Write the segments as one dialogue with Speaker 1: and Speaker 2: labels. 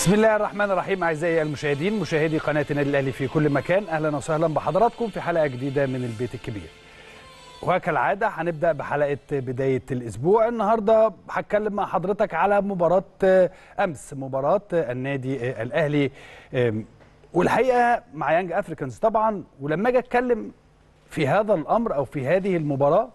Speaker 1: بسم الله الرحمن الرحيم اعزائي المشاهدين مشاهدي قناه النادي الاهلي في كل مكان اهلا وسهلا بحضراتكم في حلقه جديده من البيت الكبير وكالعاده هنبدا بحلقه بدايه الاسبوع النهارده هتكلم مع حضرتك على مباراه امس مباراه النادي الاهلي والحقيقه مع يانج افريكانز طبعا ولما اجي اتكلم في هذا الامر او في هذه المباراه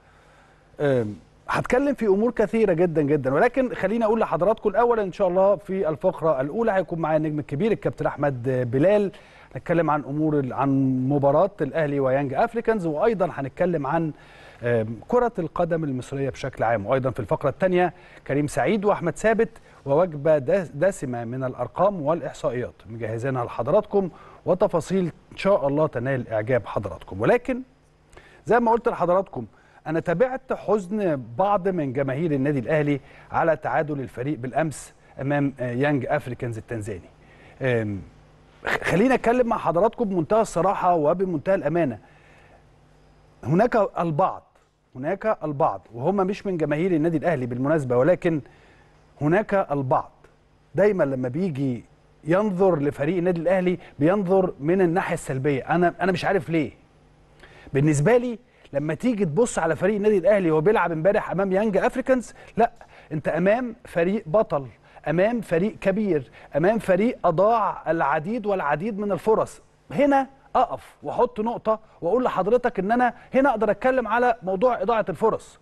Speaker 1: هتكلم في امور كثيره جدا جدا ولكن خليني اقول لحضراتكم الاول ان شاء الله في الفقره الاولى هيكون معايا النجم الكبير الكابتن احمد بلال هنتكلم عن امور عن مباراه الاهلي ويانج افريكانز وايضا هنتكلم عن كره القدم المصريه بشكل عام وايضا في الفقره الثانيه كريم سعيد واحمد ثابت ووجبه دسمه من الارقام والاحصائيات مجهزينها لحضراتكم وتفاصيل ان شاء الله تنال اعجاب حضراتكم ولكن زي ما قلت لحضراتكم أنا تابعت حزن بعض من جماهير النادي الأهلي على تعادل الفريق بالأمس أمام يانج أفريكانز التنزاني خلينا أتكلم مع حضراتكم بمنتهى الصراحة وبمنتهى الأمانة هناك البعض هناك البعض وهم مش من جماهير النادي الأهلي بالمناسبة ولكن هناك البعض دايما لما بيجي ينظر لفريق النادي الأهلي بينظر من الناحية السلبية أنا أنا مش عارف ليه بالنسبة لي لما تيجي تبص على فريق النادي الاهلي وهو بيلعب امبارح امام يانج افريكانز لا انت امام فريق بطل امام فريق كبير امام فريق اضاع العديد والعديد من الفرص هنا اقف واحط نقطه واقول لحضرتك ان انا هنا اقدر اتكلم على موضوع اضاعه الفرص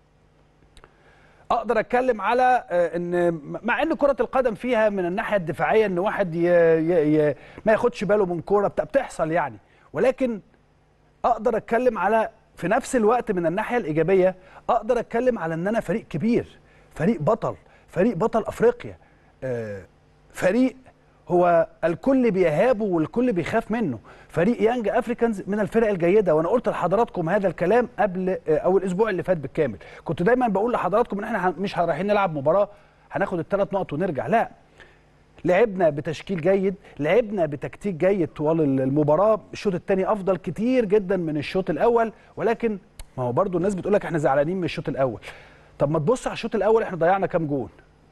Speaker 1: اقدر اتكلم على ان مع ان كره القدم فيها من الناحيه الدفاعيه ان واحد ي... ي... ي... ما ياخدش باله من كوره بتحصل يعني ولكن اقدر اتكلم على في نفس الوقت من الناحيه الايجابيه اقدر اتكلم على ان انا فريق كبير فريق بطل فريق بطل افريقيا فريق هو الكل بيهابه والكل بيخاف منه فريق يانج افريكانز من الفرق الجيده وانا قلت لحضراتكم هذا الكلام قبل او الاسبوع اللي فات بالكامل كنت دايما بقول لحضراتكم ان احنا مش رايحين نلعب مباراه هناخد الثلاث نقط ونرجع لا لعبنا بتشكيل جيد لعبنا بتكتيك جيد طوال المباراه الشوط الثاني افضل كتير جدا من الشوط الاول ولكن ما هو برضو الناس بتقول لك احنا زعلانين من الشوط الاول طب ما تبص على الشوط الاول احنا ضيعنا كام جون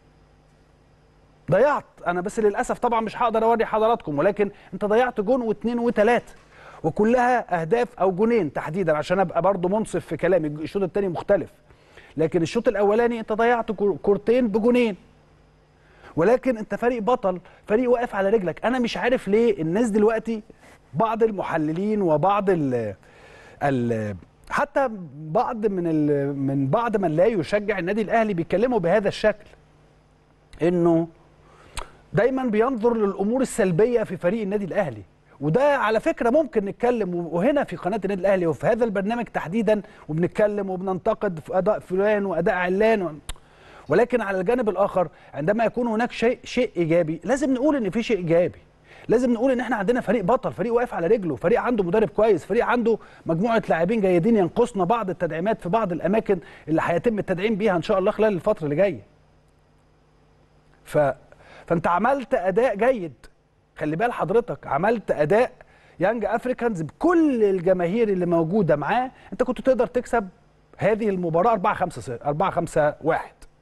Speaker 1: ضيعت انا بس للاسف طبعا مش هقدر اوري حضراتكم ولكن انت ضيعت جون واثنين وثلاثه وكلها اهداف او جونين تحديدا عشان ابقى برضو منصف في كلامي الشوط الثاني مختلف لكن الشوط الاولاني انت ضيعت كورتين بجونين ولكن انت فريق بطل فريق واقف على رجلك انا مش عارف ليه الناس دلوقتي بعض المحللين وبعض ال ال حتى بعض من ال من بعض من لا يشجع النادي الاهلي بيتكلموا بهذا الشكل انه دايما بينظر للامور السلبيه في فريق النادي الاهلي وده على فكره ممكن نتكلم وهنا في قناه النادي الاهلي وفي هذا البرنامج تحديدا وبنتكلم وبننتقد في اداء فلان واداء علان و... ولكن على الجانب الاخر عندما يكون هناك شيء شيء ايجابي لازم نقول ان في شيء ايجابي لازم نقول ان احنا عندنا فريق بطل فريق واقف على رجله فريق عنده مدرب كويس فريق عنده مجموعه لاعبين جيدين ينقصنا بعض التدعيمات في بعض الاماكن اللي هيتم التدعيم بيها ان شاء الله خلال الفتره اللي جايه ف... فانت عملت اداء جيد خلي بال حضرتك عملت اداء يانج افريكانز بكل الجماهير اللي موجوده معاه انت كنت تقدر تكسب هذه المباراه 4 5 4 5 1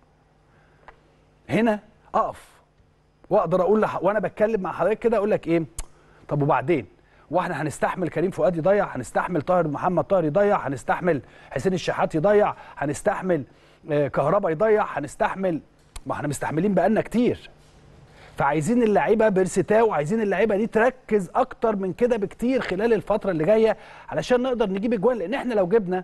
Speaker 1: هنا اقف واقدر اقول لح... وانا بتكلم مع حضرتك كده اقول لك ايه طب وبعدين واحنا هنستحمل كريم فؤاد يضيع هنستحمل طاهر محمد طاهر يضيع هنستحمل حسين الشحات يضيع هنستحمل آه كهربا يضيع هنستحمل ما احنا مستحملين بقالنا كتير فعايزين اللعيبه بيرستاو وعايزين اللعيبه دي تركز اكتر من كده بكتير خلال الفتره اللي جايه علشان نقدر نجيب اجوان لان احنا لو جبنا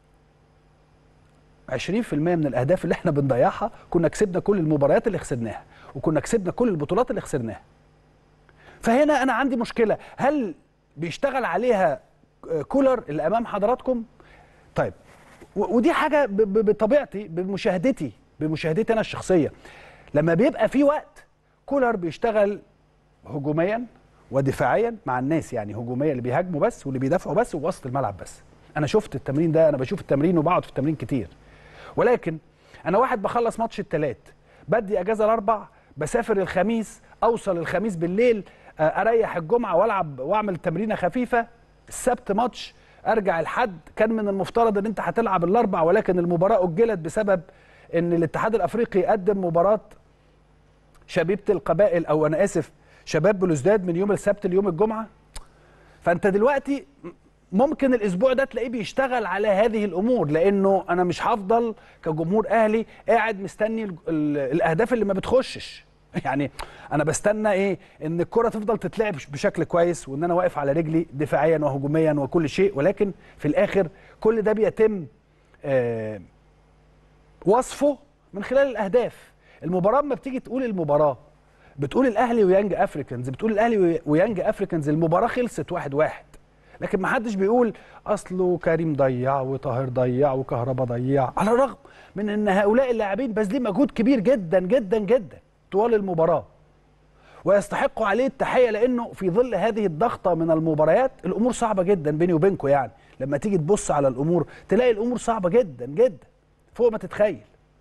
Speaker 1: 20% من الاهداف اللي احنا بنضيعها كنا كسبنا كل المباريات اللي خسرناها وكنا كسبنا كل البطولات اللي خسرناها فهنا انا عندي مشكله هل بيشتغل عليها كولر اللي امام حضراتكم طيب ودي حاجه بطبيعتي بمشاهدتي بمشاهدتي انا الشخصيه لما بيبقى في وقت كولر بيشتغل هجوميا ودفاعيا مع الناس يعني هجوميا اللي بيهاجموا بس واللي بيدافعوا بس ووسط الملعب بس انا شفت التمرين ده انا بشوف التمرين وبقعد في التمرين كتير ولكن انا واحد بخلص ماتش الثلاث بدي اجازه الاربع بسافر الخميس اوصل الخميس بالليل اريح الجمعه والعب واعمل تمرينه خفيفه السبت ماتش ارجع الحد كان من المفترض ان انت هتلعب الاربع ولكن المباراه اجلت بسبب ان الاتحاد الافريقي قدم مباراه شبيبه القبائل او انا اسف شباب بلوزداد من يوم السبت ليوم الجمعه فانت دلوقتي ممكن الاسبوع ده تلاقيه بيشتغل على هذه الامور لانه انا مش هفضل كجمهور اهلي قاعد مستني ال- ال- الاهداف اللي ما بتخشش يعني انا بستنى ايه ان الكره تفضل تتلعب بشكل كويس وان انا واقف على رجلي دفاعيا وهجوميا وكل شيء ولكن في الاخر كل ده بيتم آه وصفه من خلال الاهداف المباراه ما بتيجي تقول المباراه بتقول الاهلي ويانج افريكانز بتقول الاهلي ويانج افريكانز المباراه خلصت واحد واحد لكن ما حدش بيقول اصله كريم ضيع وطاهر ضيع وكهربا ضيع على الرغم من ان هؤلاء اللاعبين باذلين مجهود كبير جدا جدا جدا طوال المباراه ويستحقوا عليه التحيه لانه في ظل هذه الضغطه من المباريات الامور صعبه جدا بيني وبينكم يعني لما تيجي تبص على الامور تلاقي الامور صعبه جدا جدا فوق ما تتخيل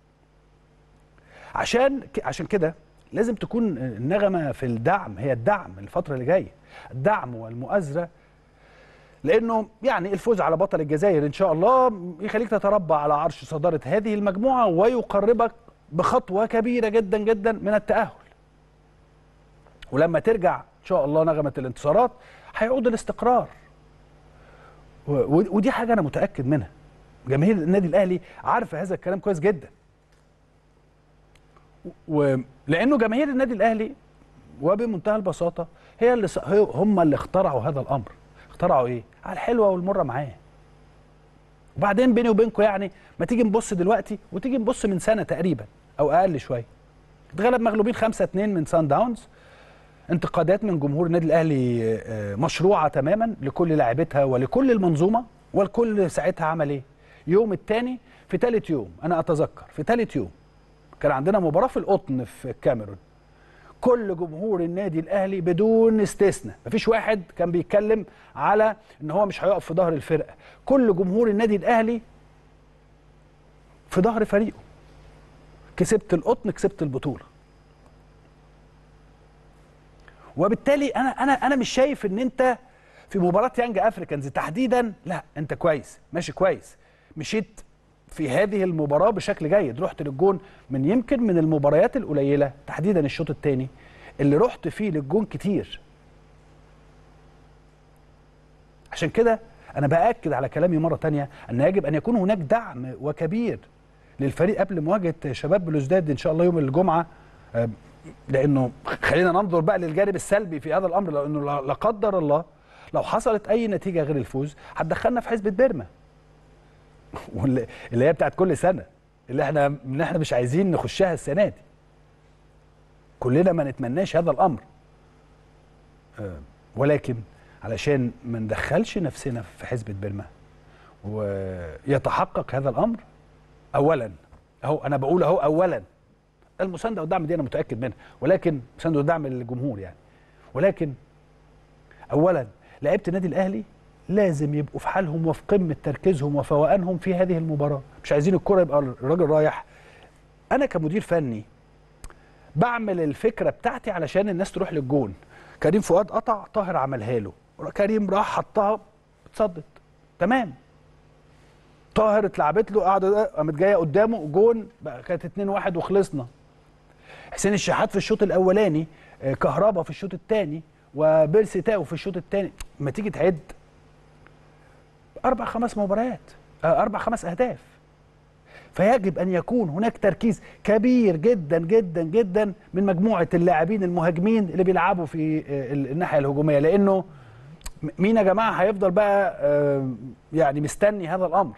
Speaker 1: عشان ك- عشان كده لازم تكون النغمه في الدعم هي الدعم الفتره اللي جايه الدعم والمؤازره لانه يعني الفوز على بطل الجزائر ان شاء الله يخليك تتربع على عرش صداره هذه المجموعه ويقربك بخطوه كبيره جدا جدا من التاهل ولما ترجع ان شاء الله نغمه الانتصارات هيعود الاستقرار و- و- ودي حاجه انا متاكد منها جماهير النادي الاهلي عارفه هذا الكلام كويس جدا ولانه جماهير النادي الاهلي وبمنتهى البساطه هي اللي ص- هي- هم اللي اخترعوا هذا الامر اخترعوا ايه على الحلوه والمره معاه وبعدين بيني وبينكم يعني ما تيجي نبص دلوقتي وتيجي نبص من سنه تقريبا او اقل شويه اتغلب مغلوبين 5 2 من سان داونز انتقادات من جمهور النادي الاهلي آه، مشروعه تماما لكل لاعبتها ولكل المنظومه والكل ساعتها عمل ايه يوم الثاني في ثالث يوم انا اتذكر في ثالث يوم كان عندنا مباراه في القطن في الكاميرون كل جمهور النادي الاهلي بدون استثناء مفيش واحد كان بيتكلم على ان هو مش هيقف في ظهر الفرقه كل جمهور النادي الاهلي في ظهر فريقه كسبت القطن كسبت البطوله وبالتالي انا انا انا مش شايف ان انت في مباراه يانج افريكانز تحديدا لا انت كويس ماشي كويس مشيت في هذه المباراه بشكل جيد رحت للجون من يمكن من المباريات القليله تحديدا الشوط الثاني اللي رحت فيه للجون كتير عشان كده انا باكد على كلامي مره تانية ان يجب ان يكون هناك دعم وكبير للفريق قبل مواجهه شباب بلوزداد ان شاء الله يوم الجمعه آه، لانه خلينا ننظر بقى للجانب السلبي في هذا الامر لانه لا لا قدر الله لو حصلت اي نتيجه غير الفوز هتدخلنا في حسبه بيرما واللي اللي هي بتاعت كل سنه اللي احنا اللي احنا مش عايزين نخشها السنه دي كلنا ما نتمناش هذا الامر آه، ولكن علشان ما ندخلش نفسنا في حسبه بيرما ويتحقق هذا الامر اولا اهو انا بقول اهو اولا المسانده والدعم دي انا متاكد منها ولكن مسانده والدعم للجمهور يعني ولكن اولا لعيبه النادي الاهلي لازم يبقوا في حالهم وفي قمه تركيزهم وفوقانهم في هذه المباراه مش عايزين الكره يبقى الراجل رايح انا كمدير فني بعمل الفكره بتاعتي علشان الناس تروح للجون كريم فؤاد قطع طاهر عملها له كريم راح حطها اتصدت تمام طاهر اتلعبت له قعد قامت جايه قدامه جون بقى كانت 2 1 وخلصنا حسين الشحات في الشوط الاولاني آه، كهربا في الشوط الثاني وبيرسي تاو في الشوط الثاني ما تيجي تعد اربع خمس مباريات آه، اربع خمس اهداف فيجب ان يكون هناك تركيز كبير جدا جدا جدا من مجموعه اللاعبين المهاجمين اللي بيلعبوا في آه، ال- الناحيه الهجوميه لانه م- مين يا جماعه هيفضل بقى آه، يعني مستني هذا الامر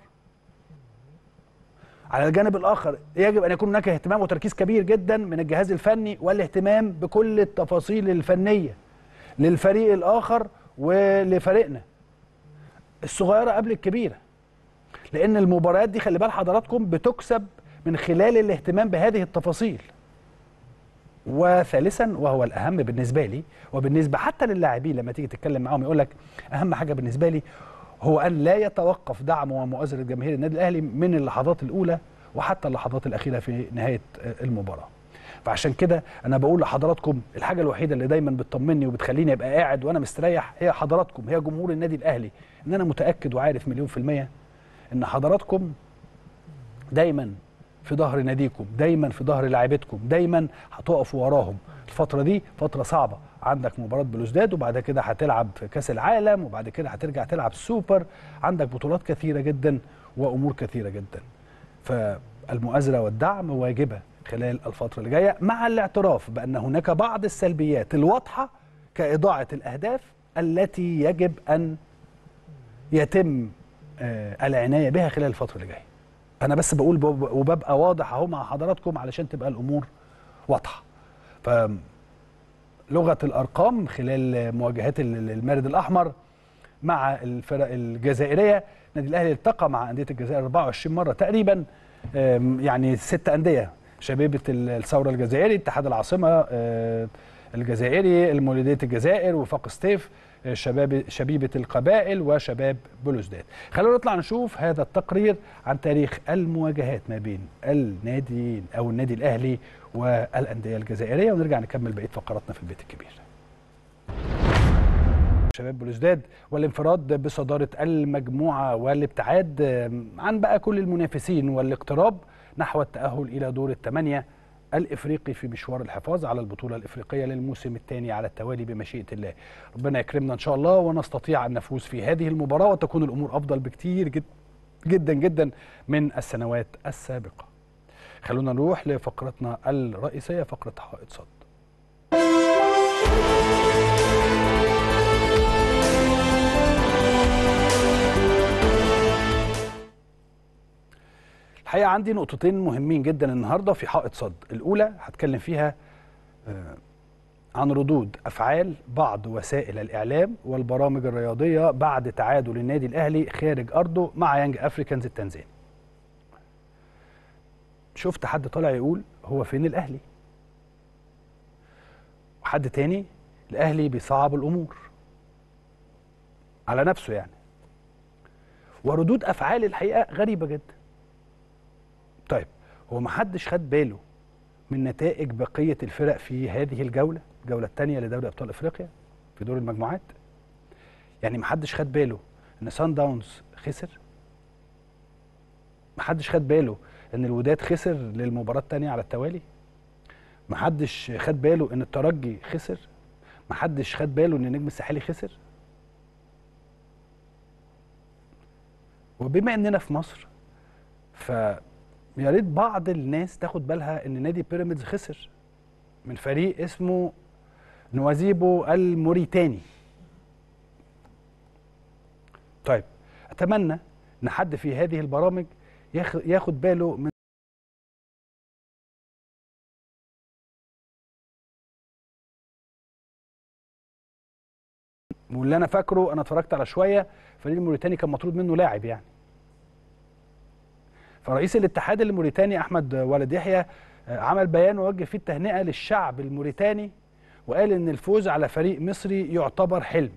Speaker 1: على الجانب الاخر يجب ان يكون هناك اهتمام وتركيز كبير جدا من الجهاز الفني والاهتمام بكل التفاصيل الفنيه للفريق الاخر ولفريقنا الصغيره قبل الكبيره لان المباريات دي خلي بال حضراتكم بتكسب من خلال الاهتمام بهذه التفاصيل وثالثا وهو الاهم بالنسبه لي وبالنسبه حتى للاعبين لما تيجي تتكلم معاهم يقول لك اهم حاجه بالنسبه لي هو ان لا يتوقف دعم ومؤازره جماهير النادي الاهلي من اللحظات الاولى وحتى اللحظات الاخيره في نهايه المباراه. فعشان كده انا بقول لحضراتكم الحاجه الوحيده اللي دايما بتطمني وبتخليني ابقى قاعد وانا مستريح هي حضراتكم هي جمهور النادي الاهلي ان انا متاكد وعارف مليون في الميه ان حضراتكم دايما في ظهر ناديكم دايما في ظهر لاعيبتكم دايما هتقفوا وراهم الفتره دي فتره صعبه عندك مباراه بلوزداد وبعد كده هتلعب في كاس العالم وبعد كده هترجع تلعب السوبر عندك بطولات كثيره جدا وامور كثيره جدا فالمؤازره والدعم واجبه خلال الفتره اللي جايه مع الاعتراف بان هناك بعض السلبيات الواضحه كاضاعه الاهداف التي يجب ان يتم آه، العنايه بها خلال الفتره اللي جايه انا بس بقول بب- وببقى واضح اهو مع حضراتكم علشان تبقى الامور واضحه ف لغه الارقام خلال مواجهات ال- المارد الاحمر مع الفرق الجزائريه النادي الاهلي التقى مع انديه الجزائر 24 مره تقريبا آم، يعني ست انديه شبيبه ال- الثوره الجزائري اتحاد العاصمه آه، الجزائري المولوديه الجزائر وفاق ستيف آه، شباب شبيبه القبائل وشباب بلوزداد خلونا نطلع نشوف هذا التقرير عن تاريخ المواجهات ما بين النادي او النادي الاهلي والانديه الجزائريه ونرجع نكمل بقيه فقراتنا في البيت الكبير شباب بلوزداد والانفراد بصدارة المجموعة والابتعاد آم، عن بقى كل المنافسين والاقتراب نحو التأهل إلى دور الثمانية الإفريقي في مشوار الحفاظ على البطولة الإفريقية للموسم الثاني على التوالي بمشيئة الله ربنا يكرمنا إن شاء الله ونستطيع أن نفوز في هذه المباراة وتكون الأمور أفضل بكتير جد جدا جدا من السنوات السابقة خلونا نروح لفقرتنا الرئيسية فقرة حائط صد الحقيقه عندي نقطتين مهمين جدا النهارده في حائط صد الاولى هتكلم فيها آه، عن ردود افعال بعض وسائل الاعلام والبرامج الرياضيه بعد تعادل النادي الاهلي خارج ارضه مع يانج افريكانز التنزاني شفت حد طالع يقول هو فين الاهلي وحد تاني الاهلي بيصعب الامور على نفسه يعني وردود افعال الحقيقه غريبه جدا طيب هو ما حدش خد باله من نتائج بقيه الفرق في هذه الجوله الجوله الثانيه لدوري ابطال افريقيا في دور المجموعات يعني ما حدش خد باله ان سان داونز خسر ما حدش خد باله ان الوداد خسر للمباراه الثانيه على التوالي ما حدش خد باله ان الترجي خسر ما حدش خد باله ان النجم الساحلي خسر وبما اننا في مصر ف يا ريت بعض الناس تاخد بالها ان نادي بيراميدز خسر من فريق اسمه نوازيبو الموريتاني طيب اتمنى ان حد في هذه البرامج ياخ- ياخد باله من واللي انا فاكره انا اتفرجت على شويه فريق الموريتاني كان مطرود منه لاعب يعني فرئيس الاتحاد الموريتاني احمد ولد يحيى آه، عمل بيان ووجه فيه التهنئه للشعب الموريتاني وقال ان الفوز على فريق مصري يعتبر حلم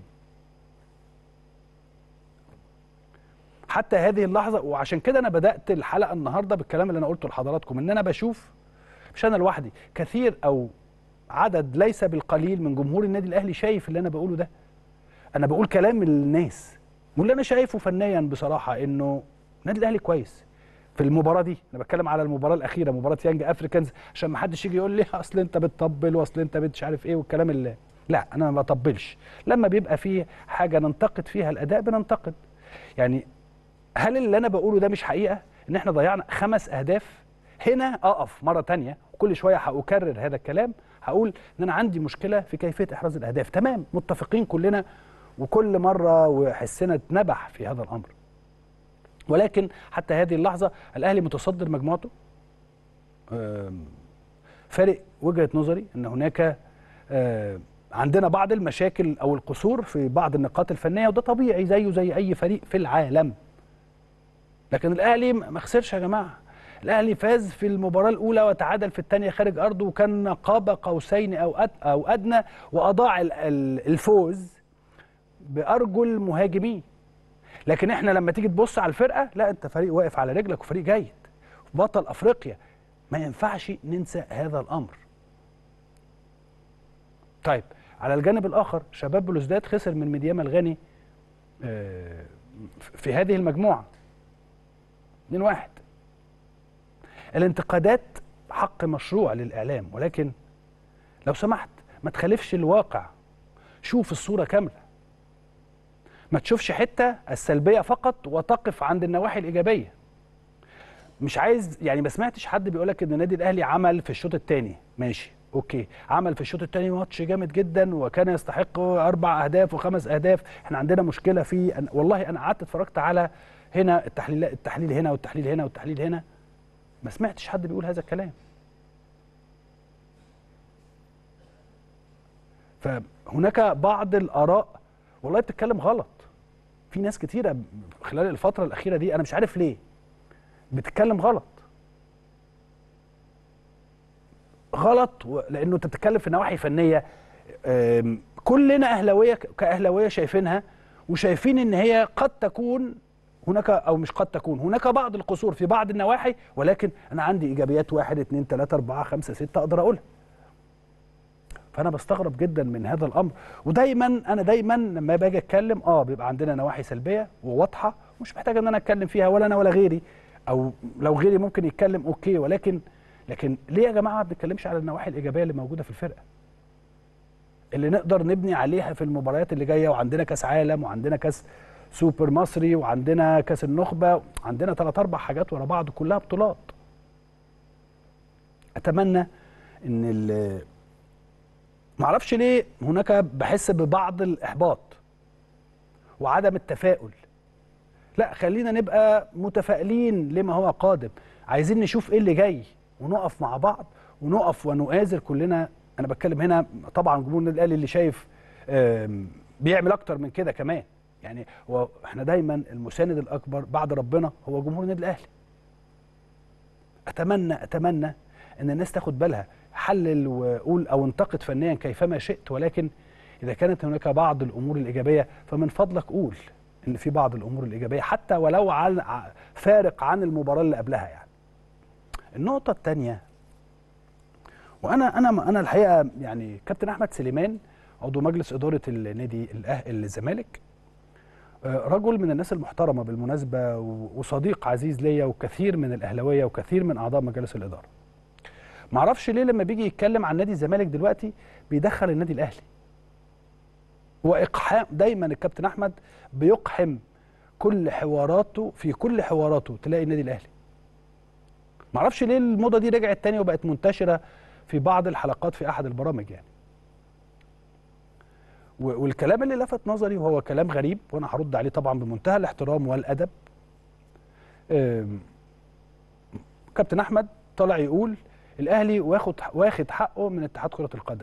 Speaker 1: حتى هذه اللحظه وعشان كده انا بدات الحلقه النهارده بالكلام اللي انا قلته لحضراتكم ان انا بشوف مش انا لوحدي كثير او عدد ليس بالقليل من جمهور النادي الاهلي شايف اللي انا بقوله ده انا بقول كلام الناس واللي انا شايفه فنيا بصراحه انه النادي الاهلي كويس في المباراه دي انا بتكلم على المباراه الاخيره مباراه يانج افريكانز عشان ما حدش يجي يقول لي اصل انت بتطبل واصل انت مش عارف ايه والكلام اللي لا انا ما بطبلش لما بيبقى فيه حاجه ننتقد فيها الاداء بننتقد يعني هل اللي انا بقوله ده مش حقيقه ان احنا ضيعنا خمس اهداف هنا اقف مره تانية وكل شويه هاكرر هذا الكلام هقول ان انا عندي مشكله في كيفيه احراز الاهداف تمام متفقين كلنا وكل مره وحسنا اتنبح في هذا الامر ولكن حتى هذه اللحظه الاهلي متصدر مجموعته آم، فارق وجهه نظري ان هناك آه، عندنا بعض المشاكل او القصور في بعض النقاط الفنيه وده طبيعي زيه زي اي فريق في العالم لكن الاهلي ما خسرش يا جماعه الاهلي فاز في المباراه الاولى وتعادل في الثانيه خارج ارضه وكان قاب قوسين او أد او ادنى واضاع ال- ال- الفوز بارجل مهاجمين لكن احنا لما تيجي تبص على الفرقه لا انت فريق واقف على رجلك وفريق جيد بطل افريقيا ما ينفعش ننسى هذا الامر طيب على الجانب الاخر شباب بلوزداد خسر من ميدياما الغاني آه، في هذه المجموعه 2 1 الانتقادات حق مشروع للاعلام ولكن لو سمحت ما تخالفش الواقع شوف الصوره كامله ما تشوفش حته السلبيه فقط وتقف عند النواحي الايجابيه مش عايز يعني ما سمعتش حد بيقول لك ان النادي الاهلي عمل في الشوط الثاني ماشي اوكي عمل في الشوط الثاني ماتش جامد جدا وكان يستحق اربع اهداف وخمس اهداف احنا عندنا مشكله في أن والله انا قعدت اتفرجت على هنا التحليل التحليل هنا والتحليل هنا والتحليل هنا ما سمعتش حد بيقول هذا الكلام فهناك بعض الاراء والله بتتكلم غلط في ناس كتيره خلال الفتره الاخيره دي انا مش عارف ليه بتتكلم غلط غلط و- لانه تتكلم في نواحي فنيه أم، كلنا اهلاويه ك- كاهلاويه شايفينها وشايفين ان هي قد تكون هناك او مش قد تكون هناك بعض القصور في بعض النواحي ولكن انا عندي ايجابيات واحد اتنين تلاته اربعه خمسه سته اقدر اقولها فانا بستغرب جدا من هذا الامر ودايما انا دايما لما باجي اتكلم اه بيبقى عندنا نواحي سلبيه وواضحه مش محتاج ان انا اتكلم فيها ولا انا ولا غيري او لو غيري ممكن يتكلم اوكي ولكن لكن ليه يا جماعه ما بنتكلمش على النواحي الايجابيه اللي موجوده في الفرقه اللي نقدر نبني عليها في المباريات اللي جايه وعندنا كاس عالم وعندنا كاس سوبر مصري وعندنا كاس النخبه عندنا ثلاث اربع حاجات ورا بعض كلها بطولات اتمنى ان ال- معرفش ليه هناك بحس ببعض الاحباط وعدم التفاؤل لا خلينا نبقى متفائلين لما هو قادم عايزين نشوف ايه اللي جاي ونقف مع بعض ونقف ونؤازر كلنا انا بتكلم هنا طبعا جمهور النادي الاهلي اللي شايف آم، بيعمل اكتر من كده كمان يعني هو احنا دايما المساند الاكبر بعد ربنا هو جمهور النادي الاهلي اتمنى اتمنى ان الناس تاخد بالها حلل وقول او انتقد فنيا كيفما شئت ولكن اذا كانت هناك بعض الامور الايجابيه فمن فضلك قول ان في بعض الامور الايجابيه حتى ولو عن ع- فارق عن المباراه اللي قبلها يعني النقطه الثانيه وانا انا انا الحقيقه يعني كابتن احمد سليمان عضو مجلس اداره النادي الأه- الزمالك آه، رجل من الناس المحترمه بالمناسبه و- وصديق عزيز ليا وكثير من الاهلاويه وكثير من اعضاء مجالس الاداره معرفش ليه لما بيجي يتكلم عن نادي الزمالك دلوقتي بيدخل النادي الاهلي واقحام دايما الكابتن احمد بيقحم كل حواراته في كل حواراته تلاقي النادي الاهلي معرفش ليه الموضه دي رجعت تاني وبقت منتشره في بعض الحلقات في احد البرامج يعني و- والكلام اللي لفت نظري وهو كلام غريب وانا هرد عليه طبعا بمنتهى الاحترام والادب أم، كابتن احمد طلع يقول الاهلي واخد واخد حقه من اتحاد كره القدم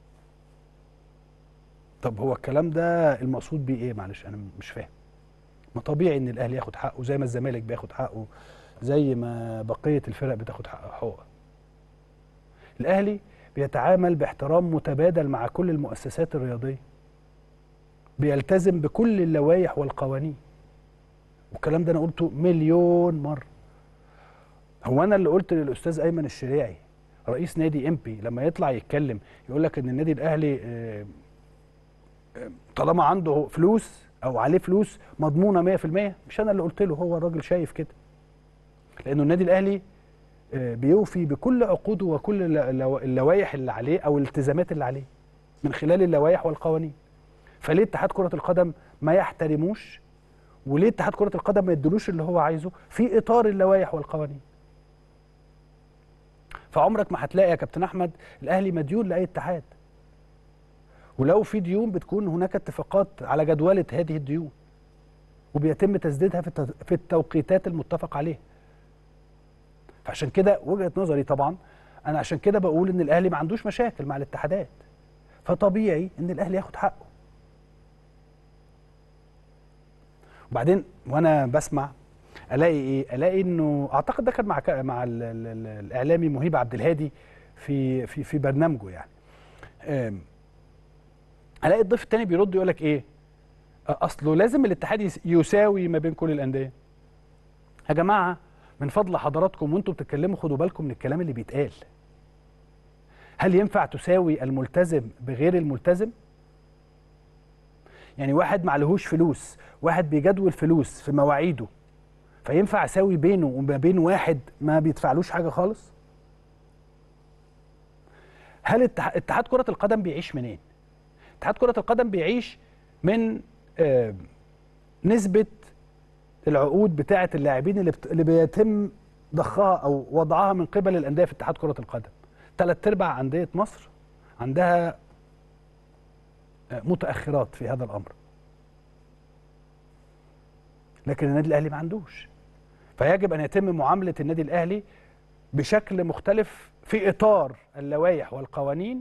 Speaker 1: طب هو الكلام ده المقصود بيه ايه معلش انا مش فاهم ما طبيعي ان الاهلي ياخد حقه زي ما الزمالك بياخد حقه زي ما بقيه الفرق بتاخد حق- حقوقها الاهلي بيتعامل باحترام متبادل مع كل المؤسسات الرياضيه بيلتزم بكل اللوائح والقوانين والكلام ده انا قلته مليون مره هو انا اللي قلت للاستاذ ايمن الشريعي رئيس نادي امبي لما يطلع يتكلم يقول لك ان النادي الاهلي آه، آه، طالما عنده فلوس او عليه فلوس مضمونه 100% مش انا اللي قلت له هو الراجل شايف كده لانه النادي الاهلي آه، بيوفي بكل عقوده وكل الل- اللو- اللوائح اللي عليه او الالتزامات اللي عليه من خلال اللوائح والقوانين فليه اتحاد كره القدم ما يحترموش وليه اتحاد كره القدم ما يدلوش اللي هو عايزه في اطار اللوائح والقوانين فعمرك ما هتلاقي يا كابتن احمد الاهلي مديون لاي اتحاد ولو في ديون بتكون هناك اتفاقات على جدوله هذه الديون وبيتم تسديدها في الت- في التوقيتات المتفق عليها فعشان كده وجهه نظري طبعا انا عشان كده بقول ان الاهلي ما عندوش مشاكل مع الاتحادات فطبيعي ان الاهلي ياخد حقه وبعدين وانا بسمع الاقي ايه الاقي انه اعتقد ده كان مع ك- مع ال ال ال الاعلامي مهيب عبد الهادي في في في برنامجه يعني أم، الاقي الضيف التاني بيرد يقول لك ايه أ- اصله لازم الاتحاد يس- يساوي ما بين كل الانديه يا جماعه من فضل حضراتكم وانتم بتتكلموا خدوا بالكم من الكلام اللي بيتقال هل ينفع تساوي الملتزم بغير الملتزم يعني واحد معلهوش فلوس واحد بيجدول فلوس في مواعيده فينفع اساوي بينه وما بين واحد ما بيدفعلوش حاجه خالص هل اتح- اتحاد كره القدم بيعيش منين اتحاد كره القدم بيعيش من آه، نسبه العقود بتاعه اللاعبين اللي, بت... اللي بيتم ضخها او وضعها من قبل الانديه في اتحاد كره القدم ثلاث ارباع انديه مصر عندها آه، متاخرات في هذا الامر لكن النادي الاهلي ما عندوش فيجب ان يتم معامله النادي الاهلي بشكل مختلف في اطار اللوائح والقوانين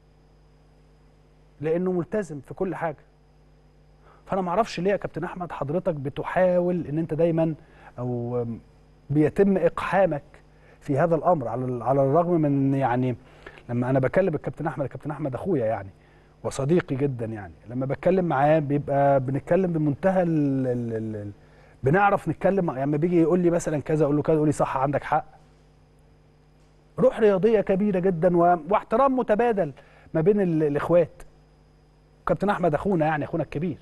Speaker 1: لانه ملتزم في كل حاجه فانا ما اعرفش ليه يا كابتن احمد حضرتك بتحاول ان انت دايما او بيتم اقحامك في هذا الامر على على الرغم من يعني لما انا بكلم الكابتن احمد الكابتن احمد اخويا يعني وصديقي جدا يعني لما بتكلم معاه بيبقى بنتكلم بمنتهى ال ال ال ال بنعرف نتكلم يعني لما بيجي يقول لي مثلا كذا اقول له كذا يقول لي صح عندك حق روح رياضيه كبيره جدا و... واحترام متبادل ما بين ال... الاخوات كابتن احمد اخونا يعني اخونا الكبير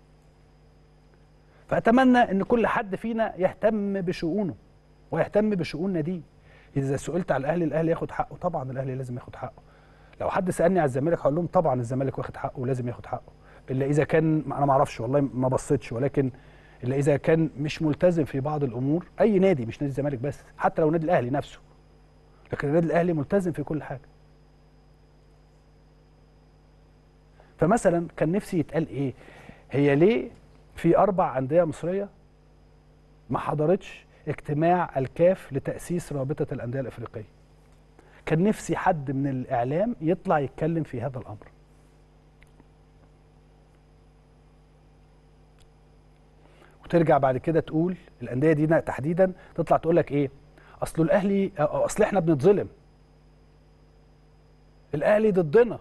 Speaker 1: فاتمنى ان كل حد فينا يهتم بشؤونه ويهتم بشؤون ناديه اذا سئلت على الاهلي الاهلي ياخد حقه طبعا الاهلي لازم ياخد حقه لو حد سالني على الزمالك هقول لهم طبعا الزمالك واخد حقه ولازم ياخد حقه الا اذا كان انا ما اعرفش والله ما بصيتش ولكن الا اذا كان مش ملتزم في بعض الامور اي نادي مش نادي الزمالك بس حتى لو النادي الاهلي نفسه لكن النادي الاهلي ملتزم في كل حاجه فمثلا كان نفسي يتقال ايه هي ليه في اربع انديه مصريه ما حضرتش اجتماع الكاف لتاسيس رابطه الانديه الافريقيه كان نفسي حد من الاعلام يطلع يتكلم في هذا الامر وترجع بعد كده تقول الانديه دي تحديدا تطلع تقول لك ايه اصل الاهلي أو اصل احنا بنتظلم الاهلي ضدنا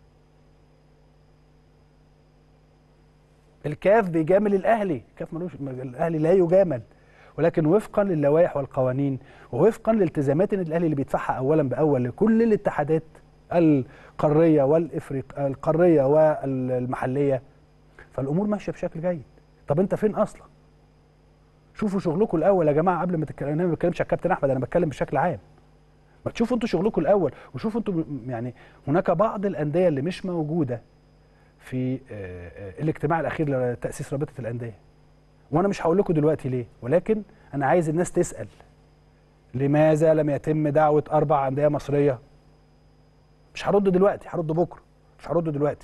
Speaker 1: الكاف بيجامل الاهلي الكاف ملوش الاهلي لا يجامل ولكن وفقا للوائح والقوانين ووفقا لالتزامات النادي الاهلي اللي بيدفعها اولا باول لكل الاتحادات القاريه والافريق القاريه والمحليه فالامور ماشيه بشكل جيد طب انت فين اصلا شوفوا شغلكم الاول يا جماعه قبل ما تتكلموا انا ما بتكلمش على الكابتن احمد انا بتكلم بشكل عام ما تشوفوا انتوا شغلكم الاول وشوفوا انتوا يعني هناك بعض الانديه اللي مش موجوده في الاجتماع الاخير لتاسيس رابطه الانديه وانا مش هقول لكم دلوقتي ليه ولكن انا عايز الناس تسال لماذا لم يتم دعوه اربع انديه مصريه مش هرد دلوقتي هرد بكره مش هرد دلوقتي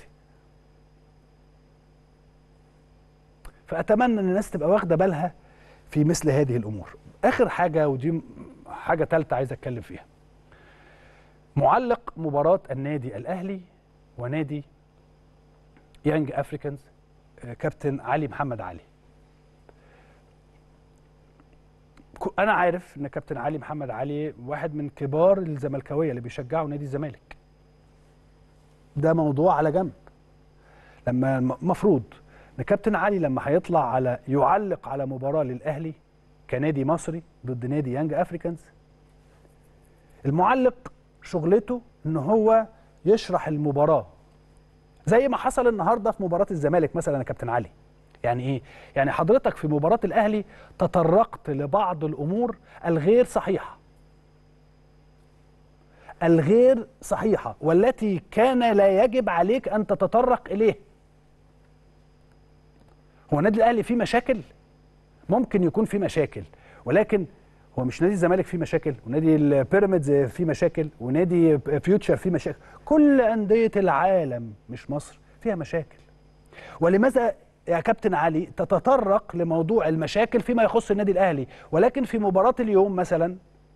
Speaker 1: فاتمنى ان الناس تبقى واخده بالها في مثل هذه الامور اخر حاجه ودي حاجه ثالثه عايز اتكلم فيها معلق مباراه النادي الاهلي ونادي يانج افريكانز كابتن علي محمد علي انا عارف ان كابتن علي محمد علي واحد من كبار الزملكاويه اللي بيشجعوا نادي الزمالك ده موضوع على جنب لما المفروض ان كابتن علي لما هيطلع على يعلق على مباراه للاهلي كنادي مصري ضد نادي يانج افريكانز المعلق شغلته ان هو يشرح المباراه زي ما حصل النهارده في مباراه الزمالك مثلا يا كابتن علي يعني ايه يعني حضرتك في مباراه الاهلي تطرقت لبعض الامور الغير صحيحه الغير صحيحه والتي كان لا يجب عليك ان تتطرق اليه هو النادي الاهلي فيه مشاكل ممكن يكون فيه مشاكل ولكن هو مش نادي الزمالك فيه مشاكل ونادي البيراميدز فيه مشاكل ونادي فيوتشر فيه مشاكل كل انديه العالم مش مصر فيها مشاكل ولماذا يا كابتن علي تتطرق لموضوع المشاكل فيما يخص النادي الاهلي ولكن في مباراه اليوم مثلا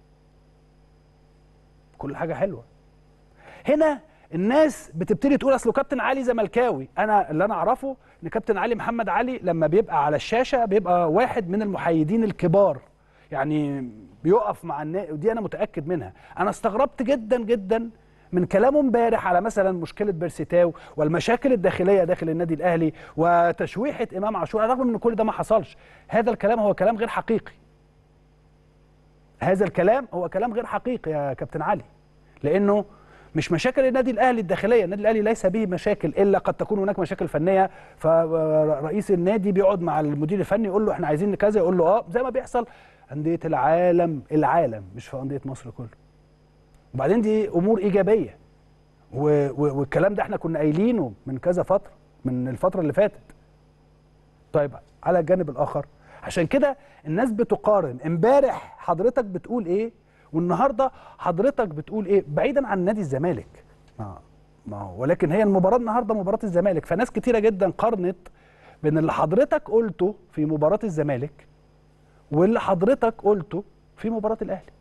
Speaker 1: كل حاجه حلوه هنا الناس بتبتدي تقول اصل كابتن علي زملكاوي انا اللي انا اعرفه ان كابتن علي محمد علي لما بيبقى على الشاشه بيبقى واحد من المحايدين الكبار يعني بيقف مع الناس ودي انا متاكد منها انا استغربت جدا جدا من كلامه امبارح على مثلا مشكله بيرسيتاو والمشاكل الداخليه داخل النادي الاهلي وتشويحه امام عاشور رغم ان كل ده ما حصلش هذا الكلام هو كلام غير حقيقي هذا الكلام هو كلام غير حقيقي يا كابتن علي لانه مش مشاكل النادي الاهلي الداخليه النادي الاهلي ليس به مشاكل الا قد تكون هناك مشاكل فنيه فرئيس النادي بيقعد مع المدير الفني يقول له احنا عايزين كذا يقول له اه زي ما بيحصل انديه العالم العالم مش في انديه مصر كله وبعدين دي امور ايجابيه و- و- والكلام ده احنا كنا قايلينه من كذا فتره من الفتره اللي فاتت طيب على الجانب الاخر عشان كده الناس بتقارن امبارح حضرتك بتقول ايه والنهارده حضرتك بتقول ايه بعيدا عن نادي الزمالك ما ما هو ولكن هي المباراه النهارده مباراه الزمالك فناس كتيره جدا قارنت بين اللي حضرتك قلته في مباراه الزمالك واللي حضرتك قلته في مباراه الاهلي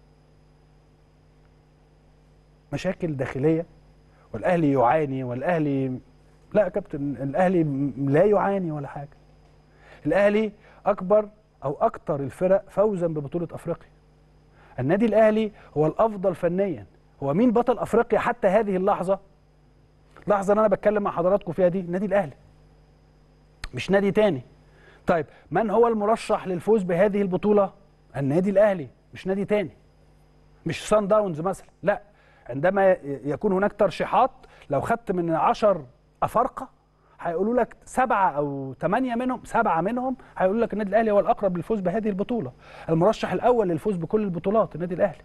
Speaker 1: مشاكل داخليه والاهلي يعاني والاهلي لا يا كابتن الاهلي م- لا يعاني ولا حاجه الاهلي اكبر او اكتر الفرق فوزا ببطوله افريقيا النادي الاهلي هو الافضل فنيا هو مين بطل افريقيا حتى هذه اللحظه اللحظه اللي انا بتكلم مع حضراتكم فيها دي النادي الاهلي مش نادي تاني طيب من هو المرشح للفوز بهذه البطوله النادي الاهلي مش نادي تاني مش سان داونز مثلا لا عندما ي- يكون هناك ترشيحات لو خدت من عشر افارقه هيقولوا لك سبعه او ثمانيه منهم سبعه منهم هيقولوا لك النادي الاهلي هو الاقرب للفوز بهذه البطوله المرشح الاول للفوز بكل البطولات النادي الاهلي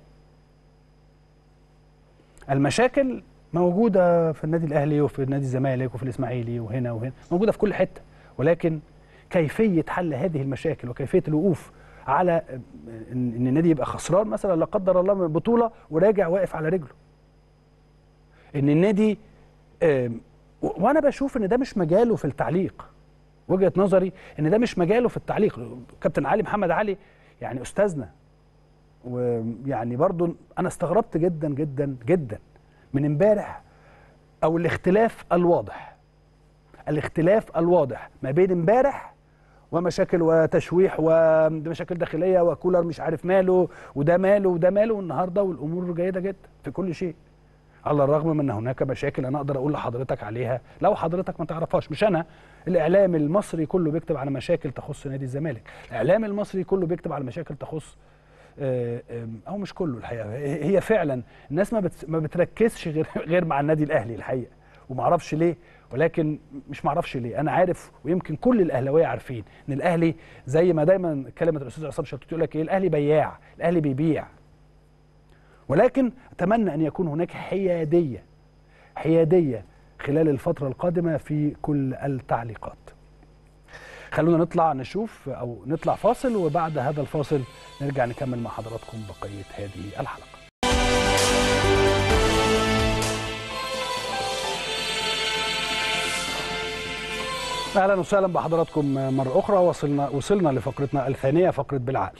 Speaker 1: المشاكل موجوده في النادي الاهلي وفي نادي الزمالك وفي الاسماعيلي وهنا وهنا موجوده في كل حته ولكن كيفيه حل هذه المشاكل وكيفيه الوقوف على ان إن النادي يبقى خسران مثلا لا قدر الله من بطوله وراجع واقف على رجله ان النادي آم، و- وانا بشوف ان ده مش مجاله في التعليق وجهه نظري ان ده مش مجاله في التعليق كابتن علي محمد علي يعني استاذنا ويعني برضو انا استغربت جدا جدا جدا من امبارح او الاختلاف الواضح الاختلاف الواضح ما بين امبارح ومشاكل وتشويح ومشاكل داخليه وكولر مش عارف ماله وده ماله وده ماله والنهارده والامور جيده جدا في كل شيء على الرغم من ان هناك مشاكل انا اقدر اقول لحضرتك عليها لو حضرتك ما تعرفهاش مش انا الاعلام المصري كله بيكتب على مشاكل تخص نادي الزمالك الاعلام المصري كله بيكتب على مشاكل تخص آه، آم، او مش كله الحقيقه هي هي فعلا الناس ما بت- ما بتركزش غير غير مع النادي الاهلي الحقيقه وما اعرفش ليه ولكن مش ما اعرفش ليه انا عارف ويمكن كل الاهلاويه عارفين ان الاهلي زي ما دايما كلمه الاستاذ عصام شلتوت يقول لك ايه الاهلي بياع الاهلي بيبيع ولكن اتمنى ان يكون هناك حياديه حياديه خلال الفتره القادمه في كل التعليقات خلونا نطلع نشوف او نطلع فاصل وبعد هذا الفاصل نرجع نكمل مع حضراتكم بقيه هذه الحلقه اهلا وسهلا بحضراتكم مره اخرى وصلنا وصلنا لفقرتنا الثانيه فقره بالعقل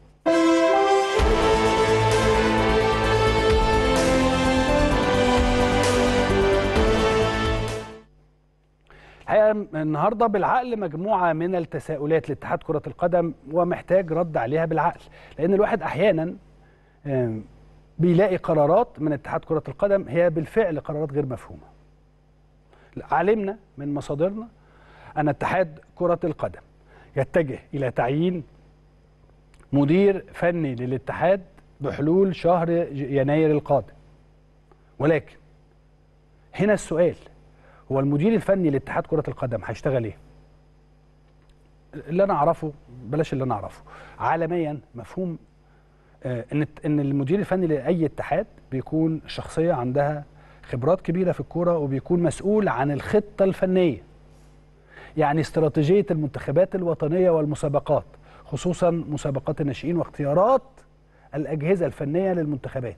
Speaker 1: الحقيقه النهارده بالعقل مجموعه من التساؤلات لاتحاد كره القدم ومحتاج رد عليها بالعقل لان الواحد احيانا آم، بيلاقي قرارات من اتحاد كره القدم هي بالفعل قرارات غير مفهومه علمنا من مصادرنا ان اتحاد كره القدم يتجه الى تعيين مدير فني للاتحاد بحلول شهر ج- يناير القادم ولكن هنا السؤال هو المدير الفني لاتحاد كرة القدم هيشتغل ايه؟ اللي انا اعرفه بلاش اللي انا اعرفه عالميا مفهوم آه، ان ان المدير الفني لاي اتحاد بيكون شخصيه عندها خبرات كبيره في الكوره وبيكون مسؤول عن الخطه الفنيه يعني استراتيجيه المنتخبات الوطنيه والمسابقات خصوصا مسابقات الناشئين واختيارات الاجهزه الفنيه للمنتخبات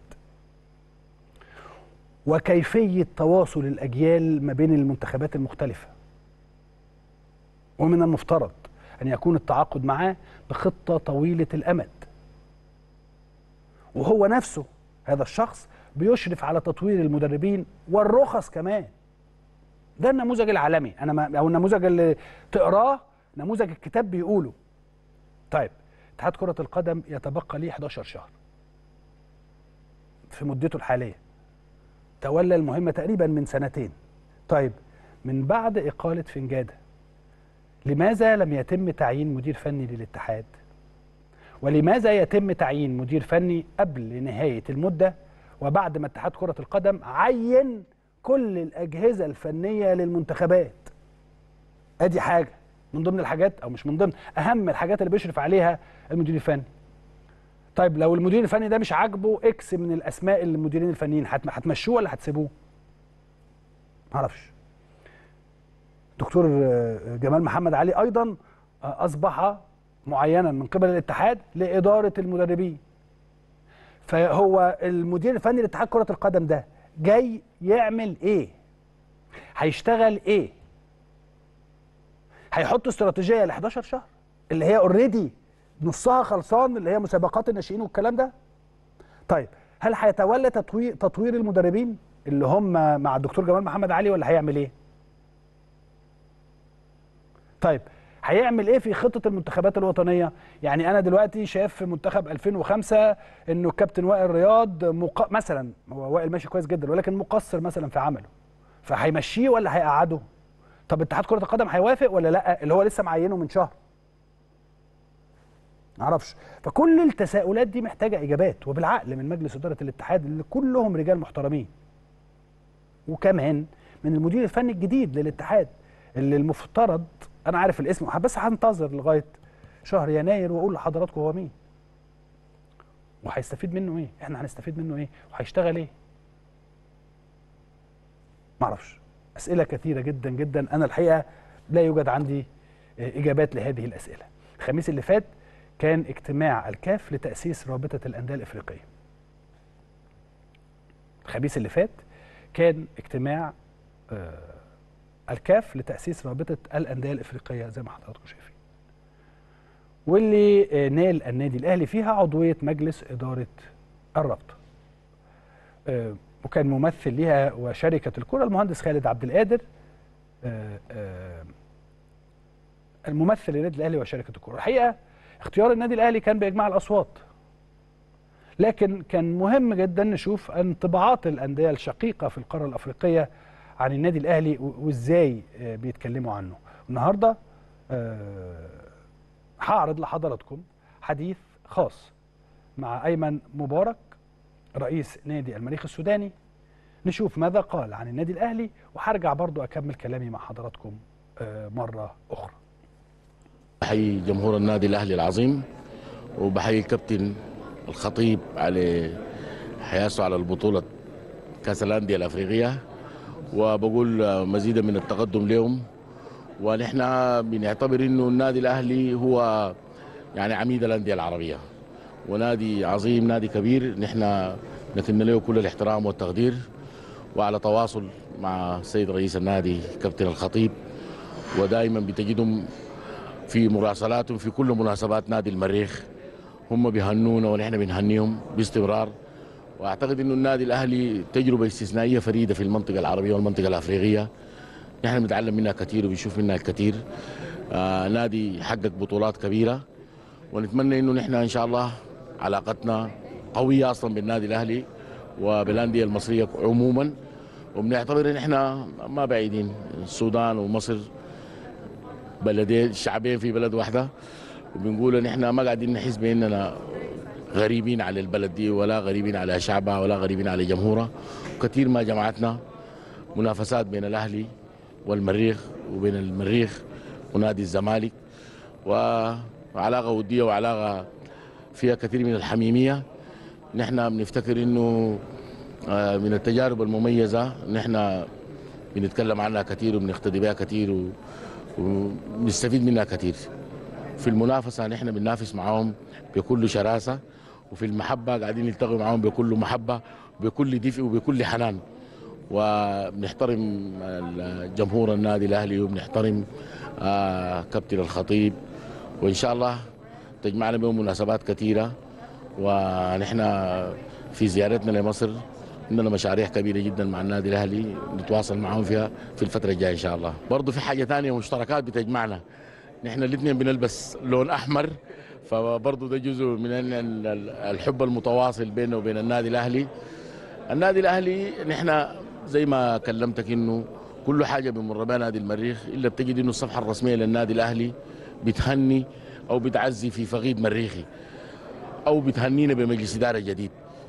Speaker 1: وكيفيه تواصل الاجيال ما بين المنتخبات المختلفه ومن المفترض ان يكون التعاقد معاه بخطه طويله الامد وهو نفسه هذا الشخص بيشرف على تطوير المدربين والرخص كمان ده النموذج العالمي انا ما او النموذج اللي تقراه نموذج الكتاب بيقوله طيب اتحاد كره القدم يتبقى ليه 11 شهر في مدته الحاليه تولى المهمه تقريبا من سنتين طيب من بعد اقاله فنجاده لماذا لم يتم تعيين مدير فني للاتحاد ولماذا يتم تعيين مدير فني قبل نهايه المده وبعد ما اتحاد كره القدم عين كل الاجهزه الفنيه للمنتخبات ادي حاجه من ضمن الحاجات او مش من ضمن اهم الحاجات اللي بيشرف عليها المدير الفني طيب لو المدير الفني ده مش عاجبه اكس من الاسماء المديرين الفنيين هتم- هتمشوه ولا هتسيبوه معرفش دكتور آه، جمال محمد علي ايضا آه، اصبح معينا من قبل الاتحاد لاداره المدربين فهو المدير الفني لاتحاد كره القدم ده جاي يعمل ايه هيشتغل ايه هيحط استراتيجيه ل 11 شهر اللي هي اوريدي نصها خلصان اللي هي مسابقات الناشئين والكلام ده طيب هل هيتولى تطوير تطوير المدربين اللي هم مع الدكتور جمال محمد علي ولا هيعمل ايه طيب هيعمل ايه في خطه المنتخبات الوطنيه يعني انا دلوقتي شايف في منتخب 2005 انه الكابتن وائل رياض مق... مثلا هو وائل ماشي كويس جدا ولكن مقصر مثلا في عمله فهيمشيه ولا هيقعده طب اتحاد كره القدم هيوافق ولا لا اللي هو لسه معينه من شهر معرفش فكل التساؤلات دي محتاجه اجابات وبالعقل من مجلس اداره الاتحاد اللي كلهم رجال محترمين وكمان من المدير الفني الجديد للاتحاد اللي المفترض انا عارف الاسم بس هنتظر لغايه شهر يناير واقول لحضراتكم هو مين وهيستفيد منه ايه احنا هنستفيد منه ايه وهيشتغل ايه معرفش اسئله كثيره جدا جدا انا الحقيقه لا يوجد عندي آه، اجابات لهذه الاسئله الخميس اللي فات كان اجتماع الكاف لتاسيس رابطه الانديه الافريقيه الخميس اللي فات كان اجتماع آه، الكاف لتاسيس رابطه الانديه الافريقيه زي ما حضراتكم شايفين واللي آه، نال النادي الاهلي فيها عضويه مجلس اداره الرابطه آه، وكان ممثل ليها وشركه الكره المهندس خالد عبد القادر آه، آه، الممثل للنادي الاهلي وشركه الكره الحقيقه اختيار النادي الاهلي كان باجماع الاصوات لكن كان مهم جدا نشوف انطباعات الانديه الشقيقه في القاره الافريقيه عن النادي الاهلي و- وازاي آه، بيتكلموا عنه النهارده آه، هعرض لحضراتكم حديث خاص مع ايمن مبارك رئيس نادي المريخ السوداني نشوف ماذا قال عن النادي الاهلي وهرجع برضو اكمل كلامي مع حضراتكم آه، مره اخرى
Speaker 2: بحيي جمهور النادي الاهلي العظيم وبحيي الكابتن الخطيب على حياسه على البطوله كاس الانديه الافريقيه وبقول مزيدا من التقدم لهم ونحن بنعتبر انه النادي الاهلي هو يعني عميد الانديه العربيه ونادي عظيم نادي كبير نحن نكن له كل الاحترام والتقدير وعلى تواصل مع السيد رئيس النادي كابتن الخطيب ودائما بتجدهم في مراسلاتهم في كل مناسبات نادي المريخ هم بيهنونا ونحن بنهنيهم باستمرار واعتقد انه النادي الاهلي تجربه استثنائيه فريده في المنطقه العربيه والمنطقه الافريقيه نحن بنتعلم منها كثير وبنشوف منها الكثير آه نادي حقق بطولات كبيره ونتمنى انه نحن ان شاء الله علاقتنا قويه اصلا بالنادي الاهلي وبالانديه المصريه عموما وبنعتبر ان احنا ما بعيدين السودان ومصر بلدين شعبين في بلد واحده وبنقول ان احنا ما قاعدين نحس باننا غريبين على البلد دي ولا غريبين على شعبها ولا غريبين على جمهورها كثير ما جمعتنا منافسات بين الاهلي والمريخ وبين المريخ ونادي الزمالك وعلاقه وديه وعلاقه فيها كثير من الحميميه نحن بنفتكر انه آه، من التجارب المميزه نحن بنتكلم عنها كثير وبنقتدي بها كثير و- وبنستفيد منها كثير في المنافسه نحن بننافس معاهم بكل شراسه وفي المحبه قاعدين نلتقي معاهم بكل محبه بكل دفء وبكل حنان وبنحترم جمهور النادي الاهلي وبنحترم آه، كابتن الخطيب وان شاء الله تجمعنا بهم مناسبات كثيره ونحن في زيارتنا لمصر عندنا مشاريع كبيره جدا مع النادي الاهلي نتواصل معهم فيها في الفتره الجايه ان شاء الله برضه في حاجه ثانيه مشتركات بتجمعنا نحن الاثنين بنلبس لون احمر فبرضه ده جزء من ال- ال- الحب المتواصل بينه وبين النادي الاهلي النادي الاهلي نحن زي ما كلمتك انه كل حاجه بمر بها نادي المريخ الا بتجد انه الصفحه الرسميه للنادي الاهلي بتهني او بتعزي في فقيد مريخي او بتهنينا بمجلس اداره جديد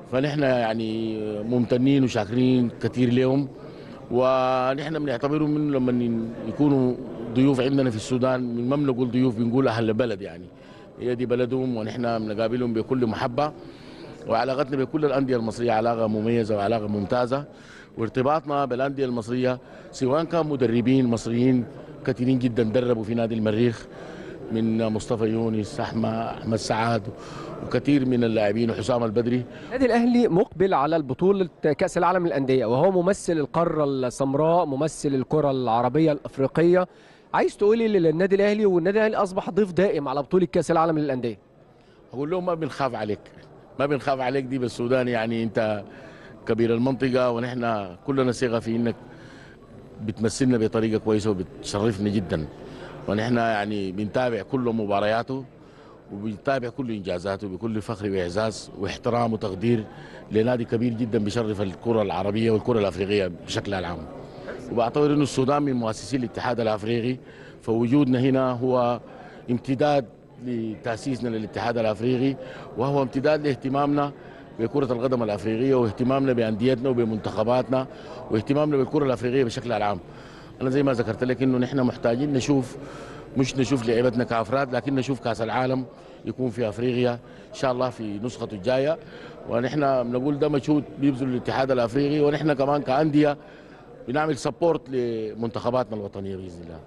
Speaker 2: فنحن يعني ممتنين وشاكرين كثير لهم ونحن بنعتبرهم من لما يكونوا ضيوف عندنا في السودان من ما بنقول ضيوف بنقول اهل البلد يعني هي دي بلدهم ونحن بنقابلهم بكل محبه وعلاقتنا بكل الانديه المصريه علاقه مميزه وعلاقه ممتازه وارتباطنا بالانديه المصريه سواء كان مدربين مصريين كثيرين جدا دربوا في نادي المريخ من مصطفى يونس احمد احمد سعاد وكثير من اللاعبين وحسام البدري
Speaker 3: النادي الاهلي مقبل على البطوله كاس العالم للانديه وهو ممثل القاره السمراء ممثل الكره العربيه الافريقيه عايز تقولي للنادي الاهلي والنادي الاهلي اصبح ضيف دائم على بطوله كاس العالم للانديه
Speaker 2: اقول لهم ما بنخاف عليك ما بنخاف عليك دي بالسودان يعني انت كبير المنطقه ونحن كلنا ثقه في انك بتمثلنا بطريقه كويسه وبتشرفنا جدا ونحن يعني بنتابع كل مبارياته وبنتابع كل انجازاته بكل فخر واعزاز واحترام وتقدير لنادي كبير جدا بيشرف الكره العربيه والكره الافريقيه بشكل عام وبعتبر انه السودان من مؤسسي الاتحاد الافريقي فوجودنا هنا هو امتداد لتاسيسنا للاتحاد الافريقي وهو امتداد لاهتمامنا بكرة القدم الأفريقية واهتمامنا بأنديتنا وبمنتخباتنا واهتمامنا بالكرة الأفريقية بشكل عام أنا زي ما ذكرت لك إنه نحن محتاجين نشوف مش نشوف لعيبتنا كأفراد لكن نشوف كأس العالم يكون في أفريقيا إن شاء الله في نسخته الجاية ونحن بنقول ده مجهود بيبذل الاتحاد الأفريقي ونحن كمان كأندية بنعمل سبورت لمنتخباتنا الوطنية بإذن الله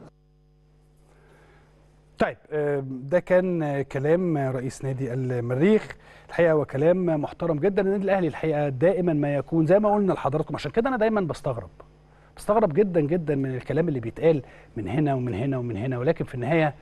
Speaker 1: طيب ده كان كلام رئيس نادي المريخ الحقيقه هو كلام محترم جدا النادي الاهلي الحقيقه دائما ما يكون زي ما قلنا لحضراتكم عشان كده انا دايما بستغرب بستغرب جدا جدا من الكلام اللي بيتقال من هنا ومن هنا ومن هنا ولكن في النهايه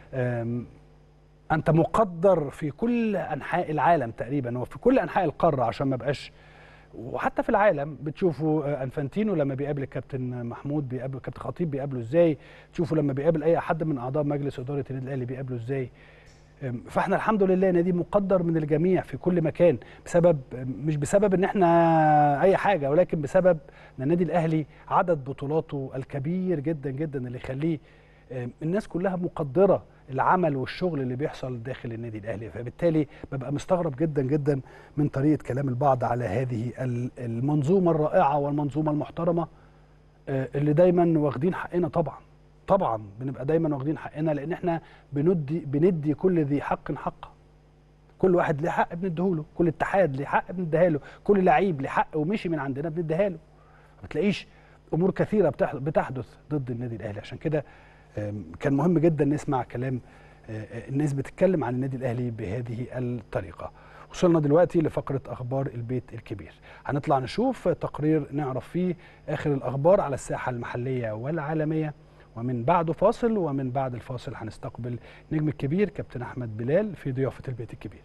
Speaker 1: انت مقدر في كل انحاء العالم تقريبا وفي كل انحاء القاره عشان ما بقاش وحتى في العالم بتشوفوا انفانتينو لما بيقابل الكابتن محمود بيقابل الكابتن خطيب بيقابله ازاي تشوفوا لما بيقابل اي حد من اعضاء مجلس اداره النادي الاهلي بيقابله ازاي فاحنا الحمد لله نادي مقدر من الجميع في كل مكان بسبب مش بسبب ان احنا اي حاجه ولكن بسبب ان النادي الاهلي عدد بطولاته الكبير جدا جدا اللي يخليه الناس كلها مقدره العمل والشغل اللي بيحصل داخل النادي الاهلي فبالتالي ببقى مستغرب جدا جدا من طريقه كلام البعض على هذه المنظومه الرائعه والمنظومه المحترمه اللي دايما واخدين حقنا طبعا طبعا بنبقى دايما واخدين حقنا لان احنا بندي بندي كل ذي حق حقه كل واحد ليه حق بنديهوله كل اتحاد ليه حق بنديها له كل لعيب ليه حق ومشي من عندنا بنديها له ما بتلاقيش امور كثيره بتحدث ضد النادي الاهلي عشان كده كان مهم جدا نسمع كلام الناس بتتكلم عن النادي الاهلي بهذه الطريقه وصلنا دلوقتي لفقره اخبار البيت الكبير هنطلع نشوف تقرير نعرف فيه اخر الاخبار على الساحه المحليه والعالميه ومن بعده فاصل ومن بعد الفاصل هنستقبل نجم الكبير كابتن احمد بلال في ضيافه البيت الكبير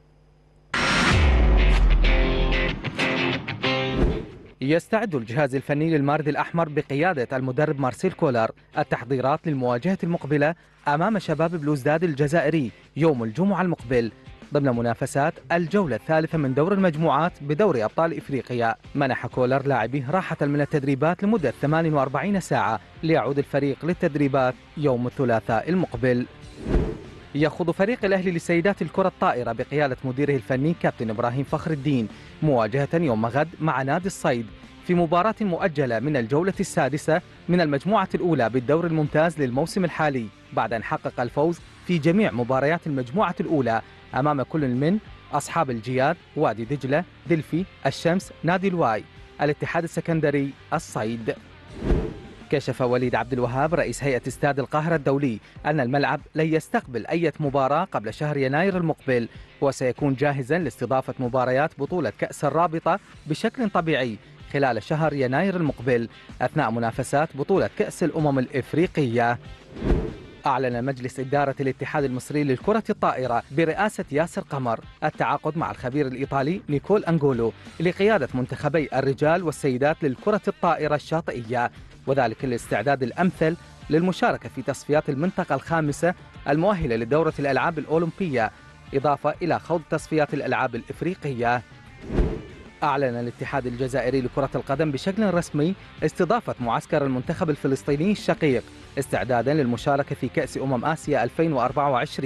Speaker 4: يستعد الجهاز الفني للمارد الأحمر بقيادة المدرب مارسيل كولر التحضيرات للمواجهة المقبلة أمام شباب بلوزداد الجزائري يوم الجمعة المقبل ضمن منافسات الجولة الثالثة من دور المجموعات بدوري أبطال إفريقيا منح كولر لاعبيه راحة من التدريبات لمدة 48 ساعة ليعود الفريق للتدريبات يوم الثلاثاء المقبل يخوض فريق الأهلي لسيدات الكرة الطائرة بقيادة مديره الفني كابتن إبراهيم فخر الدين مواجهة يوم غد مع نادي الصيد في مباراة مؤجلة من الجولة السادسة من المجموعة الأولى بالدور الممتاز للموسم الحالي بعد أن حقق الفوز في جميع مباريات المجموعة الأولى أمام كل من أصحاب الجياد وادي دجلة دلفي الشمس نادي الواي الاتحاد السكندري الصيد كشف وليد عبد الوهاب رئيس هيئة استاد القاهرة الدولي أن الملعب لن يستقبل أي مباراة قبل شهر يناير المقبل وسيكون جاهزا لاستضافة مباريات بطولة كأس الرابطة بشكل طبيعي خلال شهر يناير المقبل أثناء منافسات بطولة كأس الأمم الإفريقية أعلن مجلس إدارة الاتحاد المصري للكرة الطائرة برئاسة ياسر قمر التعاقد مع الخبير الإيطالي نيكول أنجولو لقيادة منتخبي الرجال والسيدات للكرة الطائرة الشاطئية وذلك للاستعداد الأمثل للمشاركة في تصفيات المنطقة الخامسة المؤهلة لدورة الألعاب الأولمبية إضافة إلى خوض تصفيات الألعاب الإفريقية أعلن الاتحاد الجزائري لكرة القدم بشكل رسمي استضافة معسكر المنتخب الفلسطيني الشقيق استعدادا للمشاركة في كأس أمم آسيا 2024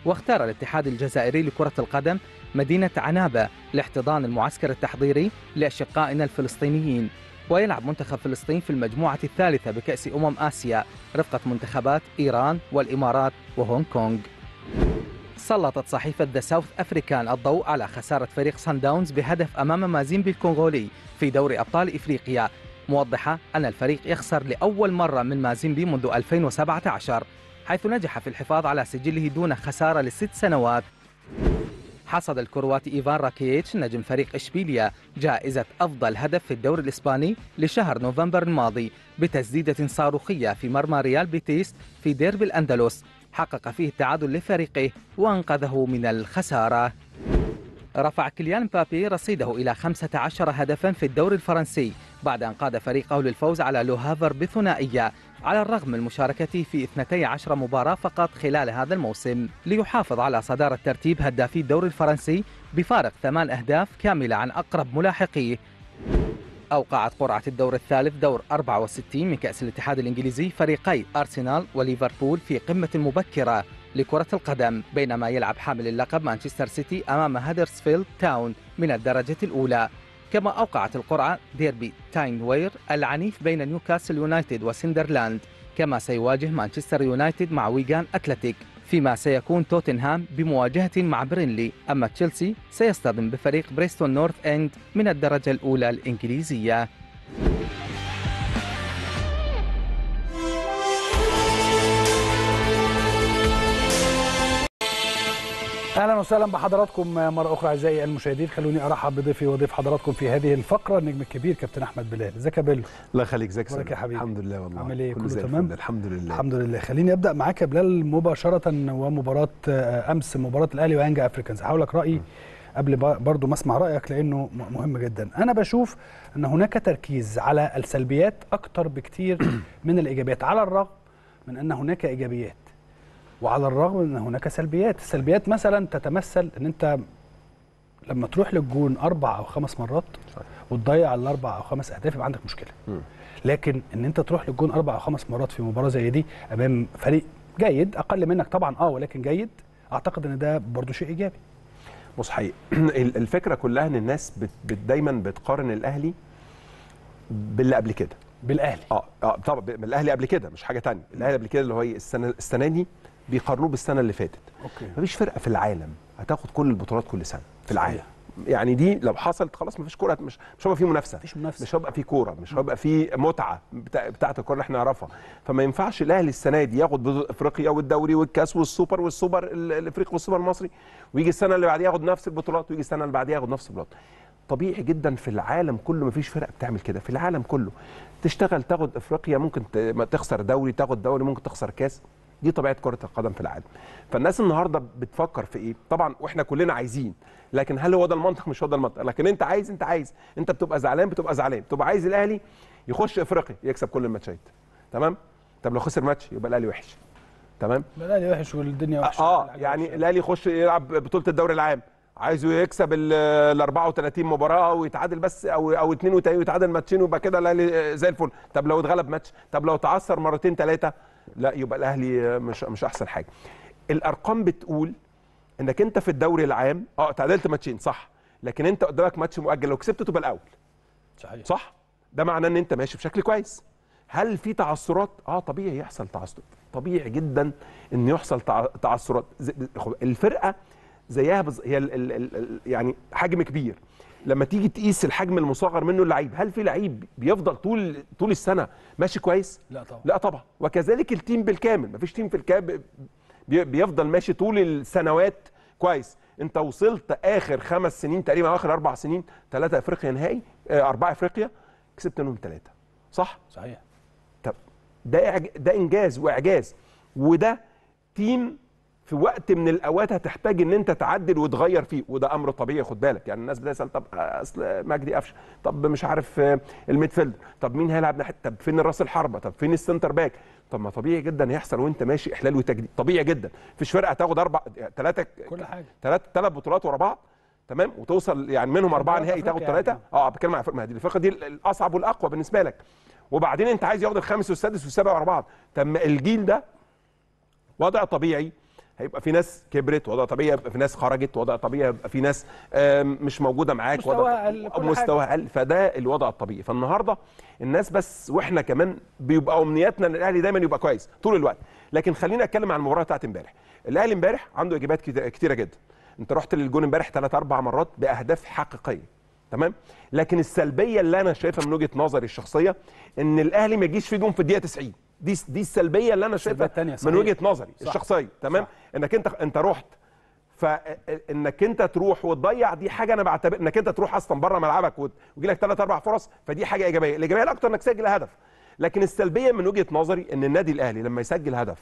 Speaker 4: واختار الاتحاد الجزائري لكرة القدم مدينة عنابة لاحتضان المعسكر التحضيري لأشقائنا الفلسطينيين ويلعب منتخب فلسطين في المجموعة الثالثة بكأس أمم آسيا رفقة منتخبات إيران والإمارات وهونغ كونغ سلطت صحيفة ذا ساوث أفريكان الضوء على خسارة فريق سان داونز بهدف أمام مازيمبي الكونغولي في دوري أبطال إفريقيا موضحة أن الفريق يخسر لأول مرة من مازيمبي منذ 2017 حيث نجح في الحفاظ على سجله دون خسارة لست سنوات حصد الكرواتي إيفان راكيتش نجم فريق إشبيليا جائزة أفضل هدف في الدوري الإسباني لشهر نوفمبر الماضي بتسديدة صاروخية في مرمى ريال بيتيس في ديربي الأندلس حقق فيه التعادل لفريقه وأنقذه من الخسارة رفع كيليان مبابي رصيده إلى 15 هدفا في الدوري الفرنسي بعد أن قاد فريقه للفوز على لوهافر بثنائية على الرغم من مشاركته في 12 مباراة فقط خلال هذا الموسم ليحافظ على صدارة ترتيب هدافي الدوري الفرنسي بفارق ثمان أهداف كاملة عن أقرب ملاحقيه أوقعت قرعة الدور الثالث دور 64 من كأس الاتحاد الإنجليزي فريقي أرسنال وليفربول في قمة مبكرة لكرة القدم بينما يلعب حامل اللقب مانشستر سيتي أمام هادرسفيلد تاون من الدرجة الأولى كما أوقعت القرعة ديربي تاين وير العنيف بين نيوكاسل يونايتد وسندرلاند كما سيواجه مانشستر يونايتد مع ويغان أتلتيك فيما سيكون توتنهام بمواجهة مع برينلي أما تشيلسي سيصطدم بفريق بريستون نورث إند من الدرجة الأولى الإنجليزية
Speaker 1: اهلا وسهلا بحضراتكم مره اخرى اعزائي المشاهدين خلوني ارحب بضيفي وضيف حضراتكم في هذه الفقره النجم الكبير كابتن احمد بلال ازيك يا بيلو
Speaker 5: الله يخليك ازيك
Speaker 1: أخبارك يا حبيبي؟
Speaker 5: الحمد لله والله
Speaker 1: عامل إيه؟
Speaker 5: كله
Speaker 1: كله
Speaker 5: زي
Speaker 1: تمام؟
Speaker 5: الفل. الحمد لله
Speaker 1: الحمد لله خليني ابدا معاك يا بلال مباشره ومباراه آه، امس مباراه الاهلي وانجا افريكانز هقول لك رايي قبل ب- برضو ما اسمع رايك لانه م- مهم جدا انا بشوف ان هناك تركيز على السلبيات اكتر بكتير من الايجابيات على الرغم من ان هناك ايجابيات وعلى الرغم من ان هناك سلبيات السلبيات مثلا تتمثل ان انت لما تروح للجون اربع او خمس مرات
Speaker 5: صحيح.
Speaker 1: وتضيع الاربع او خمس اهداف يبقى عندك مشكله
Speaker 5: مم.
Speaker 1: لكن ان انت تروح للجون اربع او خمس مرات في مباراه زي دي امام فريق جيد اقل منك طبعا اه ولكن جيد اعتقد ان ده برضو شيء ايجابي
Speaker 5: بص حقيقي ال- الفكره كلها ان الناس بت بت دايما بتقارن الاهلي باللي قبل كده
Speaker 1: بالاهلي
Speaker 5: اه اه طبعا ب- من الاهلي قبل كده مش حاجه تانية الاهلي قبل كده اللي هو ايه السنه السنه دي بيقارنوه بالسنه اللي فاتت
Speaker 1: اوكي
Speaker 5: مفيش فرقه في العالم هتاخد كل البطولات كل سنه في
Speaker 1: صحيح.
Speaker 5: العالم يعني دي لو حصلت خلاص مفيش كوره مش مش هيبقى فيه منافسه
Speaker 1: مفيش منافسه
Speaker 5: مش هيبقى فيه كوره مش هيبقى فيه متعه بتاع بتاعه الكوره اللي احنا نعرفها فما ينفعش الاهلي السنه دي ياخد بطولة افريقيا والدوري والكاس والسوبر والسوبر ال- الافريقي والسوبر المصري ويجي السنه اللي بعديها ياخد نفس البطولات ويجي السنه اللي بعديها ياخد نفس البطولات طبيعي جدا في العالم كله مفيش فرقه بتعمل كده في العالم كله تشتغل تاخد افريقيا ممكن ت- ما تخسر دوري تاخد دوري ممكن تخسر كاس دي طبيعه كره القدم في العالم فالناس النهارده بتفكر في ايه طبعا واحنا كلنا عايزين لكن هل هو ده المنطق مش هو ده المنطق لكن انت عايز انت عايز انت بتبقى زعلان بتبقى زعلان بتبقى عايز الاهلي يخش افريقيا يكسب كل الماتشات تمام طب لو خسر ماتش يبقى الاهلي وحش تمام
Speaker 1: الاهلي وحش والدنيا وحشه
Speaker 5: اه يعني الاهلي يخش يلعب بطوله الدوري العام عايزه يكسب ال ال 34 مباراه ويتعادل بس او او 32 ويتعادل ماتشين ويبقى كده الاهلي زي الفل طب لو اتغلب ماتش طب لو تعثر مرتين ثلاثه لا يبقى الاهلي مش مش احسن حاجه الارقام بتقول انك انت في الدوري العام اه تعادلت ماتشين صح لكن انت قدامك ماتش مؤجل لو كسبته تبقى الاول
Speaker 1: صحيح
Speaker 5: صح ده معناه ان انت ماشي بشكل كويس هل في تعثرات اه طبيعي يحصل تعثر طبيعي جدا ان يحصل تع- تعثرات زي- خد- الفرقه زيها بز... هي ال... ال... ال... ال- يعني حجم كبير لما تيجي تقيس الحجم المصغر منه اللعيب هل في لعيب بيفضل طول طول السنه ماشي كويس
Speaker 1: لا طبعا
Speaker 5: لا طبعا وكذلك التيم بالكامل مفيش تيم في الكاب بي- بيفضل ماشي طول السنوات كويس انت وصلت اخر خمس سنين تقريبا أو اخر اربع سنين ثلاثه افريقيا نهائي آه، اربعه افريقيا كسبت منهم ثلاثه صح
Speaker 1: صحيح
Speaker 5: طب ده إعج... ده انجاز واعجاز وده تيم في وقت من الاوقات هتحتاج ان انت تعدل وتغير فيه وده امر طبيعي خد بالك يعني الناس بتسال طب اصل مجدي قفشه طب مش عارف آه، الميدفيلد طب مين هيلعب ناحيه طب فين راس الحربه طب فين السنتر باك طب ما طبيعي جدا يحصل وانت ماشي احلال وتجديد طبيعي جدا مفيش فرقه تاخد اربع ثلاثه
Speaker 1: كل حاجه
Speaker 5: ثلاث ثلاث بطولات ورا بعض تمام وتوصل يعني منهم اربعه
Speaker 1: بطولات
Speaker 5: نهائي تاخد
Speaker 1: أفريقيا
Speaker 5: ثلاثه
Speaker 1: يعني.
Speaker 5: اه بتكلم عن الفرقه ما هي دي الفرقه دي الاصعب والاقوى بالنسبه لك وبعدين انت عايز ياخد الخامس والسادس والسابع ورا بعض طب ما الجيل ده وضع طبيعي هيبقى في ناس كبرت وضع طبيعي يبقى في ناس خرجت وضع طبيعي يبقى في ناس آم، مش موجوده معاك
Speaker 1: مستواها
Speaker 5: وضع
Speaker 1: أقل، كل
Speaker 5: مستوى اقل فده الوضع الطبيعي فالنهارده الناس بس واحنا كمان بيبقى امنياتنا ان الاهلي دايما يبقى كويس طول الوقت لكن خلينا اتكلم عن المباراه بتاعت امبارح الاهلي امبارح عنده اجابات كتير- كتيره جدا انت رحت للجون امبارح ثلاث اربع مرات باهداف حقيقيه تمام لكن السلبيه اللي انا شايفها من وجهه نظري الشخصيه ان الاهلي ما يجيش فيه جون في الدقيقه 90 دي دي السلبيه اللي انا شايفها
Speaker 1: التانية،
Speaker 5: من
Speaker 1: صحيح.
Speaker 5: وجهه نظري
Speaker 1: صح.
Speaker 5: الشخصيه تمام انك انت انت رحت فانك انت تروح وتضيع دي حاجه انا بعتبر انك انت تروح اصلا بره ملعبك وت- ويجي لك ثلاث اربع فرص فدي حاجه ايجابيه الايجابيه الاكتر انك تسجل هدف لكن السلبيه من وجهه نظري ان النادي الاهلي لما يسجل هدف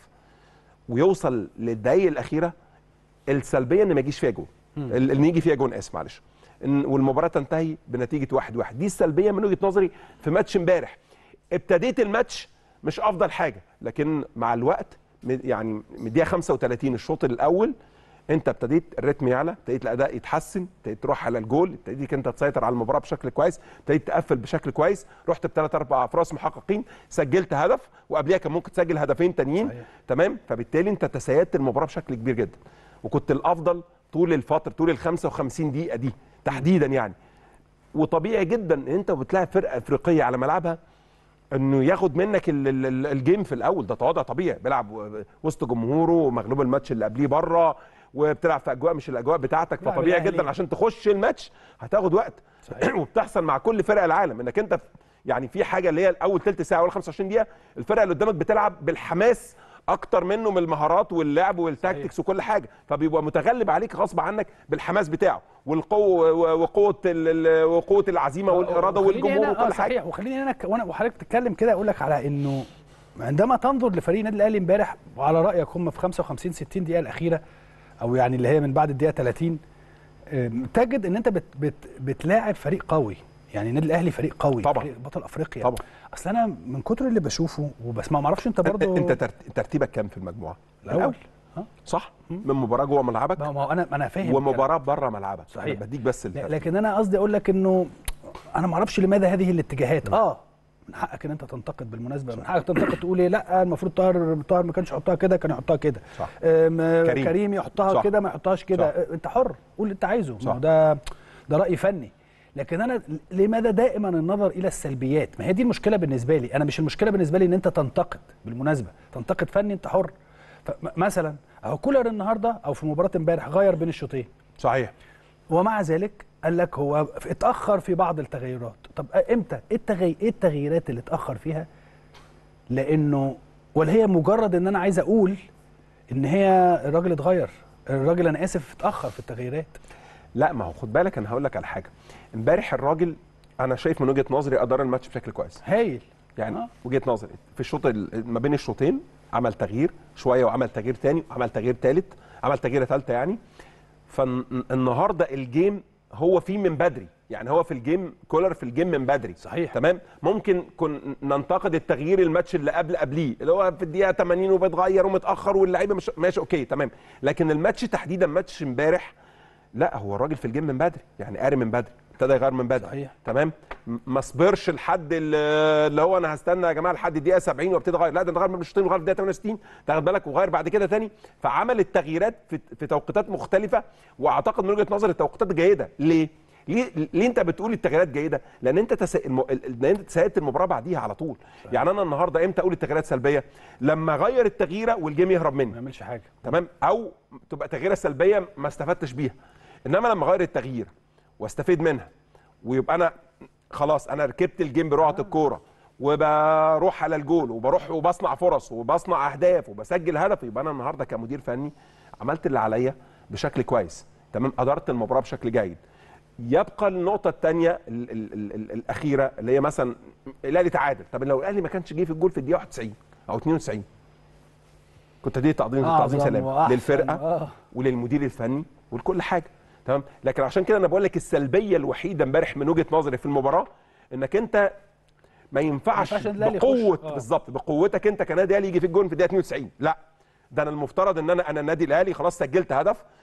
Speaker 5: ويوصل للدقايق الاخيره السلبيه ان ما يجيش فيها جون ال- ان يجي فيها جون اسف معلش إن- والمباراه تنتهي بنتيجه واحد واحد دي السلبيه من وجهه نظري في ماتش امبارح ابتديت الماتش مش افضل حاجه لكن مع الوقت م- يعني من الدقيقه 35 الشوط الاول انت ابتديت الريتم يعلى ابتديت الاداء يتحسن ابتديت تروح على الجول ابتديت انت تسيطر على المباراه بشكل كويس ابتديت تقفل بشكل كويس رحت بثلاث اربع فرص محققين سجلت هدف وقبلها كان ممكن تسجل هدفين تانيين
Speaker 1: صحيح.
Speaker 5: تمام فبالتالي انت تسيدت المباراه بشكل كبير جدا وكنت الافضل طول الفتره طول ال 55 دقيقه دي تحديدا يعني وطبيعي جدا ان انت بتلاعب فرقه افريقيه على ملعبها انه ياخد منك ال- ال- ال- الجيم في الاول ده تواضع طبيعي بيلعب و- وسط جمهوره ومغلوب الماتش اللي قبليه بره وبتلعب في اجواء مش الاجواء بتاعتك
Speaker 1: لا،
Speaker 5: فطبيعي
Speaker 1: بالأهلي.
Speaker 5: جدا عشان تخش الماتش هتاخد وقت
Speaker 1: صحيح.
Speaker 5: وبتحصل مع كل فرق العالم انك انت في- يعني في حاجه اللي هي اول ثلث ساعه ولا 25 دقيقه الفرقه اللي قدامك بتلعب بالحماس اكتر منه من المهارات واللعب والتاكتكس وكل حاجه فبيبقى متغلب عليك غصب عنك بالحماس بتاعه والقوه وقوه ال- ال- وقوه العزيمه والاراده
Speaker 1: وخليني
Speaker 5: والجمهور
Speaker 1: هنا- آه
Speaker 5: وكل حاجه
Speaker 1: صحيح وخليني انا ك- وانا وحضرتك بتتكلم كده اقول لك على انه عندما تنظر لفريق النادي الاهلي امبارح وعلى رايك هم في 55 60 دقيقه الاخيره او يعني اللي هي من بعد الدقيقه 30 آم، تجد ان انت بت بت بتلاعب فريق قوي يعني النادي الاهلي فريق قوي
Speaker 5: طبعاً.
Speaker 1: فريق بطل افريقيا
Speaker 5: طبعاً.
Speaker 1: اصل انا من كتر اللي بشوفه وبسمعه ما اعرفش انت
Speaker 5: انت,
Speaker 1: برضه
Speaker 5: انت ترت- ترتيبك كام في المجموعه
Speaker 1: الاول ها؟
Speaker 5: صح من مباراه جوه ملعبك
Speaker 1: ما ما هو انا ما انا فاهم
Speaker 5: ومباراه بره ملعبك
Speaker 1: صحيح.
Speaker 5: انا بديك بس
Speaker 1: لا
Speaker 5: الفرق.
Speaker 1: لكن انا قصدي اقول لك انه انا ما اعرفش لماذا هذه الاتجاهات اه من حقك ان انت تنتقد بالمناسبه من حقك تنتقد تقول ايه لا المفروض طاهر طاهر ما كانش يحطها كده كان يحطها كده
Speaker 5: صح.
Speaker 1: أم،
Speaker 5: كريم.
Speaker 1: كريم يحطها
Speaker 5: صح.
Speaker 1: كده ما يحطهاش كده
Speaker 5: صح.
Speaker 1: أه، انت حر قول اللي انت عايزه ما
Speaker 5: صح.
Speaker 1: هو ده ده راي فني لكن انا لماذا دائما النظر الى السلبيات ما هي دي المشكله بالنسبه لي انا مش المشكله بالنسبه لي ان انت تنتقد بالمناسبه تنتقد فني انت حر ف- مثلا اهو كولر النهارده او في مباراه امبارح غير بين الشوطين
Speaker 5: صحيح
Speaker 1: ومع ذلك قال لك هو اتاخر في بعض التغيرات طب امتى ايه التغي... ايه التغييرات اللي اتاخر فيها لانه ولا هي مجرد ان انا عايز اقول ان هي الراجل اتغير الراجل انا اسف اتاخر في التغييرات
Speaker 5: لا ما هو خد بالك انا هقول لك على حاجه امبارح الراجل انا شايف من وجهه نظري ادار الماتش بشكل كويس
Speaker 1: هايل
Speaker 5: يعني
Speaker 1: آه.
Speaker 5: وجهه نظري في الشوط ال- ما بين الشوطين عمل تغيير شويه وعمل تغيير تاني وعمل تغيير تالت عمل تغييره ثالثه يعني فالنهارده الجيم هو فيه من بدري يعني هو في الجيم كولر في الجيم من بدري
Speaker 1: صحيح.
Speaker 5: تمام ممكن كن ننتقد التغيير الماتش اللي قبل قبليه اللي هو في الدقيقه 80 وبيتغير ومتاخر واللعيبه مش ماشي اوكي تمام لكن الماتش تحديدا ماتش امبارح لا هو الراجل في الجيم من بدري يعني قاري من بدري ابتدى يغير من بدري
Speaker 1: صحيح.
Speaker 5: تمام م- ما صبرش لحد ال- اللي هو انا هستنى يا جماعه لحد الدقيقه 70 وابتدي اغير لا ده غير من الشوطين وغير في الدقيقه 68 تاخد بالك وغير بعد كده تاني فعمل التغييرات في, في توقيتات مختلفه واعتقد من وجهه نظري التوقيتات جيده ليه؟ ليه ليه انت بتقول التغييرات جيده؟ لان انت تس... الم... ال- لان انت تسيدت المباراه بعديها على طول يعني انا النهارده امتى اقول التغييرات سلبيه؟ لما اغير التغييره والجيم يهرب مني
Speaker 1: ما يعملش حاجه
Speaker 5: تمام او تبقى تغييره سلبيه ما استفدتش بيها انما لما اغير التغيير واستفيد منها ويبقى انا خلاص انا ركبت الجيم بروعه الكوره وبروح على الجول وبروح وبصنع فرص وبصنع اهداف وبسجل هدف يبقى انا النهارده كمدير فني عملت اللي عليا بشكل كويس تمام ادرت المباراه بشكل جيد يبقى النقطه الثانيه ال ال ال ال الاخيره اللي هي مثلا الاهلي تعادل طب لو الاهلي ما كانش جه في الجول في الدقيقه 91 او 92 كنت دي تعظيم تعظيم
Speaker 1: أعظم
Speaker 5: سلام
Speaker 1: وأحسن.
Speaker 5: للفرقه
Speaker 1: آه.
Speaker 5: وللمدير الفني ولكل حاجه تمام لكن عشان كده انا بقول لك السلبيه الوحيده امبارح من وجهه نظري في المباراه انك انت ما ينفعش
Speaker 1: ما ينفعش الأهلي
Speaker 5: بقوه
Speaker 1: يخش. آه.
Speaker 5: بالظبط بقوتك انت كنادي اهلي يجي في الجون في الدقيقه 92 لا ده انا المفترض ان انا انا النادي الاهلي خلاص سجلت هدف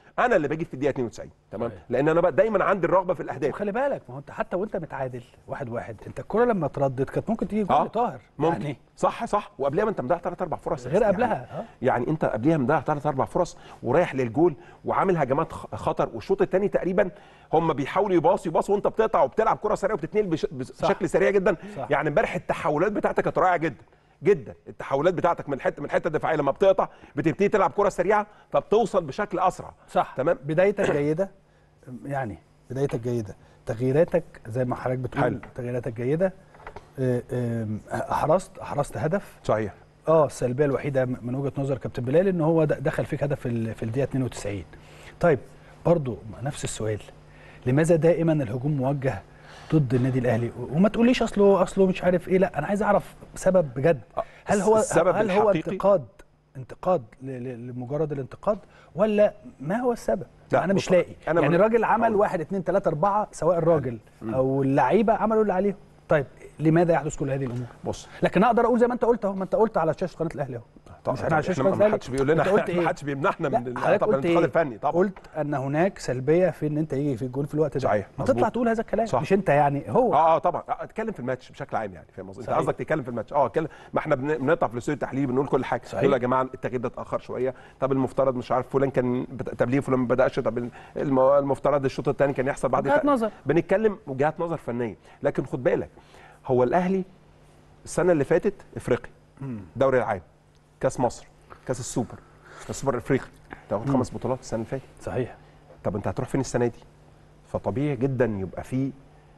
Speaker 5: انا اللي بجيب في الدقيقه 92 تمام
Speaker 1: صحيح.
Speaker 5: لان انا بقى دايما عندي الرغبه في الاهداف
Speaker 1: وخلي بالك ما هو انت حتى وانت متعادل واحد واحد انت الكره لما تردد كانت ممكن تيجي جول طاهر
Speaker 5: ممكن
Speaker 1: يعني
Speaker 5: صح صح وقبلها ما انت مضيع ثلاث اربع فرص
Speaker 1: غير
Speaker 5: يعني
Speaker 1: قبلها، اه.
Speaker 5: يعني انت قبلها مضيع ثلاث اربع فرص ورايح للجول وعامل هجمات خ- خطر والشوط الثاني تقريبا هم بيحاولوا يباصوا يباصوا وانت بتقطع وبتلعب كره سريعه وبتتنقل بش... بشكل سريع جدا
Speaker 1: صح.
Speaker 5: يعني امبارح التحولات بتاعتك كانت رائعه جدا جدا التحولات بتاعتك من الحته من الحته الدفاعيه لما بتقطع بتبتدي تلعب كره سريعه فبتوصل بشكل اسرع
Speaker 1: صح
Speaker 5: تمام
Speaker 1: بدايتك جيده يعني بدايتك جيده تغييراتك زي ما حضرتك بتقول
Speaker 5: حلو.
Speaker 1: تغييراتك جيده اه، ام، احرزت احرزت هدف
Speaker 5: صحيح
Speaker 1: اه السلبيه الوحيده من وجهه نظر كابتن بلال ان هو د- دخل فيك هدف في ال- في الدقيقه 92 طيب برضو نفس السؤال لماذا دائما الهجوم موجه ضد النادي الاهلي وما تقوليش اصله اصله مش عارف ايه لا انا عايز اعرف سبب بجد هل هو
Speaker 5: السبب
Speaker 1: هل هو
Speaker 5: الحقيقي؟
Speaker 1: انتقاد انتقاد ل- ل- لمجرد الانتقاد ولا ما هو السبب
Speaker 5: لا،
Speaker 1: انا
Speaker 5: بص،
Speaker 1: مش لاقي
Speaker 5: أنا
Speaker 1: يعني
Speaker 5: من-
Speaker 1: الراجل عمل
Speaker 5: هقول.
Speaker 1: واحد اتنين تلاته اربعه سواء الراجل او اللعيبه عملوا اللي عليهم طيب لماذا يحدث كل هذه الامور
Speaker 5: بص
Speaker 1: لكن اقدر اقول زي ما انت قلت اهو ما انت قلت على شاشه قناه الاهلي اهو
Speaker 5: طبعا
Speaker 1: مش احنا على شاشه
Speaker 5: احنا
Speaker 1: قناه
Speaker 5: ما
Speaker 1: الاهلي
Speaker 5: حدش بيقول لنا
Speaker 1: انت قلت
Speaker 5: ما
Speaker 1: ايه
Speaker 5: حدش بيمنحنا
Speaker 1: لا
Speaker 5: من ال-
Speaker 1: حضرتك
Speaker 5: طبعا
Speaker 1: قلت
Speaker 5: الانتقاد
Speaker 1: ايه
Speaker 5: الفني طبعا
Speaker 1: قلت ان هناك سلبيه في ان انت يجي في الجول في الوقت ده
Speaker 5: صحيح،
Speaker 1: ما
Speaker 5: مظبوط.
Speaker 1: تطلع تقول هذا الكلام
Speaker 5: صح.
Speaker 1: مش انت يعني هو
Speaker 5: اه اه طبعا آه، اتكلم في الماتش بشكل عام يعني فاهم قصدي انت
Speaker 1: صحيح.
Speaker 5: قصدك تتكلم في الماتش اه اتكلم ما احنا بن- بنقطع في الاستوديو التحليلي بنقول كل حاجه
Speaker 1: صحيح.
Speaker 5: نقول يا جماعه التغيير ده اتاخر شويه طب المفترض مش عارف فلان كان بت- طب ليه فلان ما بداش طب الم- المفترض الشوط الثاني كان يحصل بعد
Speaker 1: وجهات
Speaker 5: الت-
Speaker 1: نظر.
Speaker 5: بنتكلم وجهات نظر فنيه لكن خد بالك هو الاهلي السنه اللي فاتت افريقيا دوري العام كاس مصر كاس السوبر كاس السوبر الافريقي تاخد خمس بطولات السنه اللي فاتت
Speaker 1: صحيح
Speaker 5: طب انت هتروح فين السنه دي فطبيعي جدا يبقى في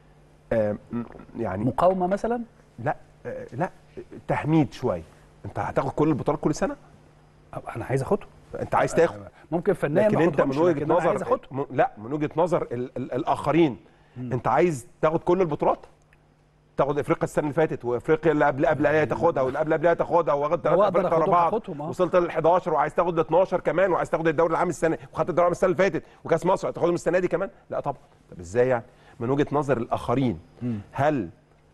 Speaker 5: آه م- يعني
Speaker 1: مقاومه مثلا
Speaker 5: لا آه، لا تهميد شويه انت هتاخد كل البطولات كل سنه
Speaker 1: أو انا عايز اخده
Speaker 5: انت عايز تاخد
Speaker 1: ممكن فنيا
Speaker 5: لكن
Speaker 1: ما
Speaker 5: انت من
Speaker 1: اخدهمش،
Speaker 5: وجهه
Speaker 1: لكن أنا عايز
Speaker 5: نظر
Speaker 1: اخده
Speaker 5: م- لا من وجهه نظر ال ال الاخرين انت عايز تاخد كل البطولات تاخد افريقيا السنه اللي فاتت وافريقيا اللي قبل قبلها تاخدها واللي قبل قبلها تاخدها واخد ثلاث
Speaker 1: هو أقدر
Speaker 5: افريقيا ورا
Speaker 1: أخدهم،
Speaker 5: بعض
Speaker 1: هاخدهم، اه.
Speaker 5: وصلت لل 11 وعايز تاخد ال 12 كمان وعايز تاخد الدوري العام السنه وخدت الدوري العام السنه اللي فاتت وكاس مصر هتاخدهم السنه دي كمان لا طبعا طب ازاي يعني من وجهه نظر الاخرين هل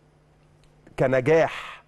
Speaker 5: كنجاح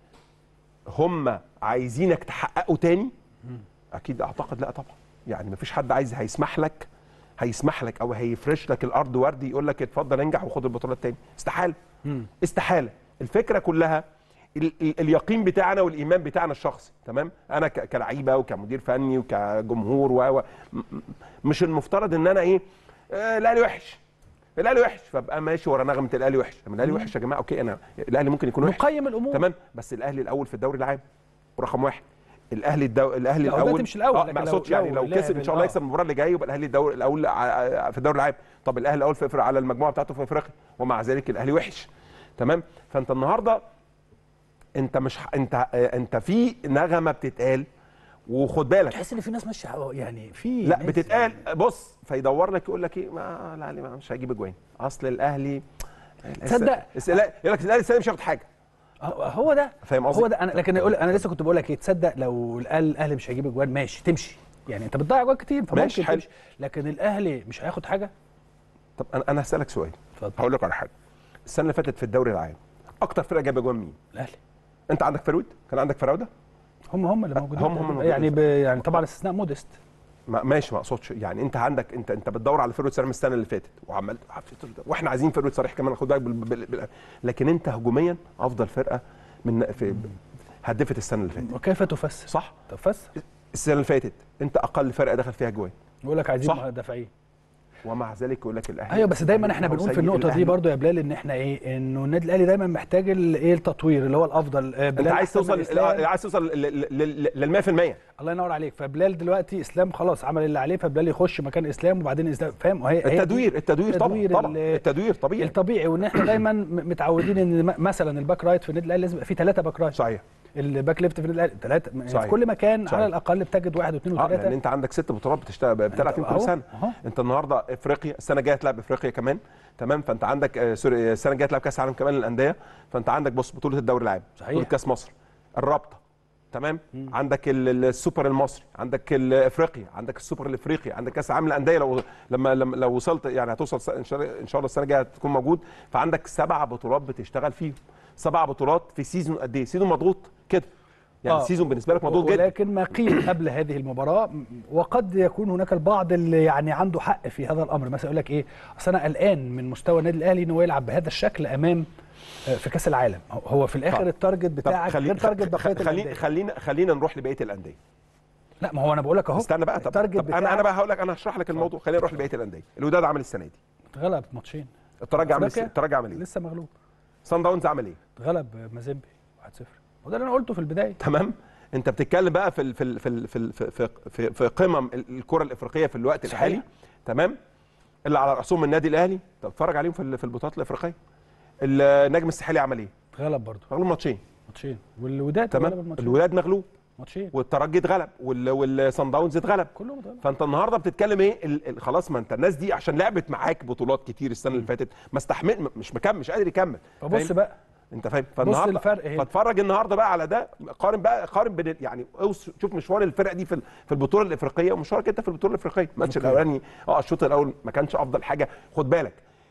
Speaker 5: هم عايزينك تحققه تاني اكيد اعتقد لا طبعا يعني مفيش حد عايز هيسمح لك هيسمح لك او هيفرش لك الارض وردي يقول لك اتفضل انجح وخد البطوله التاني استحاله استحاله الفكره كلها ال ال اليقين بتاعنا والايمان بتاعنا الشخصي تمام انا ك- كلعيبه وكمدير فني وكجمهور و و- م- م- مش المفترض ان انا ايه آه الاهلي وحش الاهلي وحش فابقى ماشي ورا نغمه الاهلي وحش طب الاهلي وحش يا جماعه اوكي انا الاهلي ممكن يكون وحش
Speaker 1: نقيم الامور
Speaker 5: تمام بس الاهلي الاول في الدوري العام رقم واحد الاهلي الدو... الاهلي
Speaker 1: لا، هو
Speaker 5: الاول
Speaker 1: دلوقتي مش الأول،
Speaker 5: آه
Speaker 1: لكن
Speaker 5: ما
Speaker 1: لو-
Speaker 5: اقصدش يعني
Speaker 1: لو
Speaker 5: لو
Speaker 1: لعب
Speaker 5: كسب ان شاء الله
Speaker 1: ال-
Speaker 5: يكسب المباراه اللي جايه يبقى الاهلي الدوري الاول ع- في الدوري العام طب الاهلي الاول في على المجموعه بتاعته في افريقيا ومع ذلك الاهلي وحش تمام فانت النهارده انت مش ح- انت انت في نغمه بتتقال وخد بالك
Speaker 1: تحس ان في ناس ماشيه يعني في
Speaker 5: لا
Speaker 1: ناس
Speaker 5: بتتقال بص فيدور لك يقول لك ايه ما الاهلي ما- مش هيجيب اجوان اصل الاهلي
Speaker 1: تصدق؟
Speaker 5: الس- لا، يقول لك الاهلي السنه دي مش هياخد حاجه
Speaker 1: هو- هو ده
Speaker 5: فاهم قصدي؟
Speaker 1: هو ده انا لكن يقول انا لسه كنت بقول لك ايه تصدق لو الأهلي- الاهلي مش هيجيب اجوان ماشي تمشي يعني انت بتضيع اجوان كتير فممكن
Speaker 5: ماشي، حلو.
Speaker 1: تمشي لكن الاهلي مش هياخد حاجه
Speaker 5: طب انا انا هسالك سؤال
Speaker 1: اتفضل.
Speaker 5: هقول لك على حاجه السنه اللي فاتت في الدوري العام اكتر فرقه جاب اجوان مين
Speaker 1: الاهلي
Speaker 5: انت عندك فرويد كان عندك فراوده
Speaker 1: هم هم اللي موجودين
Speaker 5: هم- هم الموجودين.
Speaker 1: يعني ب... يعني طبعا استثناء مودست
Speaker 5: ما ماشي ما اقصدش يعني انت عندك انت انت بتدور على فرويد صريح من السنه اللي فاتت وعمال واحنا عايزين فرويد صريح كمان خد بالك بال... بال... بال... لكن انت هجوميا افضل فرقه من في هدفت السنه اللي فاتت
Speaker 1: وكيف تفسر
Speaker 5: صح
Speaker 1: تفسر
Speaker 5: السنه اللي فاتت انت اقل فرقه دخل فيها جوان
Speaker 1: يقول لك عايزين
Speaker 5: صح.
Speaker 1: مدافعين
Speaker 5: ومع ذلك يقول لك الاهلي
Speaker 1: ايوه بس دايما احنا
Speaker 5: هو
Speaker 1: بنقول في
Speaker 5: سيء.
Speaker 1: النقطه دي
Speaker 5: الأهلي-
Speaker 1: برضو يا بلال ان احنا ايه انه النادي الاهلي دايما محتاج ال- ايه التطوير اللي هو الافضل آه،
Speaker 5: انت
Speaker 1: بلال
Speaker 5: عايز
Speaker 1: أحسن من
Speaker 5: توصل
Speaker 1: إسلام.
Speaker 5: عايز توصل لل 100%
Speaker 1: الله ينور عليك فبلال دلوقتي اسلام خلاص عمل اللي عليه فبلال يخش مكان اسلام وبعدين اسلام فاهم وهي هي دي
Speaker 5: التدوير التدوير طبعا
Speaker 1: التدوير
Speaker 5: طبعا
Speaker 1: ال-
Speaker 5: التدوير طبيعي
Speaker 1: الطبيعي وان احنا دايما م- متعودين ان م- مثلا الباك رايت في النادي الاهلي لازم يبقى فيه ثلاثه باك رايت
Speaker 5: صحيح
Speaker 1: الباك ليفت في النادي الاهلي ثلاثه يعني
Speaker 5: صحيح.
Speaker 1: في كل مكان
Speaker 5: صحيح.
Speaker 1: على الاقل بتجد واحد واثنين
Speaker 5: اه لان
Speaker 1: وثلاثه
Speaker 5: انت عندك ست بطولات بتشتغل بتلعب فيهم
Speaker 1: أهو،
Speaker 5: كل سنه
Speaker 1: أهو.
Speaker 5: انت النهارده افريقيا السنه الجايه هتلعب افريقيا كمان تمام فانت عندك آه، سوري السنه الجايه هتلعب كاس عالم كمان للانديه فانت عندك بص بطوله الدوري العام
Speaker 1: صحيح.
Speaker 5: بطوله كاس مصر الرابطه تمام عندك ال- ال- السوبر المصري عندك الافريقيا عندك السوبر الافريقي عندك كاس العالم للانديه لو لما لما لو وصلت يعني هتوصل س- ان شاء الله ان شاء الله السنه الجايه هتكون موجود فعندك سبع بطولات بتشتغل فيهم سبع بطولات في سيزون قد ايه سيزون مضغوط كده يعني
Speaker 1: آه.
Speaker 5: السيزون بالنسبه لك مضغوط جدا
Speaker 1: ولكن ما قيل قبل هذه المباراه م- وقد يكون هناك البعض اللي يعني عنده حق في هذا الامر مثلا يقول لك ايه اصل انا قلقان من مستوى النادي الاهلي انه يلعب بهذا الشكل امام آه، في كاس العالم هو- هو في الاخر
Speaker 5: طب.
Speaker 1: التارجت
Speaker 5: طب
Speaker 1: بتاعك
Speaker 5: خلي-
Speaker 1: غير تارجت بقيه
Speaker 5: خلينا
Speaker 1: الانديه
Speaker 5: خلينا خلينا نروح لبقيه الانديه
Speaker 1: لا ما هو انا بقول لك اهو
Speaker 5: استنى بقى طب,
Speaker 1: التارجت
Speaker 5: طب انا انا
Speaker 1: بتاعك
Speaker 5: بقى هقول لك انا هشرح لك الموضوع خلينا نروح لبقيه الانديه الوداد عمل السنه دي
Speaker 1: اتغلب ماتشين
Speaker 5: الترجي عمل
Speaker 1: أفريقيا؟
Speaker 5: الترجي عمل ايه
Speaker 1: لسه مغلوب
Speaker 5: صن داونز عمل ايه
Speaker 1: اتغلب مازيمبي 1-0 وده اللي انا قلته في البدايه
Speaker 5: تمام انت بتتكلم بقى في ال- في ال- في ال- في ال- في في, في, في قمم ال- الكره الافريقيه في الوقت
Speaker 1: صحيح.
Speaker 5: الحالي تمام اللي على راسهم النادي الاهلي طب اتفرج عليهم في ال- في البطولات الافريقيه النجم الساحلي عمل ايه
Speaker 1: اتغلب برضه
Speaker 5: مغلوب ماتشين
Speaker 1: ماتشين والوداد اتغلب
Speaker 5: تمام
Speaker 1: الماتشين
Speaker 5: الوداد مغلوب
Speaker 1: ماتشين
Speaker 5: والترجي اتغلب وال- والصن داونز اتغلب
Speaker 1: كلهم اتغلب
Speaker 5: فانت النهارده بتتكلم ايه ال- ال- خلاص ما انت الناس دي عشان لعبت معاك بطولات كتير السنه اللي فاتت ما استحمل م- مش مكمل مش قادر يكمل
Speaker 1: فبص
Speaker 5: فاهم؟
Speaker 1: بقى
Speaker 5: انت فاهم فالنهارده
Speaker 1: الفرق هنا.
Speaker 5: فاتفرج النهارده بقى على ده قارن بقى قارن بين ال- يعني اوس- شوف مشوار الفرق دي في ال- في البطوله الافريقيه ومشوارك انت في البطوله الافريقيه الماتش
Speaker 1: أوكي.
Speaker 5: الاولاني اه الشوط الاول ما كانش افضل حاجه خد بالك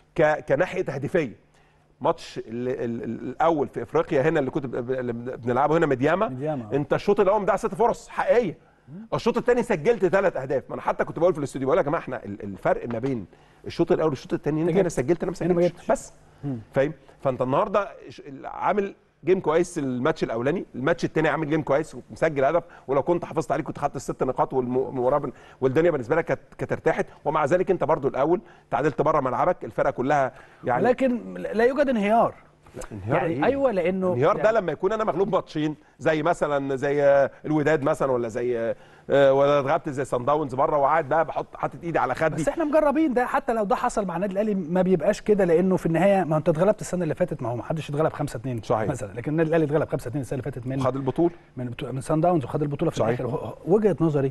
Speaker 5: ك كناحيه تهديفيه ماتش ال ال ال الاول في افريقيا هنا اللي كنت ب- ب- اللي بنلعبه هنا مدياما
Speaker 1: مدياما، آه.
Speaker 5: انت الشوط الاول ده ست فرص حقيقيه الشوط الثاني سجلت ثلاث اهداف ما انا حتى كنت بقول في الاستوديو بقول يا جماعه احنا ال- الفرق ما بين الشوط الاول والشوط الثاني انت
Speaker 1: جبت.
Speaker 5: هنا سجلت انا ما
Speaker 1: هنا ما
Speaker 5: سجلتش
Speaker 1: جبتش.
Speaker 5: بس فاهم فانت النهارده ش- عامل جيم كويس الماتش الاولاني الماتش الثاني عامل جيم كويس ومسجل هدف ولو كنت حافظت عليه كنت خدت الست نقاط والمباراه بن- والدنيا بالنسبه لك كانت كانت ارتاحت ومع ذلك انت برضو الاول تعادلت بره ملعبك الفرقه كلها يعني
Speaker 1: لكن لا يوجد انهيار
Speaker 5: انهيار
Speaker 1: يعني
Speaker 5: إيه؟
Speaker 1: ايوه لانه
Speaker 5: الانهيار ده
Speaker 1: يعني
Speaker 5: لما يكون انا مغلوب ماتشين زي مثلا زي آه، الوداد مثلا ولا زي آه، ولا اتغلبت زي صن داونز بره وقاعد بقى بحط حاطط ايدي على خدي
Speaker 1: بس احنا مجربين ده حتى لو ده حصل مع النادي الاهلي ما بيبقاش كده لانه في النهايه ما انت اتغلبت السنه اللي فاتت ما هو ما حدش اتغلب 5 2
Speaker 5: صحيح.
Speaker 1: مثلا لكن النادي الاهلي اتغلب 5 2 السنه اللي فاتت من
Speaker 5: خد البطوله
Speaker 1: من بتو... من سان داونز وخد البطوله في
Speaker 5: صحيح.
Speaker 1: الاخر هو- وجهه نظري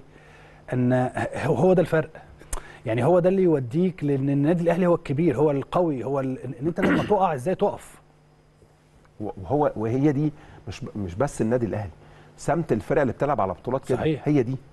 Speaker 1: ان هو هو ده الفرق يعني هو ده اللي يوديك لان النادي الاهلي هو الكبير هو القوي هو ال... ان انت لما تقع ازاي تقف
Speaker 5: وهو وهي دي مش مش بس النادي الاهلي سمت الفرقه اللي بتلعب على بطولات كده
Speaker 1: صحيح.
Speaker 5: هي دي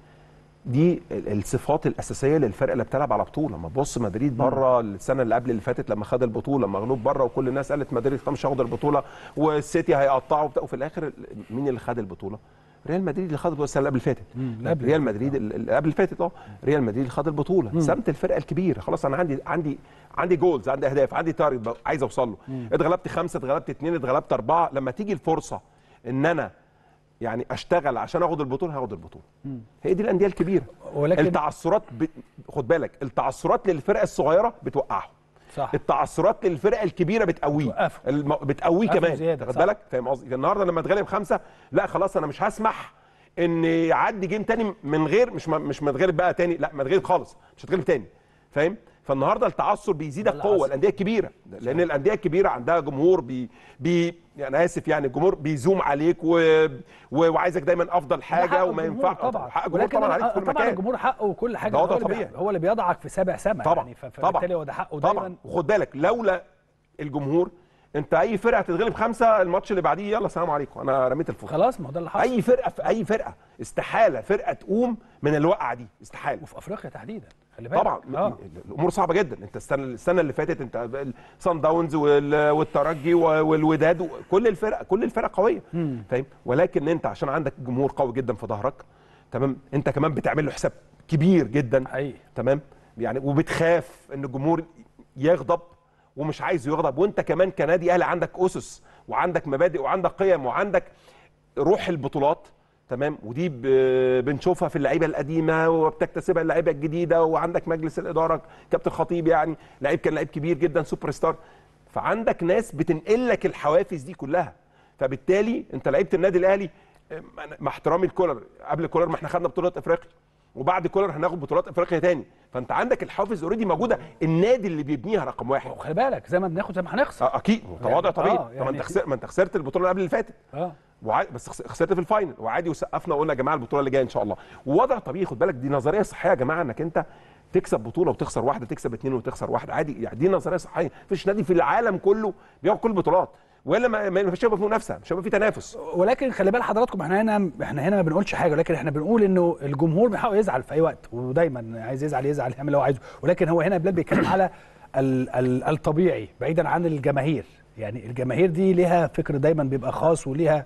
Speaker 5: دي ال- الصفات الاساسيه للفرقه اللي بتلعب على بطوله ما تبص مدريد بره السنه اللي قبل اللي فاتت لما خد البطوله مغلوب بره وكل الناس قالت مدريد مش هياخد البطوله والسيتي هيقطعه وبتاع وفي الاخر ال- مين اللي خد البطوله ريال مدريد اللي خد البطوله السنه اللي قبل اللي فاتت
Speaker 1: اللي قبل
Speaker 5: ريال مدريد ال- اللي قبل اللي فاتت اه ريال مدريد اللي خد البطوله سمت الفرقه الكبيره خلاص انا عندي عندي عندي جولز عندي اهداف عندي تارجت بقى عايز اوصل له اتغلبت خمسه اتغلبت اثنين اتغلبت اربعه لما تيجي الفرصه ان انا يعني اشتغل عشان اخد البطوله هاخد البطوله هي دي الانديه الكبيره
Speaker 1: ولكن-
Speaker 5: التعثرات ب... خد بالك التعثرات للفرق الصغيره بتوقعهم
Speaker 1: صح
Speaker 5: التعثرات للفرق الكبيره بتقويه
Speaker 1: بتوقفه.
Speaker 5: الم... بتقويه
Speaker 1: بتوقفه
Speaker 5: كمان
Speaker 1: زيادة،
Speaker 5: خد
Speaker 1: صح.
Speaker 5: بالك فاهم قصدي النهارده لما اتغلب خمسه لا خلاص انا مش هسمح ان يعدي جيم تاني من غير مش م... مش متغلب بقى تاني لا متغلب خالص مش هتغلب تاني فاهم فالنهارده التعثر بيزيدك
Speaker 1: ده
Speaker 5: قوه
Speaker 1: العصر.
Speaker 5: الانديه الكبيره لان الانديه الكبيره عندها جمهور بي بي يعني انا اسف يعني الجمهور بيزوم عليك و... و... وعايزك دايما افضل
Speaker 1: ده
Speaker 5: حاجه
Speaker 1: حق
Speaker 5: وما
Speaker 1: الجمهور
Speaker 5: ينفع
Speaker 1: طبعا
Speaker 5: حق الجمهور
Speaker 1: ولكن
Speaker 5: طبعا عليك
Speaker 1: أنا-
Speaker 5: في كل
Speaker 1: طبعا
Speaker 5: مكان
Speaker 1: الجمهور حقه وكل حاجه
Speaker 5: ده وضع
Speaker 1: هو اللي بي-
Speaker 5: طبيعي.
Speaker 1: هو اللي بيضعك في سابع سما
Speaker 5: طبعا
Speaker 1: يعني ف-
Speaker 5: طبعا
Speaker 1: فبالتالي هو ده حقه
Speaker 5: طبعا
Speaker 1: دايما
Speaker 5: وخد بالك لولا الجمهور انت اي فرقه هتتغلب خمسه الماتش اللي بعديه يلا سلام عليكم انا رميت الفوق
Speaker 1: خلاص ما هو ده اللي حصل
Speaker 5: اي فرقه في اي فرقه استحاله فرقه تقوم من الوقعه دي استحاله
Speaker 1: وفي افريقيا تحديدا خلي بالك
Speaker 5: طبعا
Speaker 1: اه
Speaker 5: الامور صعبه جدا انت السنه السنه اللي فاتت انت صن داونز وال- والترجي والوداد كل الفرق كل الفرق قويه فاهم ولكن انت عشان عندك جمهور قوي جدا في ظهرك تمام انت كمان بتعمل له حساب كبير جدا
Speaker 1: حقيقي
Speaker 5: تمام يعني وبتخاف ان الجمهور يغضب ومش عايز يغضب وانت كمان كنادي اهلي عندك اسس وعندك مبادئ وعندك قيم وعندك روح البطولات تمام ودي ب- بنشوفها في اللعيبه القديمه وبتكتسبها اللعيبه الجديده وعندك مجلس الاداره كابتن خطيب يعني لعيب كان لعيب كبير جدا سوبر ستار فعندك ناس بتنقل لك الحوافز دي كلها فبالتالي انت لعيبه النادي الاهلي اه، مع احترامي لكولر قبل كولر ما احنا خدنا بطوله افريقيا وبعد كولر هناخد بطولات افريقيا تاني فانت عندك الحافز اوريدي موجوده النادي اللي بيبنيها رقم واحد
Speaker 1: وخلي بالك زي ما بناخد زي ما هنخسر
Speaker 5: اه اكيد تواضع طبيعي
Speaker 1: آه،
Speaker 5: طب ما
Speaker 1: يعني
Speaker 5: انت خسرت ما انت خسرت البطوله اللي قبل اللي فاتت
Speaker 1: اه
Speaker 5: وعادي بس خس- خسرت في الفاينل وعادي وسقفنا وقلنا يا جماعه البطوله اللي جايه ان شاء الله ووضع طبيعي خد بالك دي نظريه صحيه يا جماعه انك انت تكسب بطوله وتخسر واحده تكسب اثنين وتخسر واحده عادي يعني دي نظريه صحيه مفيش نادي في العالم كله بياخد كل البطولات والا ما ما- مش هيبقى في منافسه مش هيبقى في تنافس
Speaker 1: ولكن خلي بال حضراتكم احنا هنا احنا هنا ما بنقولش حاجه ولكن احنا بنقول انه الجمهور بيحاول يزعل في اي وقت ودايما عايز يزعل يزعل يعمل اللي هو عايزه ولكن هو هنا بلال بيتكلم على ال ال الطبيعي بعيدا عن الجماهير يعني الجماهير دي ليها فكر دايما بيبقى خاص وليها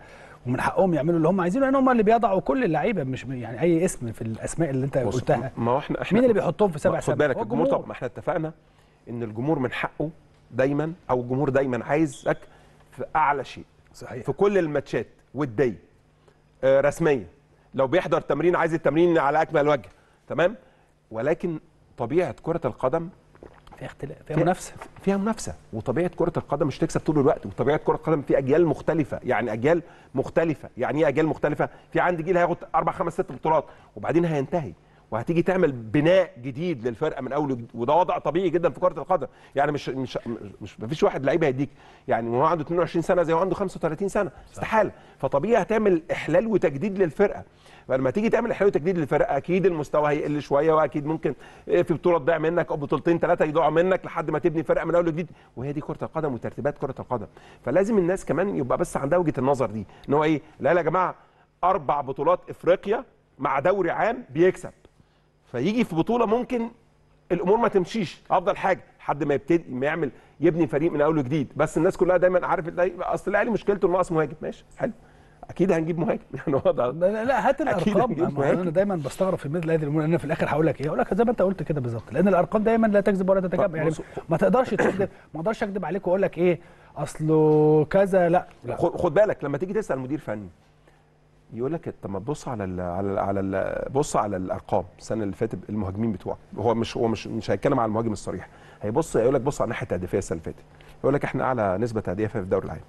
Speaker 1: ومن حقهم يعملوا اللي هم عايزينه لان هم اللي بيضعوا كل اللعيبه مش يعني اي اسم في الاسماء اللي انت
Speaker 5: بص،
Speaker 1: قلتها
Speaker 5: ما هو احنا احنا
Speaker 1: مين اللي بيحطهم في سبع
Speaker 5: خد
Speaker 1: سبع
Speaker 5: بالك
Speaker 1: هو
Speaker 5: الجمهور طب ما احنا اتفقنا ان الجمهور من حقه دايما او الجمهور دايما عايزك في اعلى شيء
Speaker 1: صحيح
Speaker 5: في كل الماتشات وديه آه، رسميه لو بيحضر تمرين عايز التمرين على اكمل وجه تمام ولكن طبيعه كره القدم
Speaker 1: في اختلاف في منافسه
Speaker 5: فيها منافسه وطبيعه كره القدم مش تكسب طول الوقت وطبيعه كره القدم في اجيال مختلفه يعني اجيال مختلفه يعني ايه اجيال مختلفه في عندي جيل هياخد اربع خمس ست بطولات وبعدين هينتهي وهتيجي تعمل بناء جديد للفرقه من اول وجديد وده وضع طبيعي جدا في كره القدم يعني مش مش مش مفيش واحد لعيب هيديك يعني وهو عنده 22 سنه زي وعنده 35 سنه استحاله فطبيعي هتعمل احلال وتجديد للفرقه فلما تيجي تعمل احلال وتجديد للفرقه اكيد المستوى هيقل شويه واكيد ممكن في بطوله تضيع منك او بطولتين ثلاثه يضيعوا منك لحد ما تبني فرقه من اول وجديد وهي دي كره القدم وترتيبات كره القدم فلازم الناس كمان يبقى بس عندها وجهه النظر دي ان هو ايه لا لا يا جماعه اربع بطولات افريقيا مع دوري عام بيكسب فيجي في بطوله ممكن الامور ما تمشيش افضل حاجه لحد ما يبتدي ما يعمل يبني فريق من اول وجديد بس الناس كلها دايما عارف ال- اصل الاهلي مشكلته انه ناقص مهاجم ماشي حلو اكيد هنجيب مهاجم يعني هو ده
Speaker 1: لا لا هات
Speaker 5: أكيد
Speaker 1: الارقام
Speaker 5: هنجيب
Speaker 1: ما هو انا
Speaker 5: مهاجم.
Speaker 1: دايما بستغرب في النادي الاهلي لان انا في الاخر هقول لك ايه هقول لك زي ما انت قلت كده بالظبط لان الارقام دايما لا تكذب ولا تتجمع يعني
Speaker 5: بص-
Speaker 1: ما تقدرش تكذب ما اقدرش اكذب عليك واقول لك ايه اصله كذا لا لا
Speaker 5: خد خد بالك لما تيجي تسال مدير فني يقول لك طب ما تبص على ال على ال على ال بص على الارقام السنه اللي فاتت المهاجمين بتوعك هو مش هو مش مش هيتكلم على المهاجم الصريح هيبص يقول لك بص على الناحيه التهديفيه السنه اللي فاتت يقول لك احنا اعلى نسبه تهديفيه في الدوري العام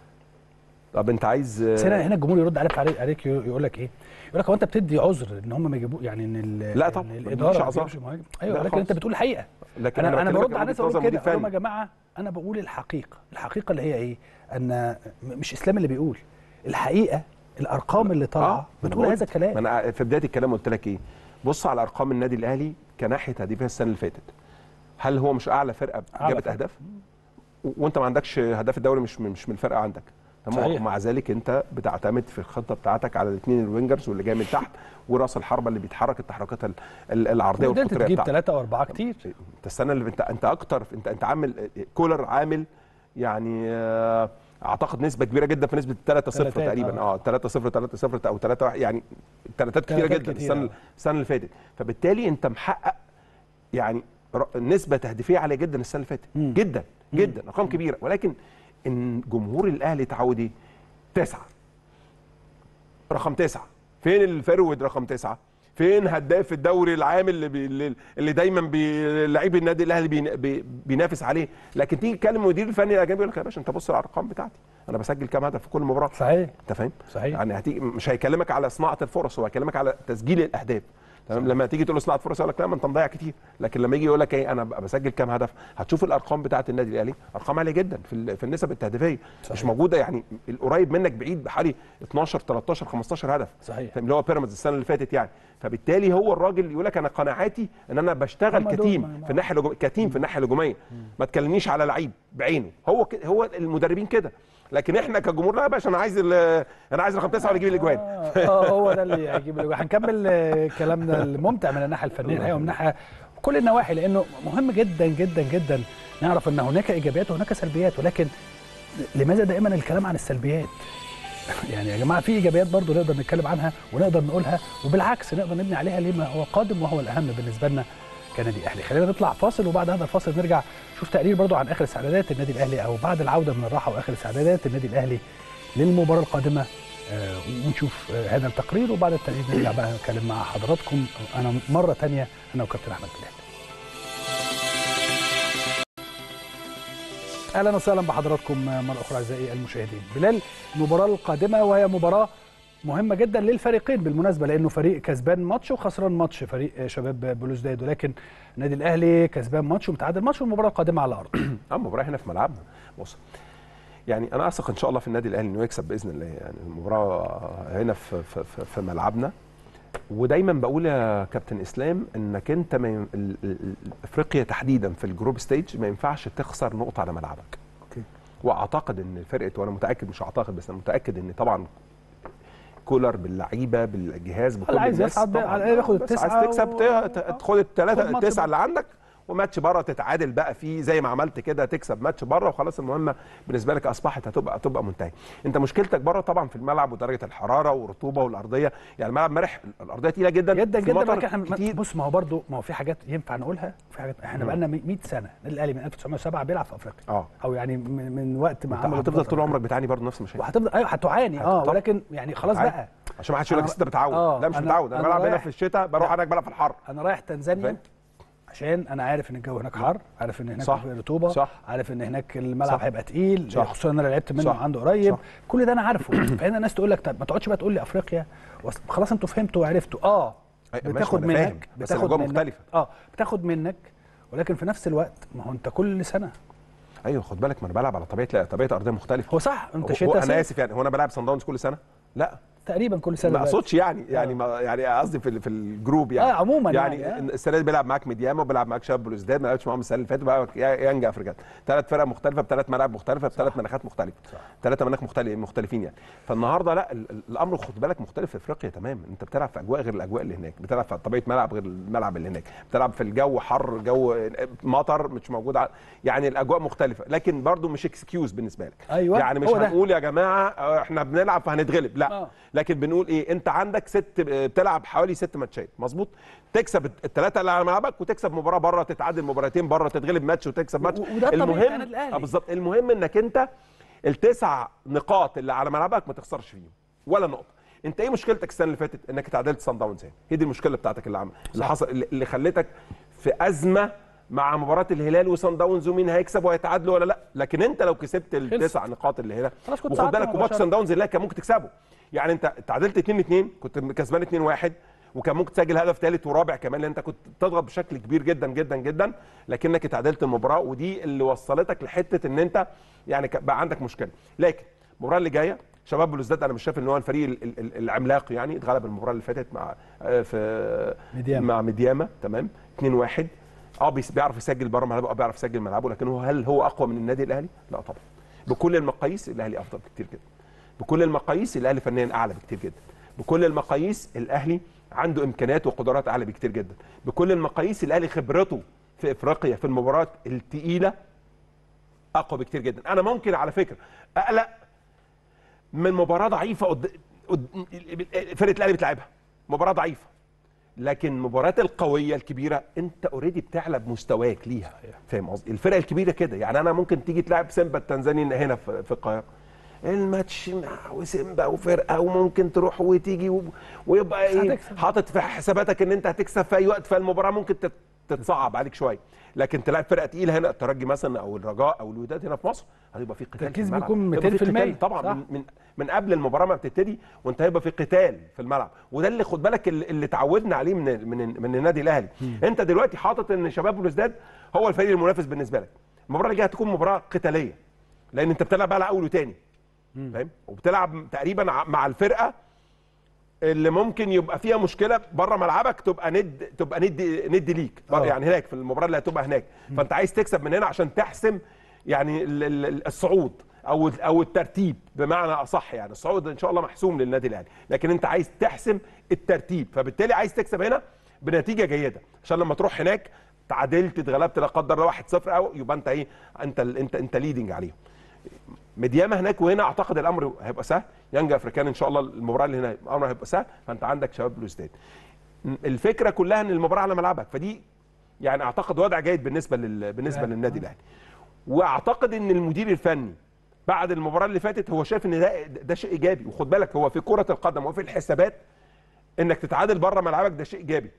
Speaker 5: طب انت عايز
Speaker 1: بس هنا هنا الجمهور يرد عليك عليك, عليك يقول لك ايه؟ يقول لك هو انت بتدي عذر ان هم ما يجيبوه يعني ان ال-
Speaker 5: لا
Speaker 1: إن
Speaker 5: طبعا، ما
Speaker 1: الاداره
Speaker 5: بيديش
Speaker 1: ما
Speaker 5: أعذار.
Speaker 1: تجيبش مهاجم ايوه
Speaker 5: لا
Speaker 1: لكن
Speaker 5: خالص.
Speaker 1: انت بتقول الحقيقه
Speaker 5: لكن
Speaker 1: انا انا
Speaker 5: بكلمك
Speaker 1: برد
Speaker 5: عن
Speaker 1: على الناس
Speaker 5: وجهة
Speaker 1: اقول
Speaker 5: نظر مدير
Speaker 1: كده اقول
Speaker 5: فني.
Speaker 1: لهم يا جماعه انا بقول الحقيقه الحقيقه اللي هي ايه؟ ان مش اسلام اللي بيقول الحقيقه الارقام اللي طالعه
Speaker 5: ما أنا
Speaker 1: بتقول
Speaker 5: قلت.
Speaker 1: هذا الكلام
Speaker 5: ما انا في بدايه الكلام قلت لك ايه بص على ارقام النادي الاهلي كناحيه تهديفيه السنه اللي فاتت هل هو مش اعلى فرقه
Speaker 1: أعلى
Speaker 5: جابت
Speaker 1: فرقة.
Speaker 5: اهداف و- وانت ما عندكش هداف الدوري مش من- مش من الفرقه عندك تمام؟
Speaker 1: صحيح.
Speaker 5: ومع ذلك انت بتعتمد في الخطه بتاعتك على الاثنين الوينجرز واللي جاي من تحت وراس الحربه اللي بيتحرك التحركات ال- ال- العرضيه
Speaker 1: قدرت
Speaker 5: والقطريه
Speaker 1: تجيب
Speaker 5: بتاعتك
Speaker 1: ثلاثه واربعه كتير
Speaker 5: انت السنه اللي انت انت اكتر انت انت عامل كولر عامل يعني آه، اعتقد نسبه كبيره جدا في نسبه 3 0
Speaker 1: تلاتات،
Speaker 5: تقريبا
Speaker 1: آه.
Speaker 5: اه 3 0 3 0 او 3 1 يعني تلاتات كتيره
Speaker 1: تلاتات
Speaker 5: جدا
Speaker 1: كتيرة،
Speaker 5: السنه
Speaker 1: آه.
Speaker 5: السنه اللي فاتت فبالتالي انت محقق يعني ر- نسبه تهديفيه عاليه جدا السنه اللي فاتت
Speaker 1: مم.
Speaker 5: جدا جدا ارقام كبيره ولكن ان جمهور الاهلي تعود ايه؟ تسعه رقم تسعه فين الفرود رقم تسعه؟ فين هداف الدوري العام اللي بي اللي- اللي دايما بي- لعيب النادي الاهلي بي بي بينافس عليه لكن تيجي تكلم المدير الفني الاجنبي يقول لك يا باشا انت بص على الارقام بتاعتي انا بسجل كام هدف في كل مباراه
Speaker 1: صحيح
Speaker 5: انت فاهم؟
Speaker 1: صحيح.
Speaker 5: يعني هتيجي مش هيكلمك على صناعه الفرص هو هيكلمك على تسجيل الاهداف تمام لما تيجي تقول له صناعه فرص يقول لك لا ما انت مضيع كتير لكن لما يجي يقول لك ايه انا ببقى بسجل كام هدف هتشوف الارقام بتاعه النادي الاهلي ارقام عاليه جدا في ال- في النسب التهديفيه
Speaker 1: صحيح.
Speaker 5: مش موجوده يعني القريب منك بعيد بحوالي 12 13 15 هدف
Speaker 1: صحيح.
Speaker 5: فاهم؟ اللي هو بيراميدز السنه اللي فاتت يعني فبالتالي هو الراجل يقول لك انا قناعاتي ان انا بشتغل
Speaker 1: هم دول
Speaker 5: كتيم
Speaker 1: ما-
Speaker 5: في الناحيه الهجوميه كتيم في الناحيه الهجوميه ما تكلمنيش على لعيب بعينه هو ك... هو المدربين كده لكن احنا كجمهور لا يا باشا انا عايز ال- انا عايز رقم تسعه اللي يجيب الاجوان
Speaker 1: اه هو ده اللي هيجيب الأجوان. هنكمل آه، كلامنا الممتع من الناحيه الفنيه الحقيقه ومن ناحيه كل النواحي لانه مهم جدا جدا جدا نعرف ان هناك ايجابيات وهناك سلبيات ولكن لماذا دائما الكلام عن السلبيات؟ يعني يا جماعه في ايجابيات برضو نقدر نتكلم عنها ونقدر نقولها وبالعكس نقدر نبني عليها لما هو قادم وهو الاهم بالنسبه لنا كنادي اهلي خلينا نطلع فاصل وبعد هذا الفاصل نرجع نشوف تقرير برضو عن اخر استعدادات النادي الاهلي او بعد العوده من الراحه واخر استعدادات النادي الاهلي للمباراه القادمه آه، ونشوف آه، هذا التقرير وبعد التقرير نرجع بقى نتكلم مع حضراتكم انا مره تانية انا وكابتن احمد بلال اهلا وسهلا بحضراتكم مره اخرى اعزائي المشاهدين بلال المباراه القادمه وهي مباراه مهمه جدا للفريقين بالمناسبه لانه فريق كسبان ماتش وخسران ماتش فريق شباب بلوزداد ولكن النادي الاهلي كسبان ماتش ومتعادل ماتش والمباراه القادمه على الارض
Speaker 5: اه المباراه هنا في ملعبنا بص يعني انا اثق ان شاء الله في النادي الاهلي انه يكسب باذن الله يعني المباراه هنا في في, في, في ملعبنا ودايما بقول يا كابتن اسلام انك انت ما ين- ال- ال- ال- افريقيا تحديدا في الجروب ستيج ما ينفعش تخسر نقطه على ملعبك
Speaker 1: اوكي
Speaker 5: واعتقد ان فرقه وانا متاكد مش اعتقد بس انا متاكد ان طبعا كولر باللعيبه بالجهاز بكل
Speaker 1: اللي عايز
Speaker 5: الناس
Speaker 1: يصعد
Speaker 5: طبعاً.
Speaker 1: على الأقل ياخد
Speaker 5: بس
Speaker 1: التسعة
Speaker 5: عايز تكسب
Speaker 1: و-
Speaker 5: ت- ت- تاخد الثلاثه
Speaker 1: خد ماتش
Speaker 5: التسعه اللي عندك وماتش بره تتعادل بقى فيه زي ما عملت كده تكسب ماتش بره وخلاص المهمه بالنسبه لك اصبحت هتبقى هتبقى منتهيه انت مشكلتك بره طبعا في الملعب ودرجه الحراره والرطوبه والارضيه يعني الملعب امبارح الارضيه تقيله جدا
Speaker 1: جدا
Speaker 5: في
Speaker 1: جدا
Speaker 5: مطر
Speaker 1: لكن احنا
Speaker 5: كتير
Speaker 1: بص ما هو برضه ما هو في حاجات ينفع نقولها في حاجات احنا بقى لنا 100 سنه النادي الاهلي من 1907 بيلعب في افريقيا
Speaker 5: اه
Speaker 1: او يعني من, من وقت ما
Speaker 5: انت
Speaker 1: عملوا
Speaker 5: هتفضل
Speaker 1: بطولة
Speaker 5: طول عمرك
Speaker 1: أفريقيا.
Speaker 5: بتعاني برضه نفس المشاكل
Speaker 1: وهتفضل ايوه هتعاني اه
Speaker 5: طبعا.
Speaker 1: ولكن يعني خلاص
Speaker 5: عادي.
Speaker 1: بقى
Speaker 5: عشان ما حدش يقول لك
Speaker 1: أنا-
Speaker 5: انت متعود
Speaker 1: آه،
Speaker 5: لا مش
Speaker 1: أنا-
Speaker 5: متعود انا
Speaker 1: أنا
Speaker 5: بلعب هنا
Speaker 1: رايح-
Speaker 5: في الشتاء بروح
Speaker 1: لا.
Speaker 5: هناك بلعب في الحر
Speaker 1: انا رايح تنزانيا
Speaker 5: فاهم؟
Speaker 1: عشان انا عارف ان الجو هناك حر عارف ان هناك
Speaker 5: صح.
Speaker 1: في رطوبه
Speaker 5: صح.
Speaker 1: عارف ان هناك الملعب
Speaker 5: صح.
Speaker 1: هيبقى تقيل
Speaker 5: صح.
Speaker 1: خصوصا ان انا لعبت منه
Speaker 5: صح.
Speaker 1: عنده قريب
Speaker 5: صح.
Speaker 1: كل ده انا عارفه فهنا الناس تقول لك طب ما تقعدش بقى تقول لي افريقيا وص- خلاص انتوا فهمتوا وعرفتوا اه
Speaker 5: أي- ماشي،
Speaker 1: بتاخد
Speaker 5: ما أنا فاهم،
Speaker 1: منك
Speaker 5: بس
Speaker 1: بتاخد
Speaker 5: الأجواء
Speaker 1: منك
Speaker 5: مختلفة.
Speaker 1: اه بتاخد منك ولكن في نفس الوقت ما هو انت كل سنه
Speaker 5: ايوه خد بالك ما انا بلعب على طبيعه لا طبيعه ارضيه مختلفه
Speaker 1: هو صح انت
Speaker 5: هو-
Speaker 1: شتاء
Speaker 5: انا
Speaker 1: صيف.
Speaker 5: اسف يعني هو انا بلعب صن داونز كل سنه لا
Speaker 1: تقريبا كل سنه
Speaker 5: ما
Speaker 1: دلوقتي.
Speaker 5: اقصدش يعني يعني ما يعني قصدي في ال- في الجروب يعني
Speaker 1: آه، عموماً
Speaker 5: يعني,
Speaker 1: يعني، آه.
Speaker 5: السنه دي بيلعب معاك ميدياما وبيلعب معاك شباب بلوزداد ما لعبش معاهم السنه اللي فاتت بقى يانج افريكان ثلاث فرق مختلفه بثلاث ملاعب مختلفه بثلاث مناخات مختلفه ثلاثه مناخ مختلف مختلفين يعني فالنهارده لا ال- ال- الامر خد بالك مختلف في افريقيا تماما انت بتلعب في اجواء غير الاجواء اللي هناك بتلعب في طبيعه ملعب غير الملعب اللي هناك بتلعب في الجو حر جو مطر مش موجود ع- يعني الاجواء مختلفه لكن برضو مش اكسكيوز بالنسبه لك
Speaker 1: أيوة،
Speaker 5: يعني مش
Speaker 1: هو ده.
Speaker 5: هنقول يا جماعه آه، احنا بنلعب فهنتغلب لا
Speaker 1: آه.
Speaker 5: لكن بنقول ايه انت عندك ست بتلعب حوالي ست ماتشات مظبوط تكسب الثلاثه اللي على ملعبك وتكسب مباراه بره تتعادل مباراتين بره تتغلب ماتش وتكسب ماتش
Speaker 1: و- وده الطبيعي بتاع
Speaker 5: المهم
Speaker 1: النادي الأهلي.
Speaker 5: آه بالظبط المهم انك انت التسع نقاط اللي على ملعبك ما تخسرش فيهم ولا نقطه انت ايه مشكلتك السنه اللي فاتت انك تعادلت صن داونز هنا هي دي المشكله بتاعتك اللي عم... اللي حصل اللي- اللي خلتك في ازمه مع مباراه الهلال وصن داونز ومين هيكسب وهيتعادلوا ولا لا لكن انت لو كسبت التسع نقاط اللي هنا
Speaker 1: خلاص كنت
Speaker 5: وخد
Speaker 1: صعدت
Speaker 5: بالك وماتش
Speaker 1: مباشرة.
Speaker 5: صن داونز اللي كان ممكن تكسبه يعني انت تعادلت 2 2 كنت كسبان 2 1 وكان ممكن تسجل هدف ثالث ورابع كمان لان انت كنت تضغط بشكل كبير جدا جدا جدا لكنك تعادلت المباراه ودي اللي وصلتك لحته ان انت يعني ك- بقى عندك مشكله لكن المباراه اللي جايه شباب بلوزداد انا مش شايف ان هو الفريق ال- ال- ال- العملاق يعني اتغلب المباراه اللي فاتت مع آه، في
Speaker 1: ميدياما.
Speaker 5: مع ميدياما تمام 2 1 اه بيس- بيعرف يسجل بره ملعبه اه بيعرف يسجل ملعبه لكن هو هل هو اقوى من النادي الاهلي؟ لا طبعا بكل المقاييس الاهلي افضل بكتير جدا بكل المقاييس الاهلي فنيا اعلى بكتير جدا بكل المقاييس الاهلي عنده امكانيات وقدرات اعلى بكتير جدا بكل المقاييس الاهلي خبرته في افريقيا في المباريات الثقيله اقوى بكتير جدا انا ممكن على فكره اقلق من مباراه ضعيفه قد... قد... فرقه الاهلي بتلعبها مباراه ضعيفه لكن المباريات القويه الكبيره انت اوريدي بتعلى بمستواك ليها فاهم قصدي الفرق الكبيره كده يعني انا ممكن تيجي تلعب سيمبا التنزاني هنا في, في القاهره الماتش مع وسيمبا وفرقه وممكن تروح وتيجي و... ويبقى ايه
Speaker 1: هتكسب.
Speaker 5: حاطط في حساباتك ان انت هتكسب في اي وقت فالمباراه ممكن تت... تتصعب عليك شويه لكن تلعب فرقه تقيله هنا الترجي مثلا او الرجاء او الوداد هنا في مصر هيبقى في قتال في
Speaker 1: التركيز
Speaker 5: الملعب.
Speaker 1: بيكون
Speaker 5: هيبقى في
Speaker 1: 200%
Speaker 5: قتال طبعا
Speaker 1: صح.
Speaker 5: من من من قبل المباراه ما بتبتدي وانت هيبقى في قتال في الملعب وده اللي خد بالك اللي اللي اتعودنا عليه من من من النادي الاهلي انت دلوقتي حاطط ان شباب بلوزداد هو الفريق المنافس بالنسبه لك المباراه اللي جايه هتكون مباراه قتاليه لان انت بتلعب على اول وتاني فاهم وبتلعب تقريبا ع- مع الفرقه اللي ممكن يبقى فيها مشكله بره ملعبك تبقى ند تبقى ند ند ليك بره
Speaker 1: آه.
Speaker 5: يعني هناك في المباراه اللي هتبقى هناك فانت عايز تكسب من هنا عشان تحسم يعني ال- ال- الصعود او او الترتيب بمعنى اصح يعني الصعود ان شاء الله محسوم للنادي الاهلي لكن انت عايز تحسم الترتيب فبالتالي عايز تكسب هنا بنتيجه جيده عشان لما تروح هناك تعادلت اتغلبت لا قدر الله 1-0 او يبقى انت ايه انت ال- انت انت ليدنج عليهم مدياما هناك وهنا اعتقد الامر هيبقى سهل يانجا افريكان ان شاء الله المباراه اللي هنا الامر هيبقى سهل فانت عندك شباب بلوزداد الفكره كلها ان المباراه على ملعبك فدي يعني اعتقد وضع جيد بالنسبه لل... بالنسبه
Speaker 1: يعني،
Speaker 5: للنادي
Speaker 1: آه.
Speaker 5: الاهلي واعتقد ان المدير الفني بعد المباراه اللي فاتت هو شايف ان ده ده شيء ايجابي وخد بالك هو في كره القدم وفي الحسابات انك تتعادل بره ملعبك ده شيء ايجابي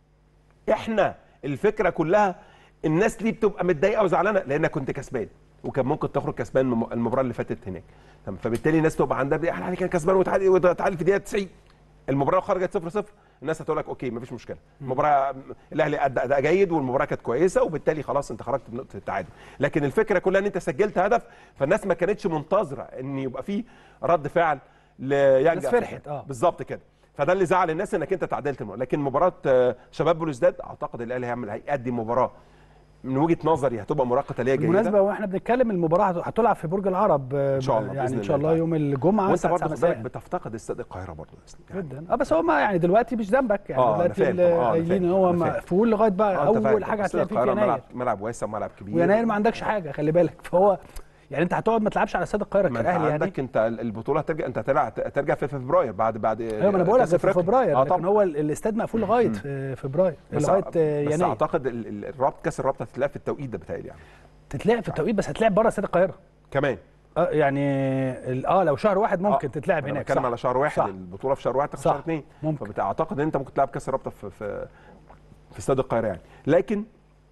Speaker 5: احنا الفكره كلها الناس ليه بتبقى متضايقه وزعلانه لانك كنت كسبان وكان ممكن تخرج كسبان من المباراه اللي فاتت هناك تمام؟ فبالتالي الناس تبقى عندها بداية، احنا كان كسبان وتعادل وتعادل في دقيقه 90 المباراه خرجت 0 0 الناس هتقول لك اوكي مفيش مشكله المباراه الاهلي ادى اداء جيد والمباراه كانت كويسه وبالتالي خلاص انت خرجت بنقطه التعادل لكن الفكره كلها ان انت سجلت هدف فالناس ما كانتش منتظره ان يبقى في رد فعل ليانجا
Speaker 1: الناس فرحت، اه.
Speaker 5: بالظبط كده فده اللي زعل الناس انك انت تعادلت المباراه لكن مباراه آه، شباب بلوزداد اعتقد الاهلي هيعمل هيقدم مباراه من وجهه نظري هتبقى مباراه قتاليه جيده
Speaker 1: بالمناسبه واحنا بنتكلم المباراه هت- هتلعب في برج العرب ان
Speaker 5: شاء الله،
Speaker 1: يعني
Speaker 5: بإذن
Speaker 1: ان شاء
Speaker 5: الله
Speaker 1: الله
Speaker 5: تعالى.
Speaker 1: يوم الجمعه
Speaker 5: وانت
Speaker 1: الساعه
Speaker 5: برضه
Speaker 1: 9
Speaker 5: خد بالك
Speaker 1: مساء
Speaker 5: بتفتقد استاد القاهره برضه يا اسلام. يعني
Speaker 1: جدا اه بس هو ما يعني دلوقتي مش ذنبك يعني
Speaker 5: آه، أنا
Speaker 1: دلوقتي
Speaker 5: فاهم طبعاً، آه، أنا
Speaker 1: قايلين
Speaker 5: فاهم،
Speaker 1: هو
Speaker 5: أنا فاهم.
Speaker 1: مقفول لغايه بقى
Speaker 5: آه، أنت فاهم.
Speaker 1: اول حاجه
Speaker 5: استاد
Speaker 1: هتلاقي فيه في
Speaker 5: القاهرة
Speaker 1: يناير
Speaker 5: ملعب ملعب واسع ملعب كبير
Speaker 1: ويناير ما عندكش حاجه خلي بالك فهو يعني انت هتقعد ما تلعبش على استاد القاهره
Speaker 5: ما انت
Speaker 1: كاهلي يعني
Speaker 5: عندك انت البطوله هترجع انت هترجع ترجع في فبراير بعد بعد
Speaker 1: ايوه ما انا بقول لك
Speaker 5: كأس
Speaker 1: في
Speaker 5: أفريقيا.
Speaker 1: فبراير
Speaker 5: اه
Speaker 1: لكن
Speaker 5: طبعا
Speaker 1: هو ال- الاستاد مقفول لغايه في فبراير
Speaker 5: بس
Speaker 1: لغايه
Speaker 5: بس
Speaker 1: يناير
Speaker 5: اعتقد ال- ال- الرابط كاس الرابطه هتتلعب في التوقيت ده بتهيألي يعني
Speaker 1: تتلعب في التوقيت بس هتلعب بره استاد القاهره
Speaker 5: كمان
Speaker 1: اه يعني ال- اه لو شهر واحد ممكن
Speaker 5: آه،
Speaker 1: تتلعب
Speaker 5: انا
Speaker 1: هناك
Speaker 5: بتكلم
Speaker 1: صح.
Speaker 5: على شهر واحد
Speaker 1: صح.
Speaker 5: البطوله في شهر واحد تاخد
Speaker 1: صح.
Speaker 5: شهر اثنين
Speaker 1: ممكن.
Speaker 5: فاعتقد ان انت ممكن تلعب كاس الرابطه في في في استاد القاهره يعني لكن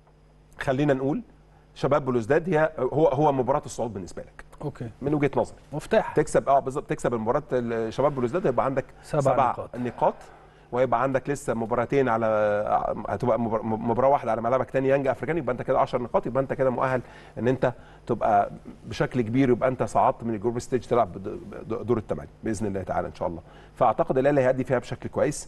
Speaker 5: خلينا نقول شباب بلوزداد هي هو هو مباراه الصعود بالنسبه لك
Speaker 1: اوكي
Speaker 5: من وجهه نظري
Speaker 1: مفتاح
Speaker 5: تكسب اه بالظبط تكسب المباراه ال- شباب بلوزداد هيبقى عندك
Speaker 1: سبع
Speaker 5: سبع
Speaker 1: نقاط.
Speaker 5: نقاط وهيبقى عندك لسه مباراتين على هتبقى مبار- مباراه واحده على ملعبك تاني يانج افريكان يبقى انت كده 10 نقاط يبقى انت كده مؤهل ان انت تبقى بشكل كبير يبقى انت صعدت من الجروب ستيج تلعب بد- دور الثمانيه باذن الله تعالى ان شاء الله فاعتقد الاهلي هيأدي فيها بشكل كويس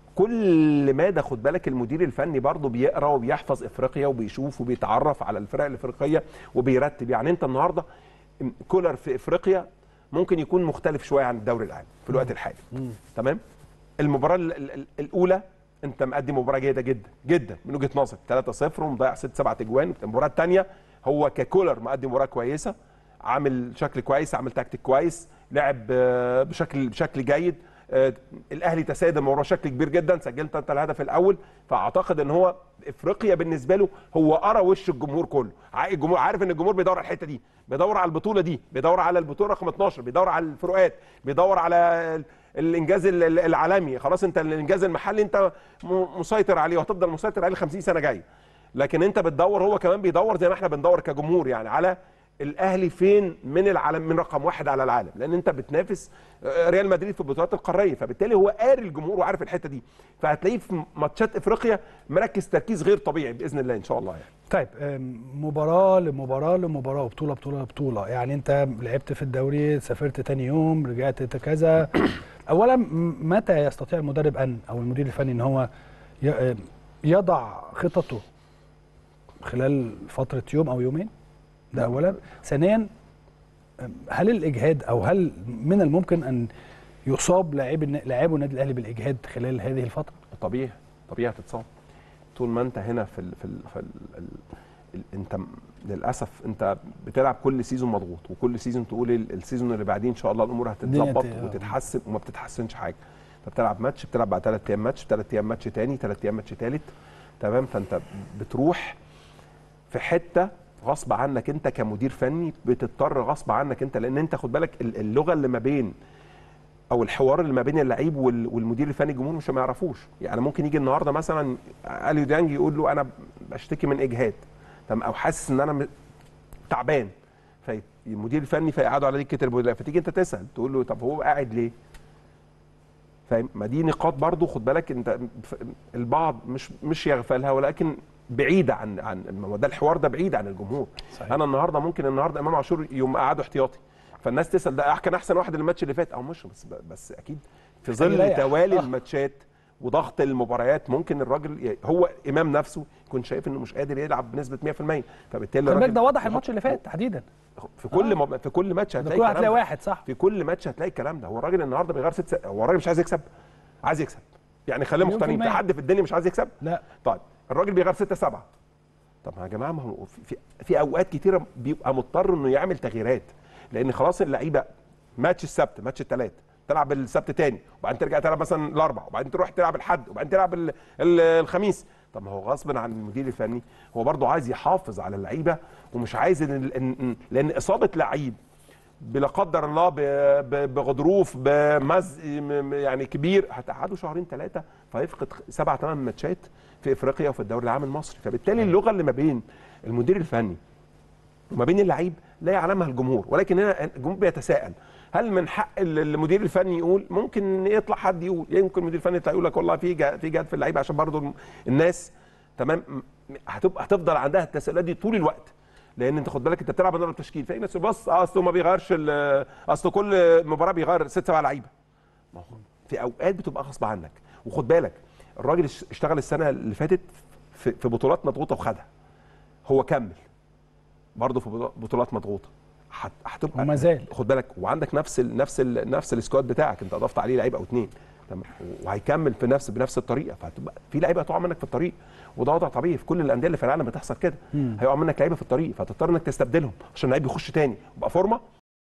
Speaker 5: كل مادة خد بالك المدير الفني برضه بيقرا وبيحفظ افريقيا وبيشوف وبيتعرف على الفرق الافريقيه وبيرتب يعني انت النهارده كولر في افريقيا ممكن يكون مختلف شويه عن الدوري العام في الوقت الحالي تمام المباراه ال- ال- ال- الاولى انت مقدم مباراه جيده جدا جدا من وجهه نظري 3-0 ومضيع 6 7 اجوان المباراه الثانيه هو ككولر مقدم مباراه كويسه عامل شكل كويس عامل تكتيك كويس لعب آه، بشكل بشكل جيد آه، الاهلي تسيد المباراه بشكل كبير جدا سجلت انت الهدف الاول فاعتقد ان هو افريقيا بالنسبه له هو قرا وش الجمهور كله ع- الجمهور عارف ان الجمهور بيدور على الحته دي بيدور على البطوله دي بيدور على البطوله رقم 12 بيدور على الفروقات بيدور على ال- الانجاز ال- ال- العالمي خلاص انت الانجاز المحلي انت م- مسيطر عليه وهتفضل مسيطر عليه 50 سنه جايه لكن انت بتدور هو كمان بيدور زي ما احنا بندور كجمهور يعني على الاهلي فين من العالم من رقم واحد على العالم لان انت بتنافس آه، ريال مدريد في البطولات القاريه فبالتالي هو قاري الجمهور وعارف الحته دي فهتلاقيه في ماتشات افريقيا مركز تركيز غير طبيعي باذن الله ان شاء الله يعني
Speaker 1: طيب أم، مباراة لمباراة لمباراة وبطولة بطولة لبطولة يعني أنت لعبت في الدوري سافرت تاني يوم رجعت كذا أولا م- متى يستطيع المدرب أن أو المدير الفني أن هو ي- أم، يضع خططه خلال فترة يوم أو يومين ده أولا ثانيا أم، هل الإجهاد أو هل من الممكن أن يصاب لاعب الن- لاعبو النادي الأهلي بالإجهاد خلال هذه الفترة؟
Speaker 5: طبيعي طبيعي هتتصاب طول ما انت هنا في ال في ال في ال ال ال انت م- للاسف انت بتلعب كل سيزون مضغوط وكل سيزون تقول ال- السيزون اللي بعديه ان شاء الله الامور هتتظبط
Speaker 1: الدنيا ت-
Speaker 5: وتتحسن وما بتتحسنش حاجه انت بتلعب ماتش بتلعب بعد ثلاث ايام ماتش ثلاث ايام ماتش تاني ثلاث ايام ماتش ثالث تمام فانت بتروح في حته غصب عنك انت كمدير فني بتضطر غصب عنك انت لان انت خد بالك ال- اللغه اللي ما بين او الحوار اللي ما بين اللعيب وال- والمدير الفني الجمهور مش ما يعرفوش يعني ممكن يجي النهارده مثلا اليو ديانج يقول له انا بشتكي من اجهاد تمام او حاسس ان انا م- تعبان فالمدير الفني فيقعدوا على دكه المدرب فتيجي انت تسال تقول له طب هو قاعد ليه؟ فاهم ما دي نقاط برضو خد بالك انت ف- البعض مش مش يغفلها ولكن بعيده عن عن ما هو ده الحوار ده بعيد عن الجمهور
Speaker 1: صحيح.
Speaker 5: انا النهارده ممكن النهارده امام عاشور يوم قعده احتياطي فالناس تسال ده كان احسن واحد الماتش اللي فات او مش بس بس اكيد في ظل
Speaker 1: يريح.
Speaker 5: توالي
Speaker 1: آه.
Speaker 5: الماتشات وضغط المباريات ممكن الراجل ي- هو امام نفسه يكون شايف انه مش قادر يلعب بنسبه 100% فبالتالي
Speaker 1: خلي بالك
Speaker 5: الراجل
Speaker 1: ده واضح
Speaker 5: يحط-
Speaker 1: الماتش اللي فات تحديدا
Speaker 5: في كل
Speaker 1: آه.
Speaker 5: مب... في كل ماتش
Speaker 1: ده
Speaker 5: هتلاقي
Speaker 1: كل
Speaker 5: الكلام
Speaker 1: هتلاقي
Speaker 5: ده.
Speaker 1: واحد صح
Speaker 5: في كل ماتش هتلاقي الكلام ده هو الراجل النهارده بيغير ست س... هو الراجل مش عايز يكسب عايز يكسب يعني خلينا
Speaker 1: مليون في
Speaker 5: مقتنعين في
Speaker 1: المية.
Speaker 5: حد في الدنيا مش عايز يكسب
Speaker 1: لا
Speaker 5: طيب الراجل بيغير 6 7 طب يا جماعه ما هو في, في, في اوقات كتيره بيبقى مضطر انه يعمل تغييرات لان خلاص اللعيبه ماتش السبت ماتش الثلاث تلعب السبت تاني وبعدين ترجع تلعب مثلا الاربع وبعدين تروح تلعب الحد وبعدين تلعب ال ال الخميس طب ما هو غصب عن المدير الفني هو برضه عايز يحافظ على اللعيبه ومش عايز إن إن لان اصابه لعيب بلا قدر الله ب- ب- بغضروف بمز م- م- يعني كبير هتقعدوا شهرين ثلاثه فيفقد سبع ثمان ماتشات في افريقيا وفي الدوري العام المصري فبالتالي اللغه اللي ما بين المدير الفني وما بين اللعيب لا يعلمها الجمهور ولكن هنا الجمهور بيتساءل هل من حق ال- المدير الفني يقول ممكن يطلع حد يقول يمكن المدير الفني يطلع يقول لك والله في جا- في جهد في اللعيبه عشان برضو الم- الناس تمام م- هتبقى هتفضل عندها التساؤلات دي طول الوقت لان انت خد بالك انت بتلعب النهارده التشكيل في ناس بص اصله ما بيغيرش ال- اصل كل مباراه بيغير ست سبع لعيبه ما هو في اوقات بتبقى غصب عنك وخد بالك الراجل اش- اشتغل السنه اللي فاتت في في بطولات مضغوطه وخدها هو كمل برضه في بطو- بطولات مضغوطه هت- هتبقى
Speaker 1: وما زال.
Speaker 5: خد بالك وعندك نفس ال نفس ال نفس السكواد بتاعك انت اضفت عليه لعيب او اثنين تمام وهيكمل في نفس بنفس الطريقه فهتبقى في لعيبه هتقع منك في الطريق وده وضع طبيعي في كل الانديه اللي في العالم بتحصل كده هيقع منك لعيبه في الطريق فهتضطر انك تستبدلهم عشان اللعيب يخش تاني يبقى فورمه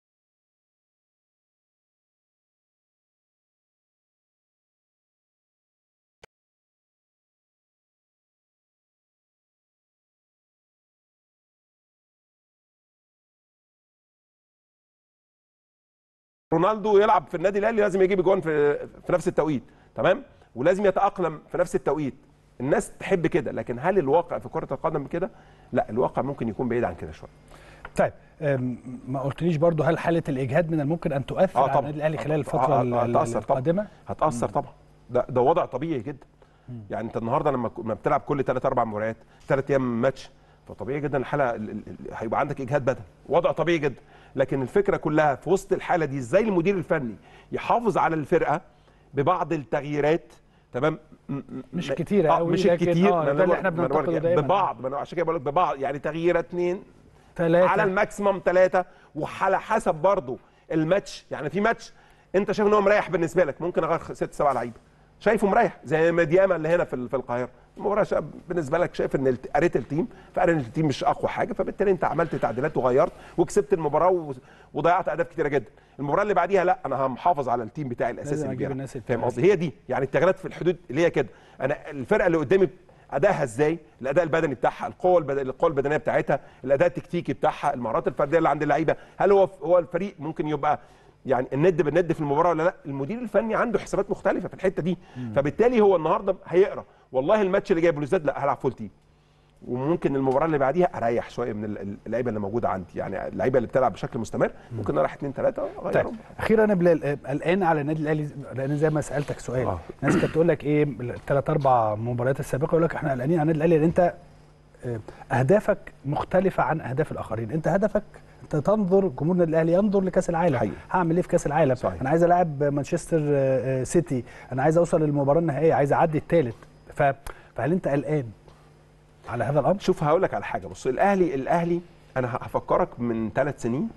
Speaker 5: رونالدو يلعب في النادي الاهلي لازم يجيب جون في في نفس التوقيت تمام ولازم يتاقلم في نفس التوقيت الناس تحب كده لكن هل الواقع في كره القدم كده لا الواقع ممكن يكون بعيد عن كده شويه
Speaker 1: طيب أم، ما قلتليش برضو هل حاله الاجهاد من الممكن ان تؤثر
Speaker 5: آه
Speaker 1: على
Speaker 5: طبعاً.
Speaker 1: النادي الاهلي خلال
Speaker 5: آه،
Speaker 1: الفتره
Speaker 5: آه،
Speaker 1: ال-
Speaker 5: آه،
Speaker 1: ال-
Speaker 5: هتأثر طبعاً.
Speaker 1: القادمه
Speaker 5: هتاثر طبعا ده ده وضع طبيعي جدا يعني انت النهارده لما لما بتلعب كل ثلاث اربع مباريات ثلاث ايام ماتش فطبيعي جدا الحاله ال- ال- ال- هيبقى عندك اجهاد بدني وضع طبيعي جدا لكن الفكره كلها في وسط الحاله دي ازاي المدير الفني يحافظ على الفرقه ببعض التغييرات تمام م- م-
Speaker 1: مش
Speaker 5: م-
Speaker 1: كتيرة
Speaker 5: آه
Speaker 1: أوي،
Speaker 5: مش
Speaker 1: لكن
Speaker 5: كتير
Speaker 1: آه،
Speaker 5: ما
Speaker 1: ده
Speaker 5: أنا
Speaker 1: اللي إحنا
Speaker 5: بقول- ما أنا بقول
Speaker 1: بننتقده
Speaker 5: لك
Speaker 1: دايماً.
Speaker 5: ببعض ما انا عشان كده بقول لك ببعض يعني تغييره اثنين
Speaker 1: ثلاثه
Speaker 5: على الماكسيمم ثلاثه وعلى حسب برضه الماتش يعني في ماتش انت شايف ان هو مريح بالنسبه لك ممكن اغير ست سبع لعيبه شايفه مريح زي مدياما اللي هنا في ال- في القاهره المباراه شا- بالنسبه لك شايف ان الت- قريت التيم فقريت ان التيم مش اقوى حاجه فبالتالي انت عملت تعديلات وغيرت وكسبت المباراه و- وضيعت اهداف كتيره جدا المباراه اللي بعديها لا انا محافظ على التيم بتاعي الاساسي
Speaker 1: لازم
Speaker 5: اللي
Speaker 1: أجيب
Speaker 5: بيلعب.
Speaker 1: الناس
Speaker 5: فاهم
Speaker 1: التانية.
Speaker 5: قصدي هي دي يعني التغييرات في الحدود اللي هي كده انا الفرقه اللي قدامي ادائها ازاي الاداء البدني بتاعها القوه البدن... القوه البدنيه بتاعتها الاداء التكتيكي بتاعها المهارات الفرديه اللي عند اللعيبه هل هو هو الفريق ممكن يبقى يعني الند بالند في المباراه ولا لا المدير الفني عنده حسابات مختلفه في الحته دي فبالتالي هو النهارده هيقرا والله الماتش اللي جاي بلوزداد لا هلعب فول تيم وممكن المباراه اللي بعديها اريح شويه من ال- اللعيبه اللي موجوده عندي يعني اللعيبه اللي بتلعب بشكل مستمر ممكن اريح اثنين ثلاثه
Speaker 1: طيب
Speaker 5: اغيرهم
Speaker 1: اخيرا يا بلال آه، قلقان على النادي الاهلي لان زي ما سالتك سؤال
Speaker 5: آه.
Speaker 1: الناس كانت تقول لك ايه الثلاث اربع مباريات السابقه يقول لك احنا قلقانين على النادي الاهلي لان انت آه، اهدافك مختلفه عن اهداف الاخرين انت هدفك انت تنظر جمهور النادي الاهلي ينظر لكاس العالم
Speaker 5: حقيقي.
Speaker 1: هعمل ايه في كاس العالم
Speaker 5: صحيح.
Speaker 1: انا عايز العب مانشستر آه، آه، سيتي انا عايز اوصل للمباراه النهائيه عايز اعدي الثالث ف... فهل انت قلقان على هذا الامر
Speaker 5: شوف هقول لك على حاجه بص الاهلي الاهلي انا هفكرك من ثلاث سنين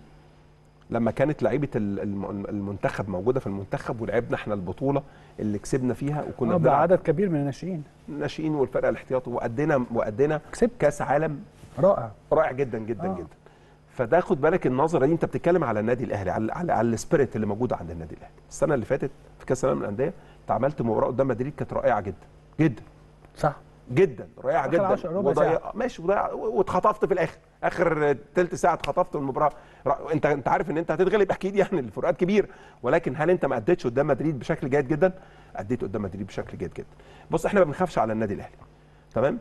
Speaker 5: لما كانت لعيبه ال- الم- المنتخب موجوده في المنتخب ولعبنا احنا البطوله اللي كسبنا فيها وكنا
Speaker 1: آه،
Speaker 5: بنلعب
Speaker 1: بعدد كبير من الناشئين
Speaker 5: الناشئين والفرقه الاحتياطي وادينا وادينا
Speaker 1: كسبت.
Speaker 5: كاس عالم
Speaker 1: رائع
Speaker 5: رائع جدا جدا
Speaker 1: آه.
Speaker 5: آه. جدا فده خد بالك النظره دي انت بتتكلم على النادي الاهلي على على, على السبيريت اللي موجوده عند النادي الاهلي السنه اللي فاتت في كاس العالم للانديه انت عملت مباراه قدام مدريد كانت رائعه جدا جدا
Speaker 1: صح
Speaker 5: جدا رائعه
Speaker 1: آخر
Speaker 5: جدا
Speaker 1: عشر ربع
Speaker 5: وضيع-
Speaker 1: ساعة.
Speaker 5: ماشي وضيع واتخطفت في الاخر اخر ثلث ساعه اتخطفت من المباراه را- انت انت عارف ان انت هتتغلب اكيد يعني الفروقات كبيره ولكن هل انت ما اديتش قدام مدريد بشكل جيد جدا اديت قدام مدريد بشكل جيد جدا بص احنا ما بنخافش على النادي الاهلي تمام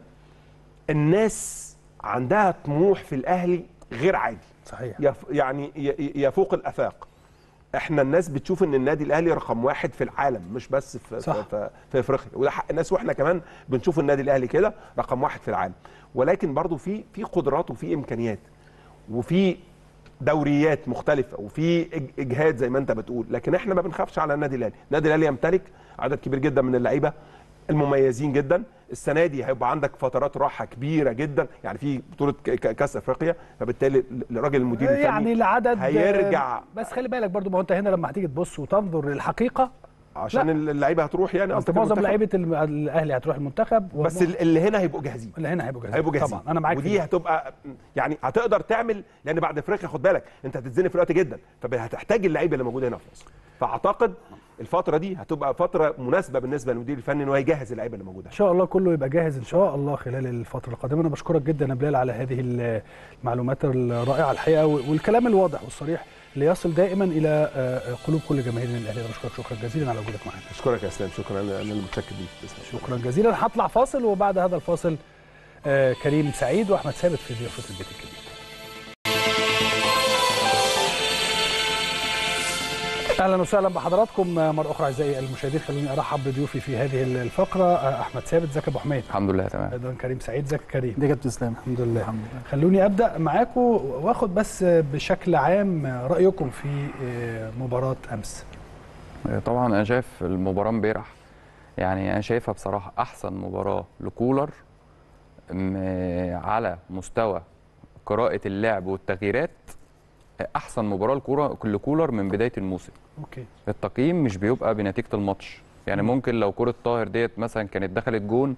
Speaker 5: الناس عندها طموح في الاهلي غير عادي
Speaker 1: صحيح
Speaker 5: يف يعني ي- يفوق الافاق احنا الناس بتشوف ان النادي الاهلي رقم واحد في العالم مش بس في
Speaker 1: صح.
Speaker 5: في, في, في افريقيا وده حق الناس واحنا كمان بنشوف النادي الاهلي كده رقم واحد في العالم ولكن برضو في في قدرات وفي امكانيات وفي دوريات مختلفه وفي إج- اجهاد زي ما انت بتقول لكن احنا ما بنخافش على النادي الاهلي النادي الاهلي يمتلك عدد كبير جدا من اللعيبه المميزين جدا السنه دي هيبقى عندك فترات راحه كبيره جدا يعني في بطوله ك- ك- كاس افريقيا فبالتالي الراجل المدير الفني
Speaker 1: يعني العدد
Speaker 5: هيرجع
Speaker 1: بس خلي بالك برضو ما هو انت هنا لما هتيجي تبص وتنظر للحقيقه
Speaker 5: عشان
Speaker 1: لا.
Speaker 5: اللعيبه هتروح يعني
Speaker 1: انت
Speaker 5: قصدك
Speaker 1: معظم
Speaker 5: المنتخب؟
Speaker 1: لعيبه الم- الاهلي هتروح المنتخب
Speaker 5: بس
Speaker 1: وم-
Speaker 5: ال- اللي هنا هيبقوا جاهزين
Speaker 1: اللي هنا هيبقوا جاهزين
Speaker 5: هيبقوا جاهزين
Speaker 1: طبعا انا معاك في
Speaker 5: ودي
Speaker 1: دي.
Speaker 5: هتبقى يعني هتقدر تعمل لان بعد افريقيا خد بالك انت هتتزنق في الوقت جدا فهتحتاج اللعيبه اللي موجوده هنا في مصر فاعتقد الفتره دي هتبقى فتره مناسبه بالنسبه للمدير الفني ان هو يجهز اللعيبه اللي موجوده
Speaker 1: ان شاء الله كله يبقى جاهز ان شاء الله خلال الفتره القادمه انا بشكرك جدا يا بلال على هذه المعلومات الرائعه الحقيقه والكلام الواضح والصريح اللي يصل دائما الى آه، قلوب كل جماهير الاهلي انا بشكرك شكرا جزيلا على وجودك معنا
Speaker 5: اشكرك يا اسلام شكرا انا أنا اللي متشكر ليك تسلم.
Speaker 1: شكرا جزيلا هطلع فاصل وبعد هذا الفاصل آه، كريم سعيد واحمد ثابت في ضيافه البيت الكبير اهلا وسهلا بحضراتكم مره اخرى اعزائي المشاهدين خلوني ارحب بضيوفي في هذه الفقره آه، احمد ثابت زكي ابو حميد
Speaker 6: الحمد لله تمام
Speaker 1: ايضا كريم سعيد زكي كريم
Speaker 7: دي كابتن اسلام
Speaker 1: الحمد لله
Speaker 7: الحمد لله
Speaker 1: خلوني ابدا معاكم واخد بس بشكل عام رايكم في آه، مباراه امس
Speaker 6: طبعا انا شايف المباراه امبارح يعني انا شايفها بصراحه احسن مباراه لكولر م- على مستوى قراءه اللعب والتغييرات آه، احسن مباراه لكوره لكولر من بدايه الموسم
Speaker 1: اوكي
Speaker 6: التقييم مش بيبقى بنتيجه الماتش يعني ممكن لو كره طاهر ديت مثلا كانت دخلت جون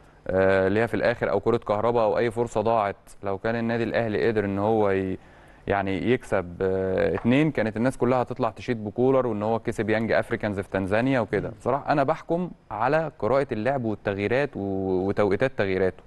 Speaker 6: آه، اللي هي في الاخر او كره كهرباء او اي فرصه ضاعت لو كان النادي الاهلي قدر ان هو ي... يعني يكسب آه، اتنين كانت الناس كلها هتطلع تشيد بكولر وان هو كسب يانج افريكانز في تنزانيا وكده بصراحه انا بحكم على قراءه اللعب والتغييرات و... وتوقيتات تغييراته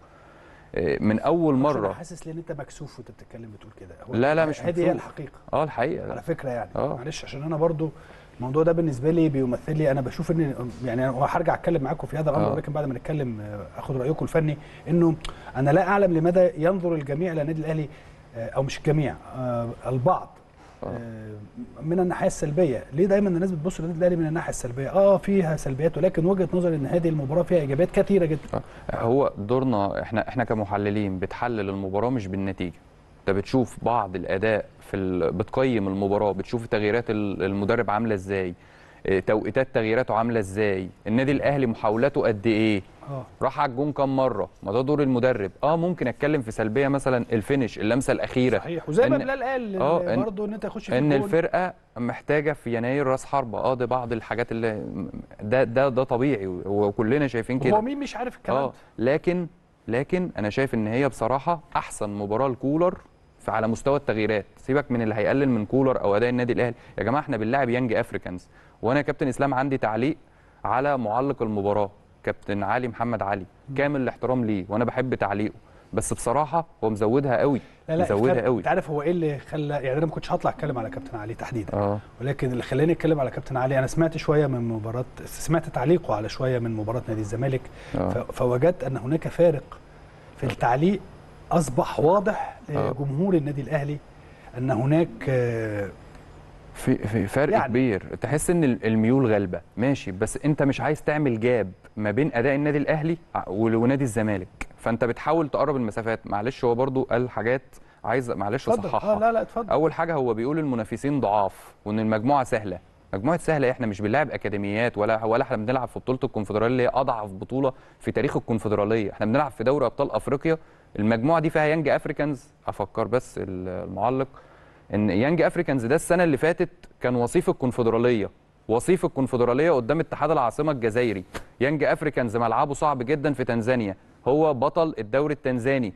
Speaker 6: آه، من اول
Speaker 1: أنا
Speaker 6: مره
Speaker 1: حاسس ان انت مكسوف وانت بتتكلم بتقول كده هو
Speaker 6: لا، لا، مش
Speaker 1: هذه هي
Speaker 6: مكسوف.
Speaker 1: الحقيقه
Speaker 6: اه الحقيقه
Speaker 1: على فكره يعني
Speaker 6: آه.
Speaker 1: معلش عشان انا برضو الموضوع ده بالنسبه لي بيمثل لي انا بشوف ان يعني أنا هرجع اتكلم معاكم في هذا الامر
Speaker 6: آه.
Speaker 1: ولكن بعد ما نتكلم آه، اخد رايكم الفني انه انا لا اعلم لماذا ينظر الجميع الى النادي الاهلي آه، او مش الجميع آه، البعض آه، من الناحيه السلبيه ليه دايما الناس بتبص للنادي الاهلي من الناحيه السلبيه اه فيها سلبيات ولكن وجهه نظري ان هذه المباراه فيها ايجابيات كثيره جدا
Speaker 6: هو دورنا احنا احنا كمحللين بتحلل المباراه مش بالنتيجه انت بتشوف بعض الاداء في ال... بتقيم المباراه بتشوف تغييرات ال- المدرب عامله ازاي اه، توقيتات تغييراته عامله ازاي النادي الاهلي محاولاته قد ايه
Speaker 1: اه
Speaker 6: راح على الجون كام مره ما ده دور المدرب اه ممكن اتكلم في سلبيه مثلا الفينش اللمسه الاخيره
Speaker 1: صحيح وزي ما
Speaker 6: إن-
Speaker 1: بلال قال
Speaker 6: آه، إن-
Speaker 1: برضه ان انت تخش في
Speaker 6: ان
Speaker 1: الجول.
Speaker 6: الفرقه محتاجه في يناير راس حربه اه ده بعض الحاجات اللي ده ده ده طبيعي وكلنا شايفين كده
Speaker 1: هو مين مش عارف الكلام
Speaker 6: اه
Speaker 1: ده
Speaker 6: لكن لكن انا شايف ان هي بصراحه احسن مباراه لكولر في على مستوى التغييرات سيبك من اللي هيقلل من كولر او اداء النادي الاهلي يا جماعه احنا بنلاعب يانج افريكانز وانا يا كابتن اسلام عندي تعليق على معلق المباراه كابتن علي محمد علي كامل الاحترام ليه وانا بحب تعليقه بس بصراحه هو مزودها قوي
Speaker 1: لا لا
Speaker 6: مزودها
Speaker 1: فرق.
Speaker 6: قوي
Speaker 1: انت عارف هو ايه اللي خلى يعني انا ما كنتش هطلع اتكلم على كابتن علي تحديدا
Speaker 6: اه
Speaker 1: ولكن اللي خلاني اتكلم على كابتن علي انا سمعت شويه من مباراه سمعت تعليقه على شويه من مباراه نادي الزمالك
Speaker 6: آه.
Speaker 1: ف- فوجدت ان هناك فارق في التعليق اصبح واضح
Speaker 6: آه.
Speaker 1: لجمهور النادي الاهلي ان هناك آه،
Speaker 6: في في فرق
Speaker 1: يعني.
Speaker 6: يعني. كبير تحس ان ال- الميول غالبه ماشي بس انت مش عايز تعمل جاب ما بين اداء النادي الاهلي ع- ول- ونادي الزمالك فانت بتحاول تقرب المسافات معلش هو برضو قال حاجات عايز معلش
Speaker 1: اتفضل
Speaker 6: اصححها
Speaker 1: اه لا لا اتفضل
Speaker 6: اول حاجه هو بيقول المنافسين ضعاف وان المجموعه سهله مجموعه سهله احنا مش بنلعب اكاديميات ولا ولا احنا بنلعب في بطوله الكونفدراليه اللي هي اضعف بطوله في تاريخ الكونفدراليه احنا بنلعب في دوري ابطال افريقيا المجموعه دي فيها يانج افريكانز افكر بس ال- المعلق ان يانج افريكانز ده السنه اللي فاتت كان وصيف الكونفدراليه وصيف الكونفدراليه قدام اتحاد العاصمه الجزائري يانج افريكانز ملعبه صعب جدا في تنزانيا هو بطل الدوري التنزاني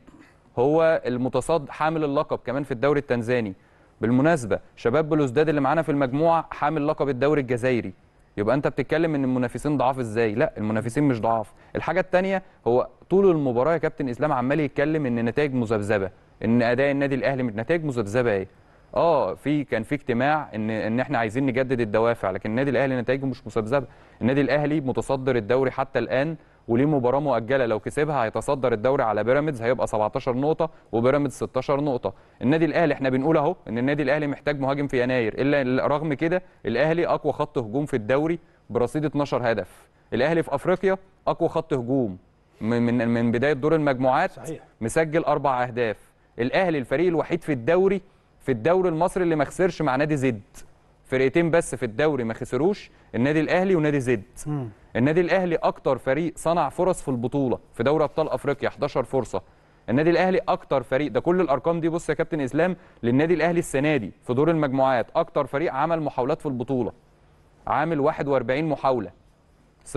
Speaker 6: هو المتصد حامل اللقب كمان في الدوري التنزاني بالمناسبه شباب بلوزداد اللي معانا في المجموعه حامل لقب الدوري الجزائري يبقى انت بتتكلم ان المنافسين ضعاف ازاي لا المنافسين مش ضعاف الحاجه الثانيه هو طول المباراه يا كابتن اسلام عمال يتكلم ان نتائج مذبذبه ان اداء النادي الاهلي من نتائج مذبذبه ايه اه في كان في اجتماع ان ان احنا عايزين نجدد الدوافع لكن النادي الاهلي نتائجه مش مذبذبه النادي الاهلي متصدر الدوري حتى الان وليه مباراه مؤجله لو كسبها هيتصدر الدوري على بيراميدز هيبقى 17 نقطه وبيراميدز 16 نقطه النادي الاهلي احنا بنقول اهو ان النادي الاهلي محتاج مهاجم في يناير الا رغم كده الاهلي اقوى خط هجوم في الدوري برصيد 12 هدف الاهلي في افريقيا اقوى خط هجوم من من من بدايه دور المجموعات
Speaker 1: صحيح.
Speaker 6: مسجل اربع اهداف الاهلي الفريق الوحيد في الدوري في الدوري المصري اللي ما خسرش مع نادي زد فرقتين بس في الدوري ما خسروش النادي الاهلي ونادي زد
Speaker 1: مم.
Speaker 6: النادي الاهلي اكتر فريق صنع فرص في البطوله في دوري ابطال افريقيا 11 فرصه النادي الاهلي اكتر فريق ده كل الارقام دي بص يا كابتن اسلام للنادي الاهلي السنه دي في دور المجموعات اكتر فريق عمل محاولات في البطوله عامل 41 محاوله س-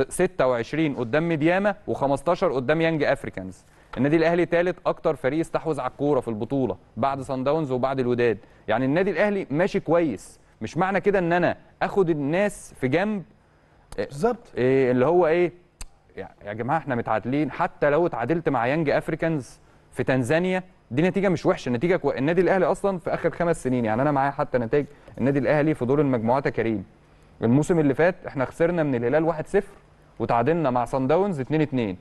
Speaker 6: 26 قدام ميدياما و15 قدام يانج افريكانز النادي الاهلي ثالث اكتر فريق استحوذ على الكوره في البطوله بعد سان داونز وبعد الوداد يعني النادي الاهلي ماشي كويس مش معنى كده ان انا اخد الناس في جنب
Speaker 1: بالظبط
Speaker 6: إيه اللي هو ايه يا يا جماعه احنا متعادلين حتى لو اتعادلت مع يانج افريكانز في تنزانيا دي نتيجه مش وحشه نتيجه كو... النادي الاهلي اصلا في اخر خمس سنين يعني انا معايا حتى نتائج النادي الاهلي في دور المجموعات يا كريم الموسم اللي فات احنا خسرنا من الهلال 1-0 وتعادلنا مع سان داونز 2-2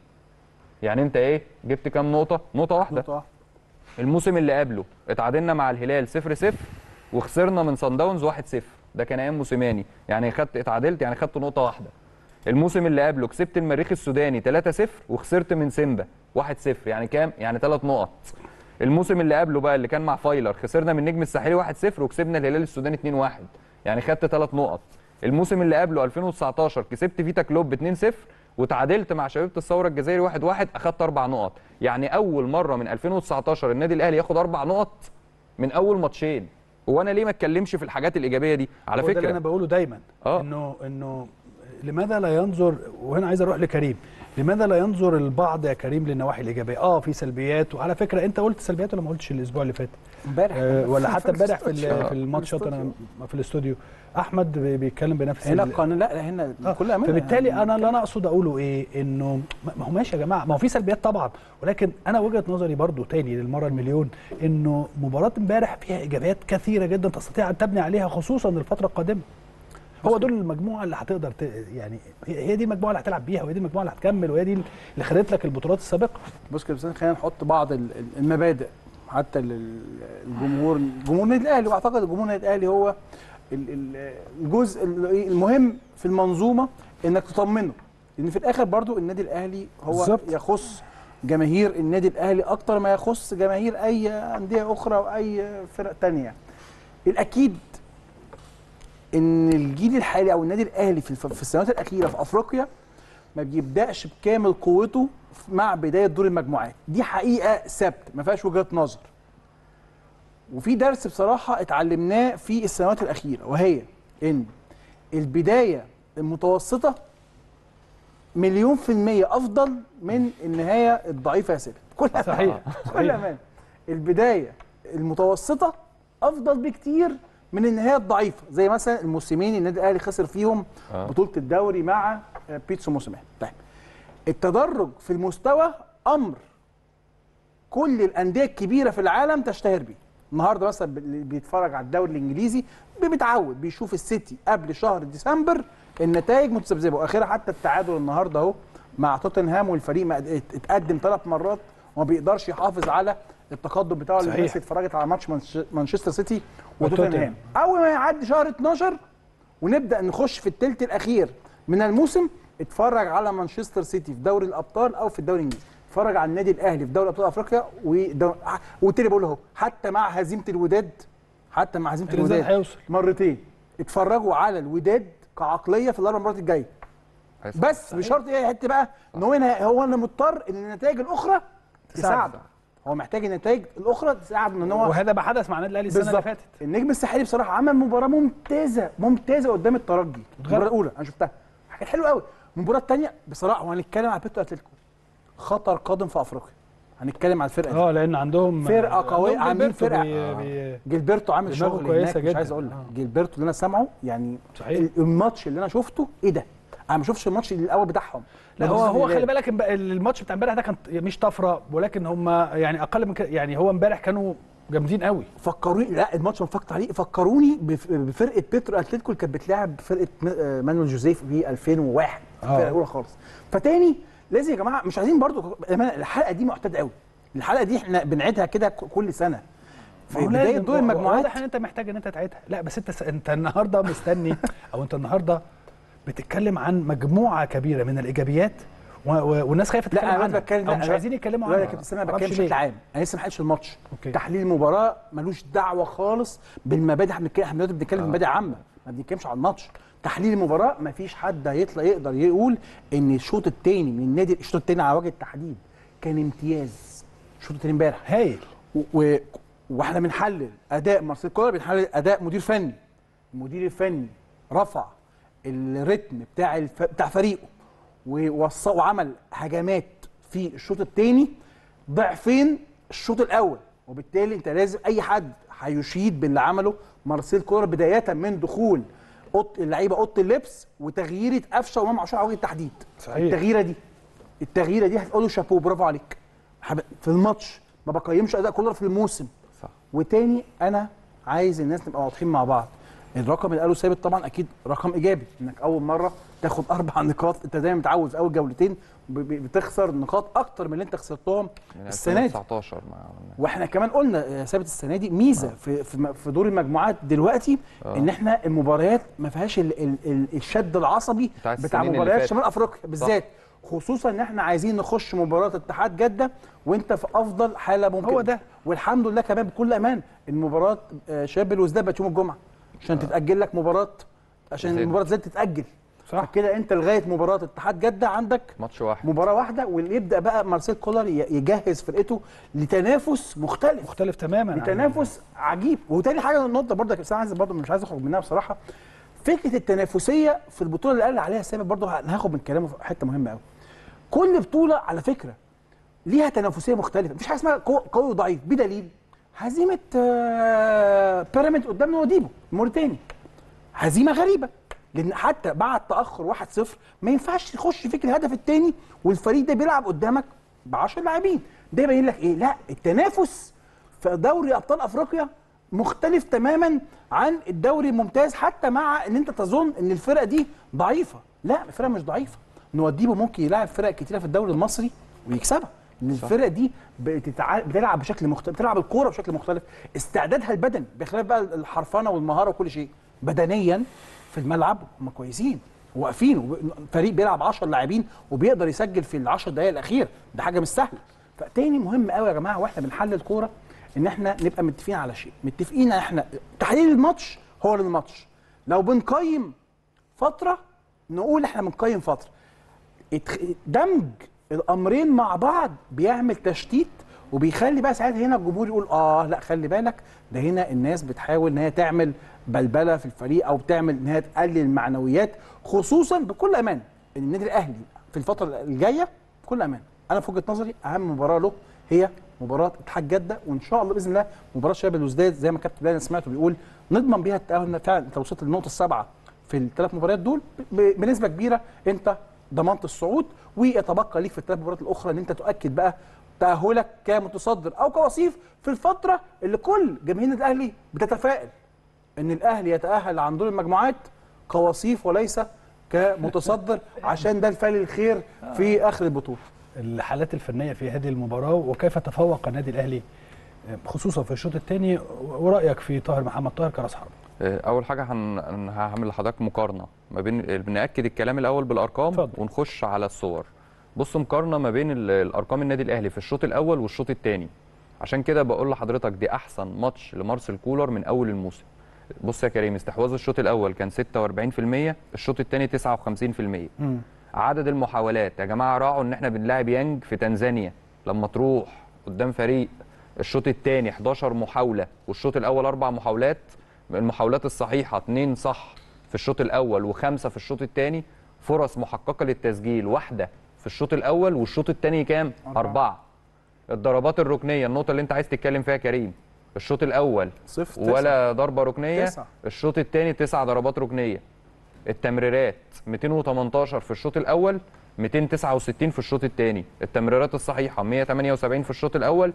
Speaker 6: يعني انت ايه جبت كام نقطه نقطه واحده
Speaker 1: نقطة واحدة.
Speaker 6: الموسم اللي قبله اتعادلنا مع الهلال 0 0 وخسرنا من صن داونز 1 0 ده كان ايام موسيماني يعني خدت اتعادلت يعني خدت نقطه واحده الموسم اللي قبله كسبت المريخ السوداني 3 0 وخسرت من سيمبا 1 0 يعني كام يعني 3 نقط الموسم اللي قبله بقى اللي كان مع فايلر خسرنا من النجم الساحلي 1 0 وكسبنا الهلال السوداني 2 1 يعني خدت 3 نقط الموسم اللي قبله 2019 كسبت فيتا كلوب 2 0 وتعادلت مع شبيبه الثوره الجزائري واحد واحد اخدت اربع نقط يعني اول مره من 2019 النادي الاهلي ياخد اربع نقط من اول ماتشين وانا ليه ما اتكلمش في الحاجات الايجابيه دي على
Speaker 1: هو ده اللي
Speaker 6: فكره
Speaker 1: انا بقوله دايما
Speaker 6: آه.
Speaker 1: انه انه لماذا لا ينظر وهنا عايز اروح لكريم لماذا لا ينظر البعض يا كريم للنواحي الايجابيه اه في سلبيات وعلى فكره انت قلت سلبيات ولا ما قلتش الاسبوع اللي فات
Speaker 7: امبارح
Speaker 1: آه ولا حتى امبارح في
Speaker 7: الاستوديو.
Speaker 1: ال- في الماتشات انا في الاستوديو احمد بي- بيتكلم بنفس
Speaker 7: هنا
Speaker 1: ال-
Speaker 7: القانون لا لا هنا
Speaker 1: آه،
Speaker 7: كل امانه
Speaker 1: فبالتالي
Speaker 7: يعني
Speaker 1: انا اللي انا اقصد اقوله ايه انه ما ما هو ماشي يا جماعه ما هو في سلبيات طبعا ولكن انا وجهه نظري برضو تاني للمره المليون انه مباراه امبارح فيها ايجابيات كثيره جدا تستطيع ان تبني عليها خصوصا الفتره القادمه هو دول المجموعه اللي هتقدر ت... يعني هي هي دي المجموعه اللي هتلعب بيها وهي دي المجموعه اللي هتكمل وهي دي اللي خدت لك البطولات السابقه
Speaker 7: بص كده بس خلينا نحط بعض ال- ال- المبادئ حتى لل- الجمهور جمهور النادي الاهلي واعتقد جمهور النادي الاهلي هو ال- ال- الجزء ال- إيه المهم في المنظومه انك تطمنه لان في الاخر برضو النادي الاهلي هو
Speaker 1: بالظبط.
Speaker 7: يخص جماهير النادي الاهلي اكتر ما يخص جماهير اي انديه اخرى واي فرق تانية الاكيد ان الجيل الحالي او النادي الاهلي في الف- في السنوات الاخيره في افريقيا ما بيبداش بكامل قوته مع بدايه دور المجموعات دي حقيقه ثابته ما فيهاش وجهه نظر وفي درس بصراحه اتعلمناه في السنوات الاخيره وهي ان البدايه المتوسطه مليون في المية أفضل من النهاية الضعيفة يا سيدي كل أمان.
Speaker 1: صحيح.
Speaker 7: كل أمان البداية المتوسطة أفضل بكتير من النهاية الضعيفة زي مثلا الموسمين النادي الأهلي خسر فيهم
Speaker 6: آه.
Speaker 7: بطولة الدوري مع آه، بيتسو موسيماني طيب التدرج في المستوى أمر كل الأندية الكبيرة في العالم تشتهر بيه النهارده مثلا اللي بيتفرج على الدوري الانجليزي بيتعود بيشوف السيتي قبل شهر ديسمبر النتائج متذبذبه واخرها حتى التعادل النهارده اهو مع توتنهام والفريق ما- ات- اتقدم ثلاث مرات وما بيقدرش يحافظ على التقدم بتاعه اللي
Speaker 1: صحيح.
Speaker 7: الناس اتفرجت على ماتش مانش- مانشستر سيتي
Speaker 1: وتوتنهام.
Speaker 7: وتوتنهام اول ما يعدي شهر 12 ونبدا نخش في الثلث الاخير من الموسم اتفرج على مانشستر سيتي في دوري الابطال او في الدوري الانجليزي اتفرج على النادي الاهلي في دوري ابطال افريقيا ودو... وتاني بقول اهو حتى مع هزيمه الوداد حتى مع هزيمه
Speaker 1: الوداد
Speaker 7: الوداد
Speaker 1: هيوصل.
Speaker 7: مرتين اتفرجوا على الوداد كعقليه في الاربع مرات الجايه بس بشرط ايه حته بقى ان هو هنا هو انا مضطر ان النتائج الاخرى تساعده هو محتاج النتائج الاخرى تساعده ان هو
Speaker 1: وهذا ما حدث مع النادي الاهلي السنه اللي
Speaker 7: بالظبط
Speaker 1: فاتت
Speaker 7: النجم الساحلي بصراحه عمل مباراه ممتازه ممتازه قدام الترجي المباراه الاولى انا شفتها كانت حلوه قوي المباراه الثانيه بصراحه وهنتكلم على بيتو اتلتيكو خطر قادم في افريقيا هنتكلم على الفرقه دي
Speaker 1: اه لان عندهم
Speaker 7: فرقة قوية،
Speaker 1: عندهم
Speaker 7: عاملين
Speaker 1: جilberto
Speaker 7: فرقة.
Speaker 1: بي... بي...
Speaker 7: جilberto عامل
Speaker 1: دماغه
Speaker 7: شغل
Speaker 1: كويسة
Speaker 7: هناك مش
Speaker 1: جدا.
Speaker 7: عايز اقول لك
Speaker 1: آه.
Speaker 7: جilberto اللي انا سامعه يعني
Speaker 1: صحيح.
Speaker 7: الماتش اللي انا شفته ايه ده انا ما شفتش الماتش الاول بتاعهم
Speaker 1: لا هو
Speaker 7: ماتش
Speaker 1: هو
Speaker 7: الهلال.
Speaker 1: خلي بالك امب- الماتش بتاع امبارح ده كان مش طفره ولكن هم يعني اقل من كده يعني هو امبارح كانوا جامدين قوي
Speaker 7: فكروني لا الماتش ما فكرت عليه فكروني بف- بفرقه بيترو اتلتيكو اللي كانت بتلعب فرقه م- آه، مانويل جوزيف في 2001 الفرقه الاولى خالص فتاني لازم يا جماعه مش عايزين برضو بأمانة الحلقه دي معتاده قوي الحلقه دي احنا بنعيدها كده ك- كل سنه في
Speaker 1: ما هو
Speaker 7: بدايه
Speaker 1: لازم-
Speaker 7: دور
Speaker 1: هو-
Speaker 7: المجموعات
Speaker 1: واضح ان انت محتاج ان انت تعيدها لا بس انت س... انت النهارده مستني او انت النهارده بتتكلم عن مجموعه كبيره من الايجابيات و... و... والناس خايفه
Speaker 7: لا
Speaker 1: تتكلم
Speaker 7: انا
Speaker 1: عنها
Speaker 7: بتكلم
Speaker 1: أو
Speaker 7: لا،
Speaker 1: مش
Speaker 7: لا،
Speaker 1: عايزين يتكلموا
Speaker 7: لا
Speaker 1: عنها
Speaker 7: يا كابتن سامي انا
Speaker 1: معرفش
Speaker 7: بتكلم
Speaker 1: ليه.
Speaker 7: بشكل عام انا لسه ما لحقتش الماتش
Speaker 1: أوكي.
Speaker 7: تحليل المباراه ملوش دعوه خالص بالمبادئ احنا بنتكلم احنا دلوقتي بنتكلم في مبادئ عامه ما بنتكلمش عن الماتش تحليل المباراه ما فيش حد هيطلع يقدر يقول ان الشوط الثاني من النادي الشوط الثاني على وجه التحديد كان امتياز الشوط الثاني امبارح
Speaker 1: هايل
Speaker 7: و... و... واحنا بنحلل اداء مارسيل كولر بنحلل اداء مدير فني المدير الفني رفع الريتم بتاع الف... بتاع فريقه ووص... وعمل هجمات في الشوط الثاني ضعفين الشوط الاول وبالتالي انت لازم اي حد هيشيد باللي عمله مارسيل كولر بدايه من دخول اوضه اللعيبه اوضه اللبس وتغييره قفشه وامام عاشور على وجه التحديد
Speaker 1: صحيح.
Speaker 7: التغييره دي التغييره دي هتقول له شابوه برافو عليك حب- في الماتش ما بقيمش اداء كولر في الموسم
Speaker 6: صح.
Speaker 7: وتاني انا عايز الناس نبقى واضحين مع بعض الرقم اللي قاله ثابت طبعا اكيد رقم ايجابي انك اول مره تاخد اربع نقاط انت دايما متعود في اول جولتين ب- ب- بتخسر نقاط اكتر من اللي انت خسرتهم
Speaker 6: من
Speaker 7: السنه دي
Speaker 6: 2019 ما عملناش.
Speaker 7: واحنا كمان قلنا يا ثابت السنه دي ميزه في في م- في دور المجموعات دلوقتي
Speaker 6: آه.
Speaker 7: ان احنا المباريات ما فيهاش ال ال ال الشد العصبي
Speaker 6: بتاع
Speaker 7: بتاع,
Speaker 6: السنين اللي
Speaker 7: مباريات
Speaker 6: فاتت.
Speaker 7: شمال افريقيا بالذات خصوصا ان احنا عايزين نخش مباراه اتحاد جده وانت في افضل حاله ممكن
Speaker 1: هو ده.
Speaker 7: والحمد لله كمان بكل امان المباراه آه، شباب الوزداد بقت يوم الجمعه عشان تتاجل لك مباراه عشان
Speaker 6: زد.
Speaker 7: المباراه زي تتاجل
Speaker 1: صح.
Speaker 7: كده انت لغايه مباراه اتحاد جده عندك
Speaker 6: ماتش واحد
Speaker 7: مباراه واحده واللي يبدا بقى مارسيل كولر ي- يجهز فرقته لتنافس مختلف
Speaker 1: مختلف تماما عن-
Speaker 7: لتنافس عجيب وتاني حاجه النقطه برضه بس انا عايز برضه مش عايز اخرج منها بصراحه فكره التنافسيه في البطوله اللي قال عليها سامي برضه انا هاخد من كلامه في حته مهمه قوي كل بطوله على فكره ليها تنافسيه مختلفه مفيش حاجه اسمها قو- قوي وضعيف بدليل هزيمه آه، بيراميدز قدام نواديبو الموريتاني هزيمه غريبه لان حتى بعد تاخر 1-0 ما ينفعش تخش فيك الهدف الثاني والفريق ده بيلعب قدامك ب 10 لاعبين ده يبين لك ايه لا التنافس في دوري ابطال افريقيا مختلف تماما عن الدوري الممتاز حتى مع ان انت تظن ان الفرقه دي ضعيفه لا الفرقه مش ضعيفه نوديبو ممكن يلاعب فرق كتيره في الدوري المصري ويكسبها ان الفرق دي بتتع... بتلعب بشكل مختلف بتلعب الكوره بشكل مختلف استعدادها البدني بخلاف بقى الحرفنه والمهاره وكل شيء بدنيا في الملعب هم كويسين واقفين وب- فريق بيلعب 10 لاعبين وبيقدر يسجل في ال 10 دقائق الاخيره ده حاجه مش سهله فتاني مهم قوي يا جماعه واحنا بنحلل كوره ان احنا نبقى متفقين على شيء متفقين ان احنا تحليل الماتش هو للماتش لو بنقيم فتره نقول احنا بنقيم فتره اتخ- دمج الامرين مع بعض بيعمل تشتيت وبيخلي بقى ساعتها هنا الجمهور يقول اه لا خلي بالك ده هنا الناس بتحاول ان هي تعمل بلبله في الفريق او بتعمل ان هي تقلل المعنويات خصوصا بكل امان ان النادي الاهلي في الفتره الجايه بكل امان انا في وجهه نظري اهم مباراه له هي مباراه اتحاد جده وان شاء الله باذن الله مباراه شباب الوزداد زي ما كابتن بلال سمعته بيقول نضمن بيها التاهل فعلا انت وصلت للنقطه السابعه في الثلاث مباريات دول ب- بنسبه كبيره انت ضمنت الصعود ويتبقى ليك في الثلاث مباريات الاخرى ان انت تؤكد بقى تاهلك كمتصدر او كوصيف في الفتره اللي كل جماهير النادي الاهلي بتتفائل ان الاهلي يتاهل عن دور المجموعات كوصيف وليس كمتصدر عشان ده الفعل الخير في اخر البطوله
Speaker 1: الحالات الفنيه في هذه المباراه وكيف تفوق النادي الاهلي خصوصا في الشوط الثاني ورايك في طاهر محمد طاهر كراس حرب
Speaker 6: آه، اول حاجه هن... هن- هعمل لحضرتك مقارنه ما بين بناكد الكلام الاول بالارقام
Speaker 1: اتفضل.
Speaker 6: ونخش على الصور بص مقارنه ما بين ال- الارقام النادي الاهلي في الشوط الاول والشوط الثاني عشان كده بقول لحضرتك دي احسن ماتش لمارسيل كولر من اول الموسم بص يا كريم استحواذ الشوط الاول كان 46% الشوط الثاني 59% عدد المحاولات يا جماعه راعوا ان احنا بنلاعب يانج في تنزانيا لما تروح قدام فريق الشوط الثاني 11 محاوله والشوط الاول اربع محاولات المحاولات الصحيحه اثنين صح في الشوط الاول وخمسه في الشوط الثاني فرص محققه للتسجيل واحده في الشوط الاول والشوط الثاني كام اربعه الضربات الركنيه النقطه اللي انت عايز تتكلم فيها يا كريم الشوط الاول
Speaker 7: صفر
Speaker 6: ولا ضربه ركنيه
Speaker 7: تسعة.
Speaker 6: الشوط الثاني تسع ضربات ركنيه التمريرات 218 في الشوط الاول 269 في الشوط الثاني التمريرات الصحيحه 178 في الشوط الاول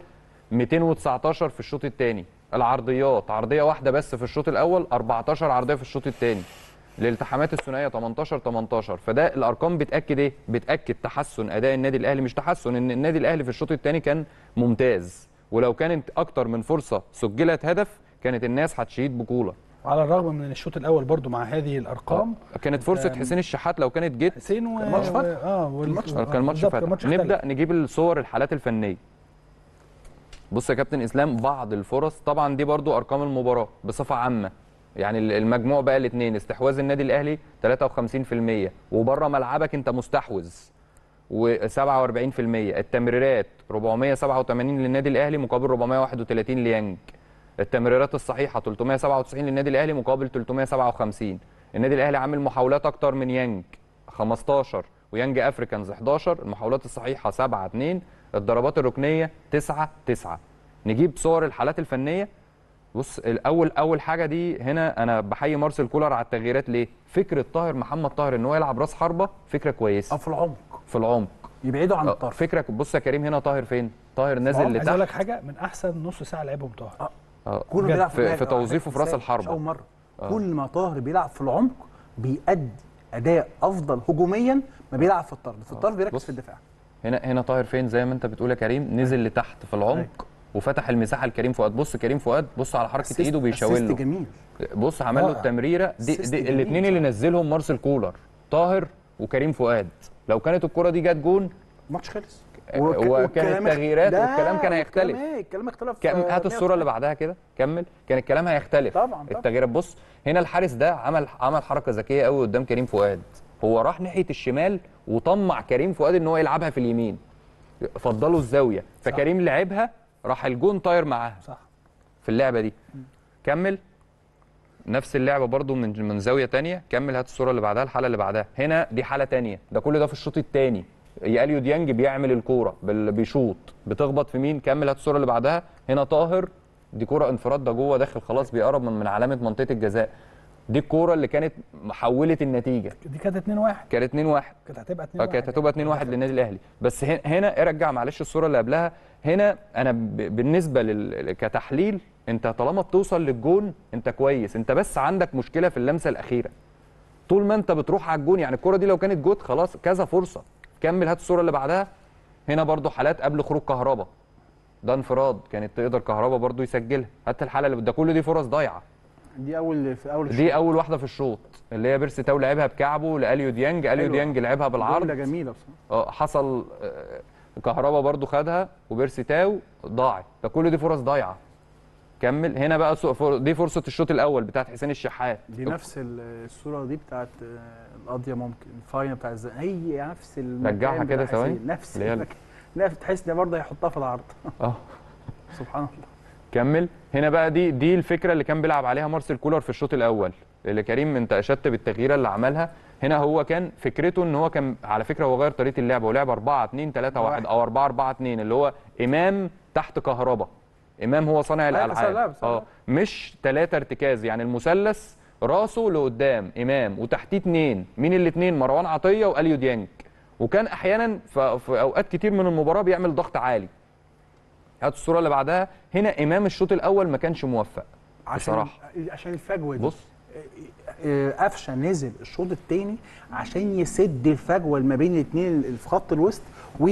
Speaker 6: 219 في الشوط الثاني العرضيات عرضيه واحده بس في الشوط الاول 14 عرضيه في الشوط الثاني الالتحامات الثنائيه 18 18 فده الارقام بتاكد ايه بتاكد تحسن اداء النادي الاهلي مش تحسن ان النادي الاهلي في الشوط الثاني كان ممتاز ولو كانت اكتر من فرصه سجلت هدف كانت الناس هتشيد بطوله
Speaker 1: وعلى الرغم من الشوط الاول برضو مع هذه الارقام
Speaker 6: كانت فرصه حسين الشحات لو كانت جت
Speaker 1: حسين و...
Speaker 7: كان ماتش فتح.
Speaker 1: اه وال...
Speaker 7: الماتش
Speaker 1: آه،
Speaker 6: كان ماتش
Speaker 1: بالظبط،
Speaker 6: فتح
Speaker 1: الماتش
Speaker 6: نبدا
Speaker 1: اختلف.
Speaker 6: نجيب الصور الحالات الفنيه بص يا كابتن اسلام بعض الفرص طبعا دي برضو ارقام المباراه بصفه عامه يعني المجموع بقى الاثنين استحواذ النادي الاهلي 53% وبره ملعبك انت مستحوذ و47% التمريرات 487 للنادي الاهلي مقابل 431 ليانج التمريرات الصحيحه 397 للنادي الاهلي مقابل 357 النادي الاهلي عامل محاولات اكتر من يانج 15 ويانج افريكانز 11 المحاولات الصحيحه 7 2 الضربات الركنيه 9 9 نجيب صور الحالات الفنيه بص الاول اول حاجه دي هنا انا بحيي مارسيل كولر على التغييرات ليه فكره طاهر محمد طاهر ان هو يلعب راس حربه فكره
Speaker 7: اه
Speaker 6: كويسه
Speaker 7: في العمق
Speaker 6: في العمق
Speaker 7: يبعدوا عن
Speaker 6: آه،
Speaker 7: الطرف
Speaker 6: فكره بص يا كريم هنا طاهر فين طاهر نازل
Speaker 1: عايز اقول لك
Speaker 6: لتحت
Speaker 1: حاجه من احسن نص ساعه لعبهم طاهر
Speaker 6: آه،
Speaker 7: كل
Speaker 1: بجد.
Speaker 7: بيلعب
Speaker 6: في-
Speaker 7: النهاية.
Speaker 6: في توظيفه في راس
Speaker 7: مش
Speaker 6: الحربة.
Speaker 7: اول مره كل ما طاهر بيلعب في العمق بيأدي اداء افضل هجوميا ما بيلعب في الطرد في الطرد بيركز
Speaker 6: بص.
Speaker 7: في الدفاع
Speaker 6: هنا هنا طاهر فين زي ما انت بتقول يا كريم نزل لتحت في العمق وفتح المساحه لكريم فؤاد بص كريم فؤاد بص على حركه
Speaker 7: أسيست-
Speaker 6: ايده بيشاور
Speaker 7: أسيست
Speaker 6: له
Speaker 7: جميل
Speaker 6: بص عمل له
Speaker 1: رائع.
Speaker 6: التمريره دي,
Speaker 7: أسيست
Speaker 6: دي
Speaker 7: جميل
Speaker 6: الاثنين اللي نزلهم مارسيل كولر طاهر وكريم فؤاد لو كانت الكره دي جت جون
Speaker 7: الماتش خلص
Speaker 6: وكان
Speaker 7: والكلام اخ-
Speaker 6: التغييرات
Speaker 7: ده
Speaker 6: والكلام كان هيختلف.
Speaker 7: الكلام ايه الكلام اختلف
Speaker 6: كم
Speaker 7: آه،
Speaker 6: هات الصوره اللي بعدها كده كمل كان الكلام هيختلف
Speaker 7: طبعاً، طبعاً.
Speaker 6: التغييرات بص هنا الحارس ده عمل عمل حركه ذكيه قوي قدام كريم فؤاد هو راح ناحيه الشمال وطمع كريم فؤاد ان هو يلعبها في اليمين فضلوا الزاويه فكريم لعبها راح الجون طاير معاها
Speaker 1: صح
Speaker 6: في اللعبه دي كمل نفس اللعبه برضو من من زاويه تانية كمل هات الصوره اللي بعدها الحاله اللي بعدها هنا دي حاله تانية ده كل ده في الشوط الثاني اليو ديانج بيعمل الكوره بال- بيشوط بتخبط في مين كمل هات الصوره اللي بعدها هنا طاهر دي كوره انفراد ده جوه داخل خلاص بيقرب من من علامه منطقه الجزاء دي الكوره اللي كانت حولت النتيجه
Speaker 1: دي كانت 2 1
Speaker 6: كانت 2 1
Speaker 1: كانت هتبقى 2
Speaker 6: اه
Speaker 1: 1
Speaker 6: كانت هتبقى 2 1 للنادي الاهلي بس هنا هنا ارجع معلش الصوره اللي قبلها هنا انا ب- بالنسبه لل... كتحليل انت طالما بتوصل للجون انت كويس انت بس عندك مشكله في اللمسه الاخيره طول ما انت بتروح على الجون يعني الكره دي لو كانت جوت خلاص كذا فرصه كمل هات الصوره اللي بعدها هنا برضو حالات قبل خروج كهربا ده انفراد كانت تقدر كهربا برضو يسجلها هات الحاله اللي ده كل دي فرص ضايعه
Speaker 7: دي اول في اول
Speaker 6: دي اول واحده في الشوط اللي هي بيرسي تاو لعبها بكعبه لاليو ديانج اليو
Speaker 7: حلوة.
Speaker 6: ديانج لعبها بالعرض
Speaker 7: جمله جميله بصراحه
Speaker 6: اه حصل آه، كهربا برضو خدها وبيرسي تاو ضاعت ده كل دي فرص ضايعه كمل هنا بقى سو- فر- دي فرصه الشوط الاول بتاعت حسين الشحات
Speaker 7: دي نفس ال- الصوره دي بتاعت آه، القضيه ممكن الفاينل بتاع الزمالك هي نفس المكان
Speaker 6: رجعها كده
Speaker 7: بتاع
Speaker 6: ثواني.
Speaker 7: حسين، نفس
Speaker 6: اللي هي ال-
Speaker 7: المكان نفس تحس ان برضه هيحطها في العرض
Speaker 6: اه
Speaker 7: سبحان الله
Speaker 6: كمل هنا بقى دي دي الفكره اللي كان بيلعب عليها مارسيل كولر في الشوط الاول اللي كريم انت اشدت بالتغييره اللي عملها هنا هو كان فكرته ان هو كان على فكره هو غير طريقه اللعب ولعب 4 2 3 1 او 4 4 2 اللي هو امام تحت كهربا امام هو صانع
Speaker 7: أيوة،
Speaker 6: الالعاب
Speaker 7: سلام، سلام.
Speaker 6: اه مش ثلاثه ارتكاز يعني المثلث راسه لقدام امام وتحتيه اثنين مين الاثنين مروان عطيه واليو ديانج وكان احيانا في في اوقات كتير من المباراه بيعمل ضغط عالي هات الصوره اللي بعدها هنا امام الشوط الاول ما كانش موفق
Speaker 7: عشان
Speaker 6: بصراحه
Speaker 7: عشان الفجوه دي
Speaker 6: بص
Speaker 7: آه، قفشه نزل الشوط الثاني عشان يسد الفجوه اللي ما بين الاثنين اللي في خط الوسط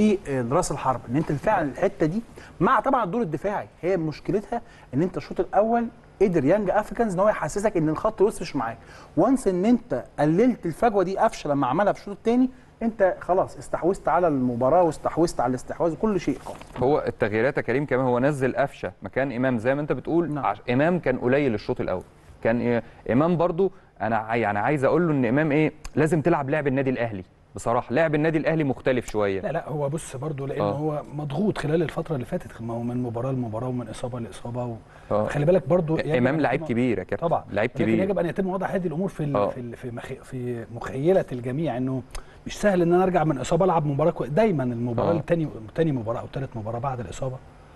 Speaker 7: وراس الحرب ان انت فعلا الحته دي مع طبعا الدور الدفاعي هي مشكلتها ان انت الشوط الاول قدر يانج افريكانز ان هو يحسسك ان الخط الوسط مش معاك وانس ان انت قللت الفجوه دي قفشه لما عملها في الشوط الثاني انت خلاص استحوذت على المباراه واستحوذت على الاستحواذ وكل شيء خالص
Speaker 6: هو التغييرات يا كريم كمان هو نزل قفشه مكان امام زي ما انت بتقول
Speaker 7: نعم.
Speaker 6: عش... امام كان قليل الشوط الاول كان إيه؟ امام برضو انا عاي- يعني عايز اقول له ان امام ايه لازم تلعب لعب النادي الاهلي بصراحه لعب النادي الاهلي مختلف شويه
Speaker 1: لا لا هو بص برضه لان
Speaker 6: آه.
Speaker 1: هو مضغوط خلال الفتره اللي فاتت ما هو من مباراه لمباراه ومن اصابه لاصابه و...
Speaker 6: آه.
Speaker 1: خلي بالك برضه يجب
Speaker 6: امام
Speaker 1: أن
Speaker 6: لعيب
Speaker 1: يتم-
Speaker 6: كبير يا كابتن
Speaker 1: طبعا
Speaker 6: لعيب
Speaker 1: لكن
Speaker 6: كبير
Speaker 1: يجب ان يتم وضع هذه الامور في
Speaker 6: آه.
Speaker 1: ال في ال في, مخ... في مخيله الجميع انه مش سهل ان انا ارجع من اصابه العب مباراه كوي... دايما المباراه
Speaker 6: آه.
Speaker 1: الثاني ثاني مباراه او ثالث مباراه بعد الاصابه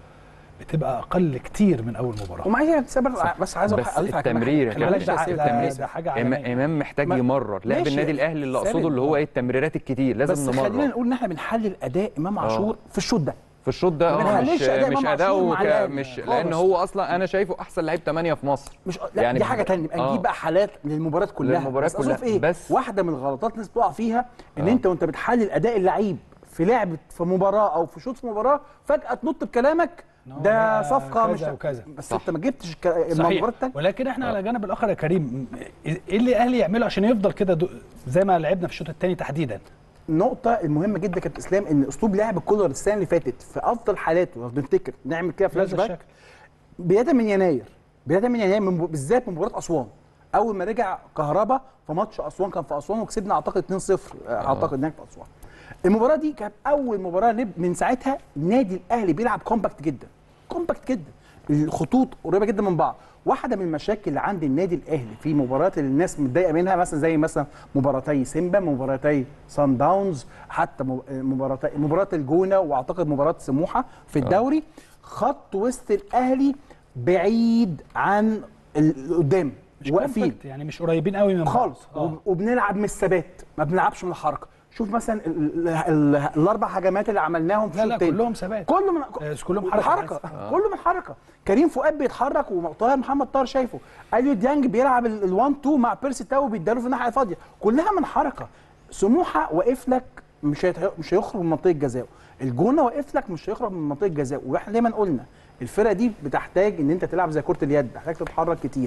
Speaker 1: بتبقى اقل كتير من اول مباراه
Speaker 7: وما عايز أكسبك- بس عايز
Speaker 6: بس
Speaker 7: أضيف على كلام
Speaker 6: التمرير يا
Speaker 7: حاجة.
Speaker 1: معلش
Speaker 6: كابتن
Speaker 1: ده,
Speaker 7: معلش
Speaker 6: تأثير
Speaker 1: ده,
Speaker 6: التمرير
Speaker 1: ده حاجه
Speaker 6: إما-
Speaker 1: عالميه
Speaker 6: امام محتاج
Speaker 7: ما-
Speaker 6: يمرر لعب
Speaker 7: ماشي.
Speaker 6: النادي الاهلي اللي
Speaker 7: ثابت.
Speaker 6: اقصده اللي هو ايه التمريرات الكتير لازم
Speaker 7: بس خلينا
Speaker 6: نمرر
Speaker 7: نقول ان احنا بنحلل اداء امام عاشور في الشوط ده
Speaker 6: في الشوط ده
Speaker 7: ما
Speaker 6: اه مش
Speaker 7: بنحللش أداء
Speaker 6: مش
Speaker 7: إمام عاشور
Speaker 6: اداؤه
Speaker 7: مع
Speaker 6: ك-
Speaker 7: الأهلي
Speaker 6: مش
Speaker 7: خالص.
Speaker 6: لان هو اصلا انا شايفه احسن لعيب 8 في مصر
Speaker 7: مش لا
Speaker 6: يعني
Speaker 7: دي حاجه ثانيه نبقى
Speaker 6: آه.
Speaker 7: نجيب بقى حالات للمباريات كلها
Speaker 6: للمباريات
Speaker 7: بس أقصد
Speaker 6: كلها.
Speaker 7: في ايه
Speaker 6: بس-
Speaker 7: واحده من الغلطات الناس بتقع فيها ان
Speaker 6: آه.
Speaker 7: انت وانت بتحلل اداء اللعيب في لعبه في مباراه او في شوط في مباراه فجاه تنط بكلامك
Speaker 1: إن هو
Speaker 7: ده
Speaker 1: ده
Speaker 7: صفقه
Speaker 1: كذا
Speaker 7: مش
Speaker 1: وكذا.
Speaker 7: بس
Speaker 6: صح.
Speaker 7: انت ما جبتش الك-
Speaker 1: صحيح
Speaker 7: المباراه الثانيه
Speaker 1: ولكن احنا على الجانب الاخر يا كريم ايه اللي الاهلي يعمله عشان يفضل كده دو- زي ما لعبنا في الشوط الثاني تحديدا
Speaker 7: النقطة المهمة جدا كابتن اسلام ان اسلوب لعب كولر السنة اللي فاتت في افضل حالاته لو بنفتكر نعمل كده فلاش
Speaker 1: بهذا
Speaker 7: باك
Speaker 1: الشكل
Speaker 7: بدايه من يناير بدايه من يناير من بالذات من مباراه اسوان اول ما رجع كهربا في ماتش اسوان كان في اسوان وكسبنا اعتقد 2-0 اعتقد هناك في اسوان المباراه دي كانت اول مباراه نب- من ساعتها النادي الاهلي بيلعب كومباكت جدا كومباكت جدا الخطوط قريبه جدا من بعض واحده من المشاكل اللي عند النادي الاهلي في مباريات اللي الناس متضايقه منها مثلا زي مثلا مباراتي سيمبا مباراتي سان داونز حتى مب- مباراتي مباراه الجونه واعتقد مباراه سموحه في الدوري خط وسط الاهلي بعيد عن ال- قدام
Speaker 1: مش
Speaker 7: واقفين
Speaker 1: compact، يعني مش قريبين قوي من بعض.
Speaker 7: خالص
Speaker 1: آه.
Speaker 7: وب- وبنلعب من الثبات ما بنلعبش من الحركه شوف مثلا ال- ال- ال- الاربع هجمات اللي عملناهم في
Speaker 1: لا
Speaker 7: الشوط
Speaker 1: لا
Speaker 7: التاني.
Speaker 1: كلهم ثبات
Speaker 7: كله من
Speaker 1: آه، كلهم حركة
Speaker 7: حركه
Speaker 1: بس.
Speaker 7: كله من حركه كريم فؤاد بيتحرك وطاهر محمد طاهر شايفه اليو ديانج بيلعب ال1 2 مع بيرسي تاو بيداله في الناحيه الفاضيه كلها من حركه سموحه واقف لك مش هيت- مش هيخرج من منطقه جزاؤه الجونه واقف لك مش هيخرج من منطقه جزاؤه واحنا دايما قلنا الفرقه دي بتحتاج ان انت تلعب زي كره اليد بتحتاج تتحرك كتير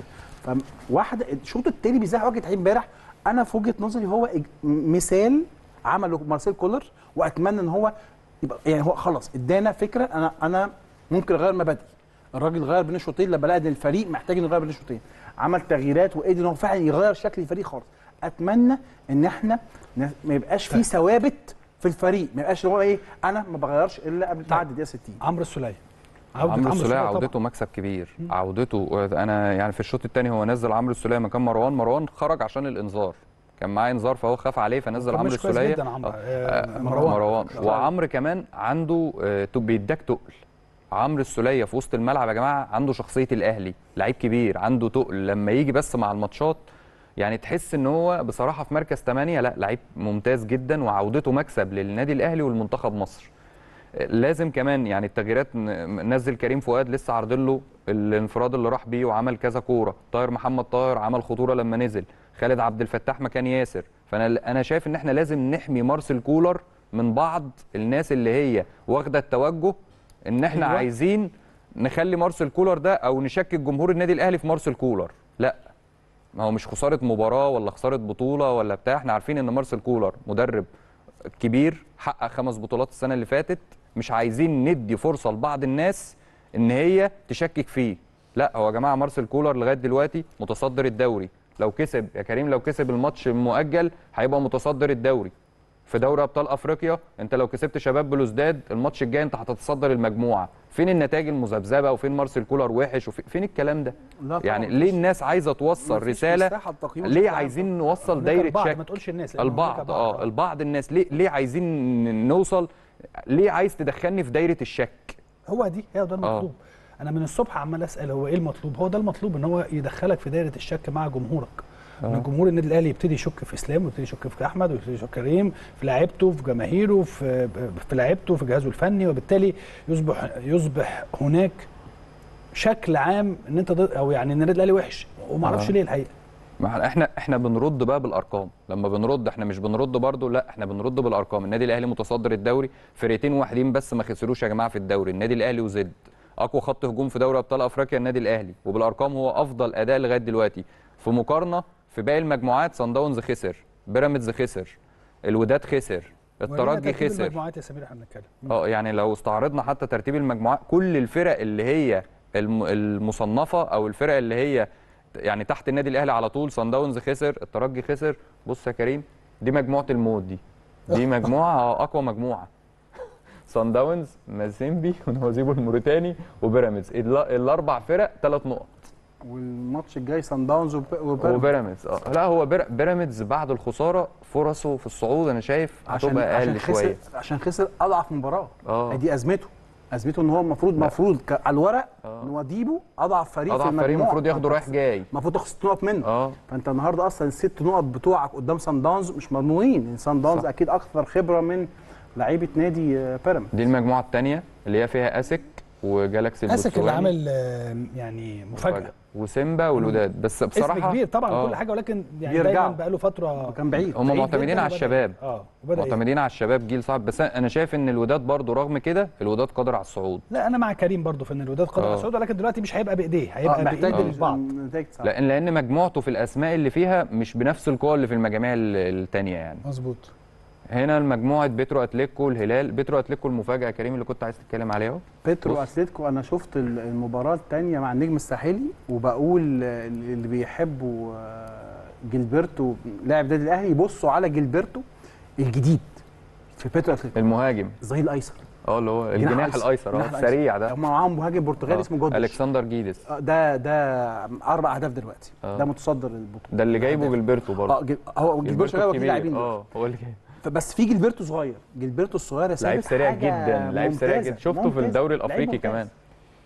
Speaker 7: فواحده الشوط التاني بالذات واجهه عين امبارح انا في وجهه نظري هو إج- مثال عمله مارسيل كولر واتمنى ان هو يبقى يعني هو خلاص ادانا فكره انا انا ممكن اغير مبادئي الراجل غير بين الشوطين لما لقى ان الفريق محتاج انه يغير بين الشوطين عمل تغييرات وقدر ان هو فعلا يغير شكل الفريق خالص اتمنى ان احنا ن- ما يبقاش في ثوابت في الفريق ما يبقاش هو ايه انا ما بغيرش الا قبل تعدي دقيقه 60
Speaker 1: عمرو السوليه
Speaker 6: عمرو السوليه
Speaker 1: طبعاً.
Speaker 6: عودته مكسب كبير عودته انا يعني في الشوط الثاني هو نزل عمرو السوليه مكان مروان مروان خرج عشان الانذار كان معاه انذار فهو خاف عليه فنزل
Speaker 1: كان
Speaker 6: عمرو
Speaker 1: مش كويس
Speaker 6: السوليه
Speaker 1: جدا عمرو.
Speaker 6: آه،
Speaker 1: آه،
Speaker 6: آه،
Speaker 1: مروان.
Speaker 6: مروان
Speaker 1: آه.
Speaker 6: وعمرو كمان عنده آه، تو- بيداك تقل عمرو السوليه في وسط الملعب يا جماعه عنده شخصيه الاهلي لعيب كبير عنده تقل لما يجي بس مع الماتشات يعني تحس ان هو بصراحه في مركز 8 لا لعيب ممتاز جدا وعودته مكسب للنادي الاهلي والمنتخب مصر لازم كمان يعني التغييرات ن- نزل كريم فؤاد لسه عارضين له الانفراد اللي راح بيه وعمل كذا كوره طاهر محمد طاهر عمل خطوره لما نزل خالد عبد الفتاح مكان ياسر فانا انا شايف ان احنا لازم نحمي مارسيل كولر من بعض الناس اللي هي واخده التوجه ان احنا
Speaker 1: أيوة.
Speaker 6: عايزين نخلي مارسيل كولر ده او نشكك جمهور النادي الاهلي في مارسيل كولر لا ما هو مش خساره مباراه ولا خساره بطوله ولا بتاع احنا عارفين ان مارسيل كولر مدرب كبير حقق خمس بطولات السنه اللي فاتت مش عايزين ندي فرصه لبعض الناس ان هي تشكك فيه لا هو يا جماعه مارسيل كولر لغايه دلوقتي متصدر الدوري لو كسب يا كريم لو كسب الماتش المؤجل هيبقى متصدر الدوري في دوري ابطال افريقيا انت لو كسبت شباب بلوزداد الماتش الجاي انت هتتصدر المجموعه فين النتائج المذبذبه وفين مارسيل كولر وحش وفين الكلام ده
Speaker 7: لا طبعاً.
Speaker 6: يعني ليه الناس عايزه توصل
Speaker 7: مفيش
Speaker 6: رساله
Speaker 7: مساحة لتقييم
Speaker 6: ليه
Speaker 7: بشكل عام.
Speaker 6: عايزين نوصل
Speaker 1: هناك
Speaker 6: دايره
Speaker 1: البعض،
Speaker 6: شك
Speaker 1: ما تقولش الناس لأن هناك
Speaker 6: البعض
Speaker 1: بعض.
Speaker 6: اه البعض الناس ليه ليه عايزين نوصل ليه عايز تدخلني في دايره الشك
Speaker 1: هو دي هي ده المطلوب انا من الصبح عمال اسال هو ايه المطلوب هو ده المطلوب ان هو يدخلك في دايره الشك مع جمهورك ان جمهور النادي الاهلي يبتدي يشك في اسلام ويبتدي يشك في احمد ويبتدي يشك في كريم في لعيبته في جماهيره في في لعيبته في جهازه الفني وبالتالي يصبح يصبح هناك شكل عام ان انت ضد او يعني ان النادي الاهلي وحش وما اعرفش
Speaker 6: آه.
Speaker 1: ليه الحقيقه
Speaker 6: ما احنا احنا بنرد بقى بالارقام لما بنرد احنا مش بنرد برضو لا احنا بنرد بالارقام النادي الاهلي متصدر الدوري فرقتين واحدين بس ما خسروش يا جماعه في الدوري النادي الاهلي وزد اقوى خط هجوم في دوري ابطال افريقيا النادي الاهلي وبالارقام هو افضل اداء لغايه دلوقتي في مقارنه في باقي المجموعات صن داونز خسر بيراميدز خسر الوداد خسر
Speaker 1: ورينا
Speaker 6: الترجي
Speaker 1: ترتيب
Speaker 6: خسر
Speaker 1: المجموعات يا سمير احنا بنتكلم
Speaker 6: اه يعني لو استعرضنا حتى ترتيب المجموعات كل الفرق اللي هي الم- المصنفه او الفرق اللي هي يعني تحت النادي الاهلي على طول صن داونز خسر الترجي خسر بص يا كريم دي مجموعه الموت دي دي مجموعه آه، اقوى مجموعه صن داونز مازيمبي ونوازيبو الموريتاني وبيراميدز ال- الاربع فرق ثلاث نقط
Speaker 7: والماتش الجاي سان داونز وب- وبيراميدز.
Speaker 6: وبيراميدز اه لا هو بير- بيراميدز بعد الخساره فرصه في الصعود انا شايف
Speaker 7: عشان
Speaker 6: هتبقى
Speaker 7: عشان
Speaker 6: اقل
Speaker 7: خسر
Speaker 6: شويه
Speaker 7: عشان خسر اضعف مباراه
Speaker 6: اه
Speaker 7: دي ازمته ازمته ان هو المفروض المفروض ك- على الورق
Speaker 6: آه.
Speaker 7: ان هو ديبو اضعف فريق في
Speaker 6: اضعف
Speaker 7: المجموعه
Speaker 6: فريق المفروض ياخده رايح جاي
Speaker 7: المفروض تاخد ست نقط منه
Speaker 6: اه
Speaker 7: فانت النهارده اصلا الست نقط بتوعك قدام سان داونز مش مضمونين لان سان داونز
Speaker 6: صح.
Speaker 7: اكيد اكثر خبره من لعيبه نادي آه، بيراميدز
Speaker 6: دي المجموعه الثانيه اللي هي فيها اسك وجالاكسي
Speaker 1: اسك اللي
Speaker 6: البوتسواني
Speaker 1: عامل آه، يعني مفاجاه
Speaker 6: وسيمبا والوداد بس بصراحه
Speaker 1: اسم كبير طبعا
Speaker 6: آه.
Speaker 1: كل حاجه ولكن يعني
Speaker 7: بيرجعوا.
Speaker 1: دايما بقى له فتره
Speaker 7: كان بعيد
Speaker 6: هم
Speaker 1: بعيد
Speaker 6: معتمدين
Speaker 1: جداً
Speaker 6: على
Speaker 1: وبدأ
Speaker 6: الشباب
Speaker 1: يهدى. اه وبدا يهدى.
Speaker 6: معتمدين على الشباب جيل صعب بس انا شايف ان الوداد برضو رغم كده الوداد قادر على الصعود
Speaker 1: لا انا مع كريم برضو في ان الوداد قادر على
Speaker 6: آه.
Speaker 1: الصعود ولكن دلوقتي مش هيبقى بايديه
Speaker 7: آه،
Speaker 1: هيبقى
Speaker 7: محتاج
Speaker 1: بايد
Speaker 7: ال-
Speaker 1: البعض
Speaker 7: نتائج صعبة.
Speaker 6: لان لان مجموعته في الاسماء اللي فيها مش بنفس القوه اللي في المجاميع الثانيه يعني
Speaker 1: مظبوط
Speaker 6: هنا المجموعه بيترو اتليكو الهلال بيترو اتليكو المفاجاه يا كريم اللي كنت عايز تتكلم عليها اهو
Speaker 7: بيترو
Speaker 6: بص.
Speaker 7: اتلتيكو انا شفت ال- المباراه الثانيه مع النجم الساحلي وبقول آه، اللي بيحبوا آه، جilberto لاعب نادي الاهلي يبصوا على جilberto الجديد في بيترو اتلتيكو
Speaker 6: المهاجم
Speaker 7: الظهير الايسر
Speaker 6: اه اللي هو
Speaker 7: جناح
Speaker 6: الجناح
Speaker 7: أيسر.
Speaker 6: الايسر
Speaker 7: جناح
Speaker 6: اه
Speaker 7: الأيسر.
Speaker 6: السريع ده
Speaker 7: هم معاهم مهاجم برتغالي
Speaker 6: آه.
Speaker 7: اسمه جودش
Speaker 6: الكسندر جيدس
Speaker 7: آه، ده ده اربع اهداف دلوقتي
Speaker 6: آه.
Speaker 7: ده متصدر البطوله
Speaker 6: ده اللي جايبه جilberto برضه
Speaker 7: اه جل- هو جilberto هو في لاعبين دول.
Speaker 6: اه هو اللي جايبه
Speaker 7: بس في جilberto صغير جilberto الصغير يا
Speaker 6: لعيب
Speaker 7: ثابت
Speaker 6: سريع
Speaker 7: حاجة
Speaker 6: جدا لعيب سريع
Speaker 7: ممتازة،
Speaker 6: جدا شفته في
Speaker 7: ممتازة.
Speaker 6: الدوري
Speaker 7: لعيب
Speaker 6: الافريقي
Speaker 7: ممتاز.
Speaker 6: كمان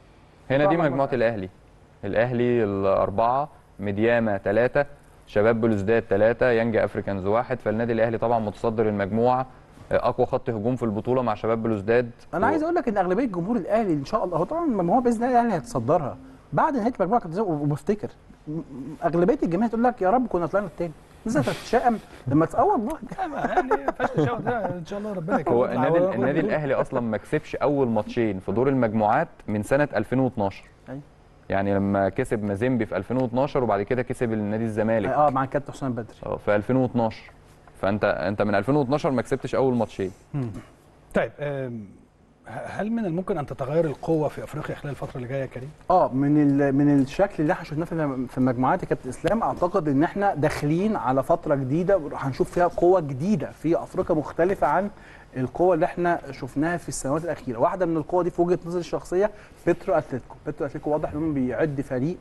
Speaker 6: هنا دي
Speaker 7: طبعاً.
Speaker 6: مجموعه الاهلي الاهلي الاربعه مدياما ثلاثه شباب بلوزداد ثلاثه يانجا افريكانز واحد فالنادي الاهلي طبعا متصدر المجموعه اقوى خط هجوم في البطوله مع شباب بلوزداد
Speaker 7: انا عايز اقول لك ان اغلبيه جمهور الاهلي ان شاء الله هو طبعا ما هو باذن الله الاهلي هيتصدرها بعد نهايه المجموعه كنت زي- وبفتكر م- م- اغلبيه الجماهير تقول لك يا رب كنا طلعنا التاني الناس هتتشائم لما ت- اه والله
Speaker 1: يعني ما فيهاش تشاؤم ده ان شاء الله ربنا يكرمك
Speaker 6: هو النادي النادي الاهلي اصلا ما كسبش اول ماتشين في دور المجموعات من سنه 2012
Speaker 7: أيوة.
Speaker 6: يعني لما كسب مازيمبي في 2012 وبعد كده كسب النادي الزمالك
Speaker 7: اه مع الكابتن حسام بدري
Speaker 6: اه في 2012 فانت انت من 2012 ما كسبتش اول ماتشين
Speaker 1: طيب آم، هل من الممكن ان تتغير القوه في افريقيا خلال الفتره اللي جايه يا كريم؟
Speaker 7: اه من ال- من الشكل اللي احنا شفناه في في المجموعات يا كابتن اسلام اعتقد ان احنا داخلين على فتره جديده هنشوف فيها قوه جديده في افريقيا مختلفه عن القوه اللي احنا شفناها في السنوات الاخيره واحده من القوه دي في وجهه نظري الشخصيه بيترو اتلتيكو بيترو اتلتيكو واضح انه بيعد فريق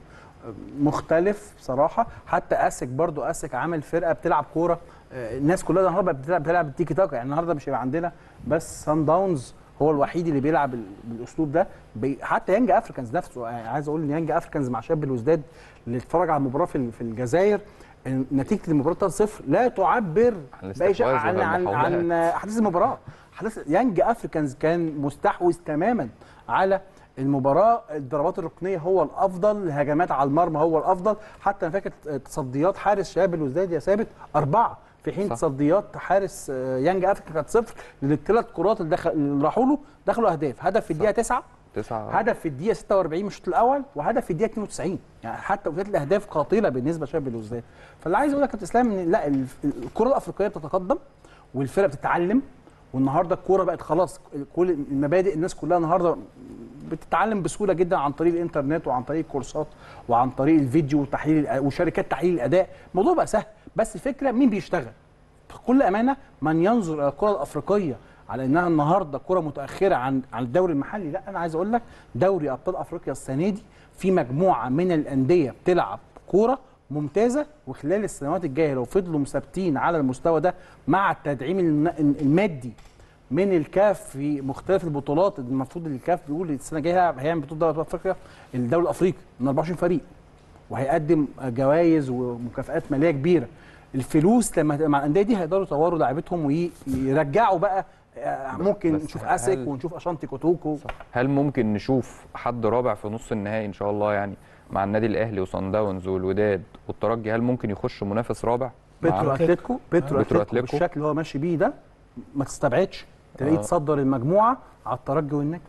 Speaker 7: مختلف بصراحه حتى اسك برضو اسك عامل فرقه بتلعب كوره آه، الناس كلها النهارده بتلعب بتلعب التيكي تاكا يعني النهارده مش هيبقى عندنا بس سان داونز هو الوحيد اللي بيلعب ال- بالاسلوب ده بي حتى يانج افريكانز نفسه يعني عايز اقول ان يانج افريكانز مع شاب الوزداد اللي اتفرج على المباراه في ال- في الجزائر إن نتيجه المباراه 3-0 لا تعبر
Speaker 6: عن
Speaker 7: باي شيء
Speaker 6: الاستحواذ
Speaker 7: عن
Speaker 6: ولا
Speaker 7: عن,
Speaker 6: المحاولات.
Speaker 7: عن احداث المباراه احداث يانج افريكانز كان مستحوذ تماما على المباراه الضربات الركنيه هو الافضل الهجمات على المرمى هو الافضل حتى انا فاكر تصديات حارس شباب الوزداد يا ثابت اربعه في حين
Speaker 6: صح.
Speaker 7: تصديات حارس آه، يانج افريكا كانت صفر لان الثلاث كرات اللي, دخل اللي راحوا له دخلوا اهداف هدف في الدقيقه 9
Speaker 6: تسعة
Speaker 7: هدف في الدقيقه 46 من الشوط الاول وهدف في الدقيقه 92 يعني حتى وكانت الاهداف قاتله بالنسبه لشباب الوزداد فاللي عايز اقول لك يا كابتن اسلام ان لا ال- الكره الافريقيه بتتقدم والفرق بتتعلم والنهارده الكوره بقت خلاص كل المبادئ الناس كلها النهارده بتتعلم بسهوله جدا عن طريق الانترنت وعن طريق الكورسات وعن طريق الفيديو وتحليل الأ- وشركات تحليل الاداء الموضوع بقى سهل بس الفكره مين بيشتغل بكل امانه من ينظر الى الكره الافريقيه على انها النهارده كره متاخره عن عن الدوري المحلي لا انا عايز اقول لك دوري ابطال افريقيا السنه دي في مجموعه من الانديه بتلعب كوره ممتازه وخلال السنوات الجايه لو فضلوا مثبتين على المستوى ده مع التدعيم الن- المادي من الكاف في مختلف البطولات المفروض الكاف بيقول السنه الجايه هيعمل بطوله دوري أبطال افريقيا الدوري الافريقي من 24 فريق وهيقدم جوائز ومكافآت ماليه كبيره الفلوس لما هتبقى مع الانديه دي هيقدروا يطوروا لعيبتهم ويرجعوا بقى آه، ممكن
Speaker 6: بس
Speaker 7: نشوف
Speaker 6: هل-
Speaker 7: اسك ونشوف اشانتي كوتوكو
Speaker 6: هل ممكن نشوف حد رابع في نص النهائي ان شاء الله يعني مع النادي الاهلي وصن داونز والوداد والترجي هل ممكن يخش منافس رابع
Speaker 7: بيترو
Speaker 6: مع-
Speaker 7: اتلتيكو بيترو
Speaker 6: بيترو
Speaker 7: اتلتيكو
Speaker 6: أتلتيكو.
Speaker 7: بالشكل اللي هو ماشي بيه ده ما تستبعدش تلاقيه
Speaker 6: آه.
Speaker 7: تصدر المجموعه على الترجي والنجم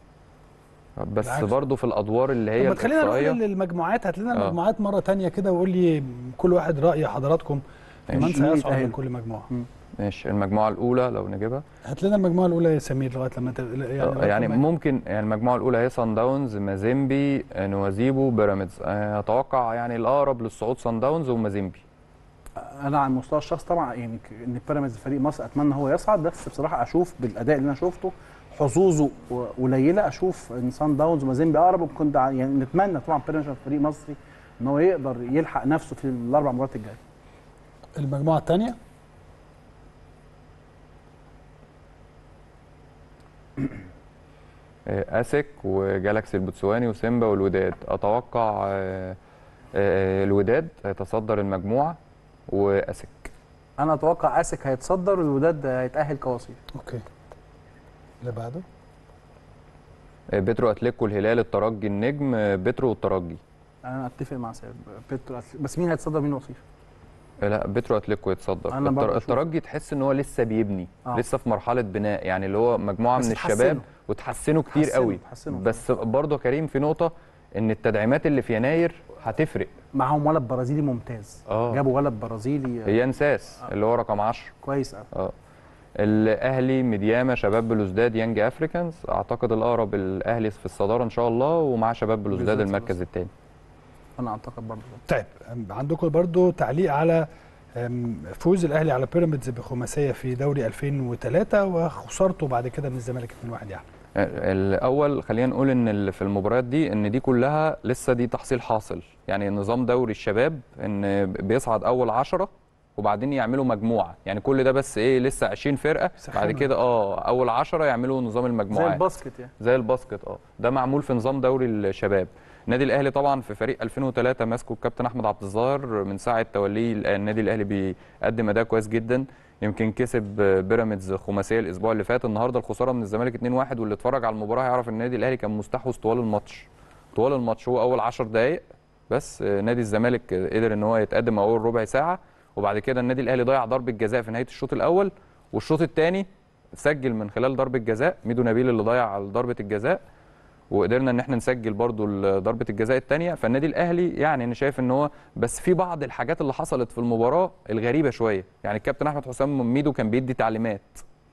Speaker 6: بس
Speaker 1: بالعكس.
Speaker 6: برضه في الادوار اللي هي
Speaker 1: طب ما تخلينا نروح
Speaker 6: الإقصائية.
Speaker 1: للمجموعات هات لنا
Speaker 6: آه.
Speaker 1: المجموعات مره تانية كده وقول لي كل واحد راي حضراتكم من
Speaker 6: ماشي.
Speaker 1: سيصعد
Speaker 7: يتأهل.
Speaker 1: من كل مجموعه
Speaker 6: ماشي المجموعه الاولى لو نجيبها
Speaker 1: هات لنا المجموعه الاولى يا سمير لغايه لما ت... يعني,
Speaker 6: يعني,
Speaker 1: لغاية
Speaker 6: يعني
Speaker 1: لما-
Speaker 6: ممكن يعني المجموعه الاولى هي صن داونز مازيمبي نوازيبو بيراميدز آه، اتوقع يعني الاقرب للصعود صن داونز ومازيمبي
Speaker 7: انا على المستوى الشخصي طبعا يعني ك- ان بيراميدز فريق مصر اتمنى هو يصعد بس بصراحه اشوف بالاداء اللي انا شفته حظوظه و- قليله اشوف ان سان داونز ومازيمبي اقرب وكنت ع- يعني نتمنى طبعا بيراميدز فريق مصري ان هو يقدر يلحق نفسه في الاربع مباريات الجايه
Speaker 1: المجموعه الثانيه
Speaker 6: آه، اسك وجالاكسي البوتسواني وسيمبا والوداد اتوقع آه، آه، الوداد هيتصدر المجموعه واسك
Speaker 7: انا اتوقع اسك هيتصدر والوداد هيتاهل كوصيف
Speaker 1: اوكي اللي بعده
Speaker 6: آه، بترو اتليكو الهلال الترجي النجم آه، بترو والترجي
Speaker 7: انا اتفق مع سيد بيترو أتل- بس مين هيتصدر مين وصيف
Speaker 6: آه، لا بترو اتليكو يتصدر
Speaker 7: أنا برضه
Speaker 6: التر...
Speaker 7: أشوف.
Speaker 6: الترجي تحس ان هو لسه بيبني
Speaker 7: آه.
Speaker 6: لسه في مرحله بناء يعني اللي هو مجموعه
Speaker 7: بس
Speaker 6: من
Speaker 7: اتحسنوا.
Speaker 6: الشباب وتحسنوا كتير
Speaker 7: اتحسنوا-
Speaker 6: قوي
Speaker 7: اتحسنوا
Speaker 6: بس برضه يا كريم في نقطه ان التدعيمات اللي في يناير هتفرق
Speaker 7: معاهم ولد برازيلي ممتاز
Speaker 6: اه
Speaker 7: جابوا ولد برازيلي
Speaker 6: هي نساس اللي هو رقم 10
Speaker 7: كويس قوي
Speaker 6: اه الاهلي ميدياما شباب بلوزداد يانج افريكانز اعتقد الاقرب الاهلي في الصداره ان شاء الله ومع شباب بلوزداد
Speaker 7: بلوزداد
Speaker 6: المركز الثاني
Speaker 7: انا اعتقد برضه كده.
Speaker 1: طيب أم، عندكم برضو تعليق على أم، فوز الاهلي على بيراميدز بخماسيه في دوري 2003 وخسارته بعد كده من الزمالك 2-1 يعني
Speaker 6: الاول خلينا نقول ان ال- في المباريات دي ان دي كلها لسه دي تحصيل حاصل يعني نظام دوري الشباب ان بيصعد اول عشرة وبعدين يعملوا مجموعه يعني كل ده بس ايه لسه 20 فرقه
Speaker 1: سخنوا.
Speaker 6: بعد كده اه اول عشرة يعملوا نظام
Speaker 7: زي
Speaker 6: المجموعات
Speaker 7: الباسكت يعني
Speaker 6: زي الباسكت اه ده معمول في نظام دوري الشباب النادي الاهلي طبعا في فريق 2003 ماسكه الكابتن احمد عبد الظاهر من ساعه توليه ال- النادي الاهلي بيقدم اداء كويس جدا يمكن كسب بيراميدز خماسيه الاسبوع اللي فات النهارده الخساره من الزمالك 2-1 واللي اتفرج على المباراه هيعرف ان النادي الاهلي كان مستحوذ طوال الماتش طوال الماتش هو اول 10 دقائق بس آه، نادي الزمالك آه، قدر ان هو يتقدم اول ربع ساعه وبعد كده النادي الاهلي ضيع ضربه جزاء في نهايه الشوط الاول والشوط الثاني سجل من خلال ضربه جزاء ميدو نبيل اللي ضيع ضربه الجزاء وقدرنا ان احنا نسجل برضو ال- ضربه الجزاء الثانيه فالنادي الاهلي يعني انا شايف ان هو بس في بعض الحاجات اللي حصلت في المباراه الغريبه شويه يعني الكابتن احمد حسام ميدو كان بيدي تعليمات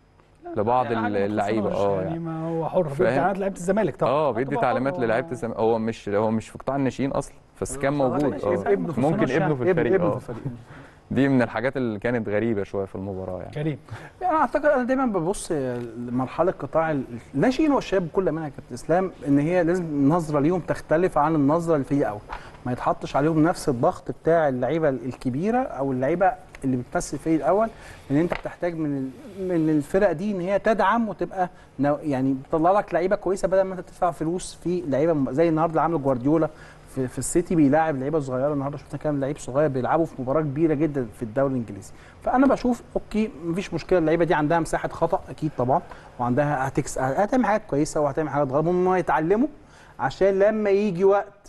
Speaker 6: لبعض
Speaker 1: يعني حاجة ما
Speaker 6: اللعيبه
Speaker 1: تخصناش،
Speaker 6: اه
Speaker 1: يعني
Speaker 6: يعني
Speaker 1: ما هو حر
Speaker 6: فاهم؟
Speaker 1: بيدي تعليمات لعيبه الزمالك طبعا
Speaker 6: اه بيدي
Speaker 1: طبعاً
Speaker 6: تعليمات
Speaker 1: هو-
Speaker 6: للعيبه الزمالك هو مش هو مش في قطاع الناشئين اصلا بس كان
Speaker 1: خلاص،
Speaker 6: موجود
Speaker 1: ماشي،
Speaker 6: اه
Speaker 1: ابنه في
Speaker 6: ممكن
Speaker 1: الفريق.
Speaker 6: ابنه في
Speaker 7: ابن-
Speaker 6: الفريق
Speaker 7: ابنه
Speaker 6: اه
Speaker 7: في الفريق
Speaker 6: دي من الحاجات اللي كانت غريبه شويه في المباراه يعني
Speaker 1: كريم
Speaker 7: يعني انا اعتقد انا دايما ببص لمرحله قطاع الناشئين والشباب بكل امانه يا كابتن اسلام ان هي لازم النظره ليهم تختلف عن النظره اللي في اول ما يتحطش عليهم نفس الضغط بتاع اللعيبه الكبيره او اللعيبه اللي بتمثل الفريق الاول لان انت بتحتاج من ال- من الفرق دي ان هي تدعم وتبقى نوع- يعني بتطلع لك لعيبه كويسه بدل ما انت تدفع فلوس في لعيبه م- زي النهارده اللي عامله جوارديولا في, في السيتي بيلاعب لعيبه صغيره النهارده شفنا كام لعيب صغير بيلعبوا في مباراه كبيره جدا في الدوري الانجليزي فانا بشوف اوكي مفيش مشكله اللعيبه دي عندها مساحه خطا اكيد طبعا وعندها هتكس هتعمل حاجات كويسه وهتعمل حاجات غلط هم يتعلموا عشان لما يجي وقت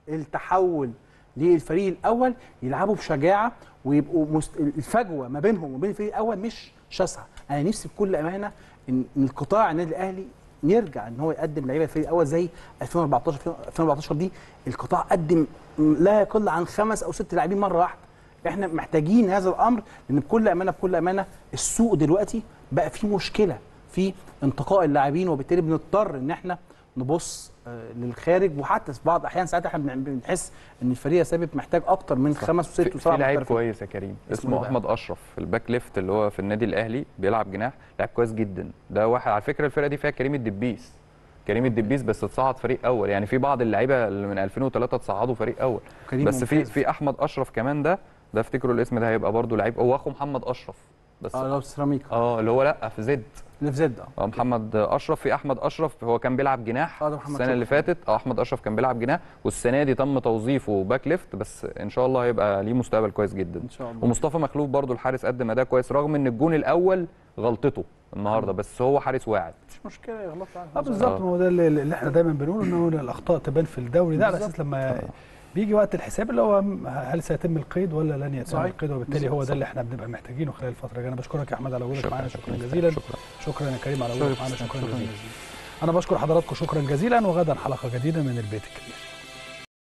Speaker 7: التحول للفريق الاول يلعبوا بشجاعه ويبقوا مست... الفجوه ما بينهم وبين الفريق الاول مش شاسعه انا نفسي بكل امانه ان إن القطاع النادي الاهلي يرجع ان هو يقدم لعيبه الفريق الاول زي 2014 2014 دي القطاع قدم لا يقل عن خمس او ست لاعبين مره واحده احنا محتاجين هذا الامر لان بكل امانه بكل امانه السوق دلوقتي بقى فيه مشكله في انتقاء اللاعبين وبالتالي بنضطر ان احنا نبص آه، للخارج وحتى في بعض الاحيان ساعات احنا بن- بنحس ان الفريق يا ثابت محتاج اكتر من خمس وست
Speaker 6: في,
Speaker 7: وسبع
Speaker 6: في لعيب
Speaker 7: محترفين.
Speaker 6: كويس يا كريم
Speaker 7: اسمه
Speaker 6: اسمه
Speaker 7: إيه بقى؟
Speaker 6: احمد اشرف الباك ليفت اللي هو في النادي الاهلي بيلعب جناح لعيب كويس جدا ده واحد على فكره الفرقه دي فيها كريم الدبيس كريم الدبيس بس اتصعد فريق اول يعني في بعض اللعيبه اللي من 2003 تصعدوا فريق اول
Speaker 7: كريم
Speaker 6: بس في
Speaker 7: ممتاز.
Speaker 6: في احمد اشرف كمان ده ده افتكروا الاسم ده هيبقى برضو لعيب هو اخو محمد اشرف بس
Speaker 7: اه لو سيراميكا
Speaker 6: اه اللي هو لا في زد
Speaker 7: اللي في زد اه
Speaker 6: اه محمد اشرف في احمد اشرف هو كان بيلعب جناح
Speaker 7: اه ده محمد
Speaker 6: السنه اللي
Speaker 7: شكري.
Speaker 6: فاتت اه احمد اشرف كان بيلعب جناح والسنه دي تم توظيفه باك ليفت بس ان شاء الله هيبقى ليه مستقبل كويس جدا
Speaker 7: ان شاء الله
Speaker 6: ومصطفى مخلوف برضو الحارس قدم اداء كويس رغم ان الجون الاول غلطته النهارده بس هو حارس واعد
Speaker 7: مش مشكله يغلط
Speaker 1: اه بالظبط ما هو ده اللي اللي احنا دايما بنقول ان هو الاخطاء تبان في الدوري ده على اساس لما بيجي وقت الحساب اللي هو هل سيتم القيد ولا لن يتم
Speaker 7: صحيح.
Speaker 1: القيد وبالتالي هو ده اللي احنا بنبقى محتاجينه خلال الفتره الجايه انا بشكرك يا احمد على وجودك معانا شكرا جزيلا
Speaker 6: شكرا
Speaker 1: شكرا يا كريم على
Speaker 7: شكرا
Speaker 1: وجودك معانا
Speaker 7: جزيلا.
Speaker 1: شكرا
Speaker 7: شكرا
Speaker 1: جزيلا
Speaker 7: جزيلا
Speaker 1: انا بشكر حضراتكم شكرا جزيلا وغدا حلقه جديده من البيت الكبير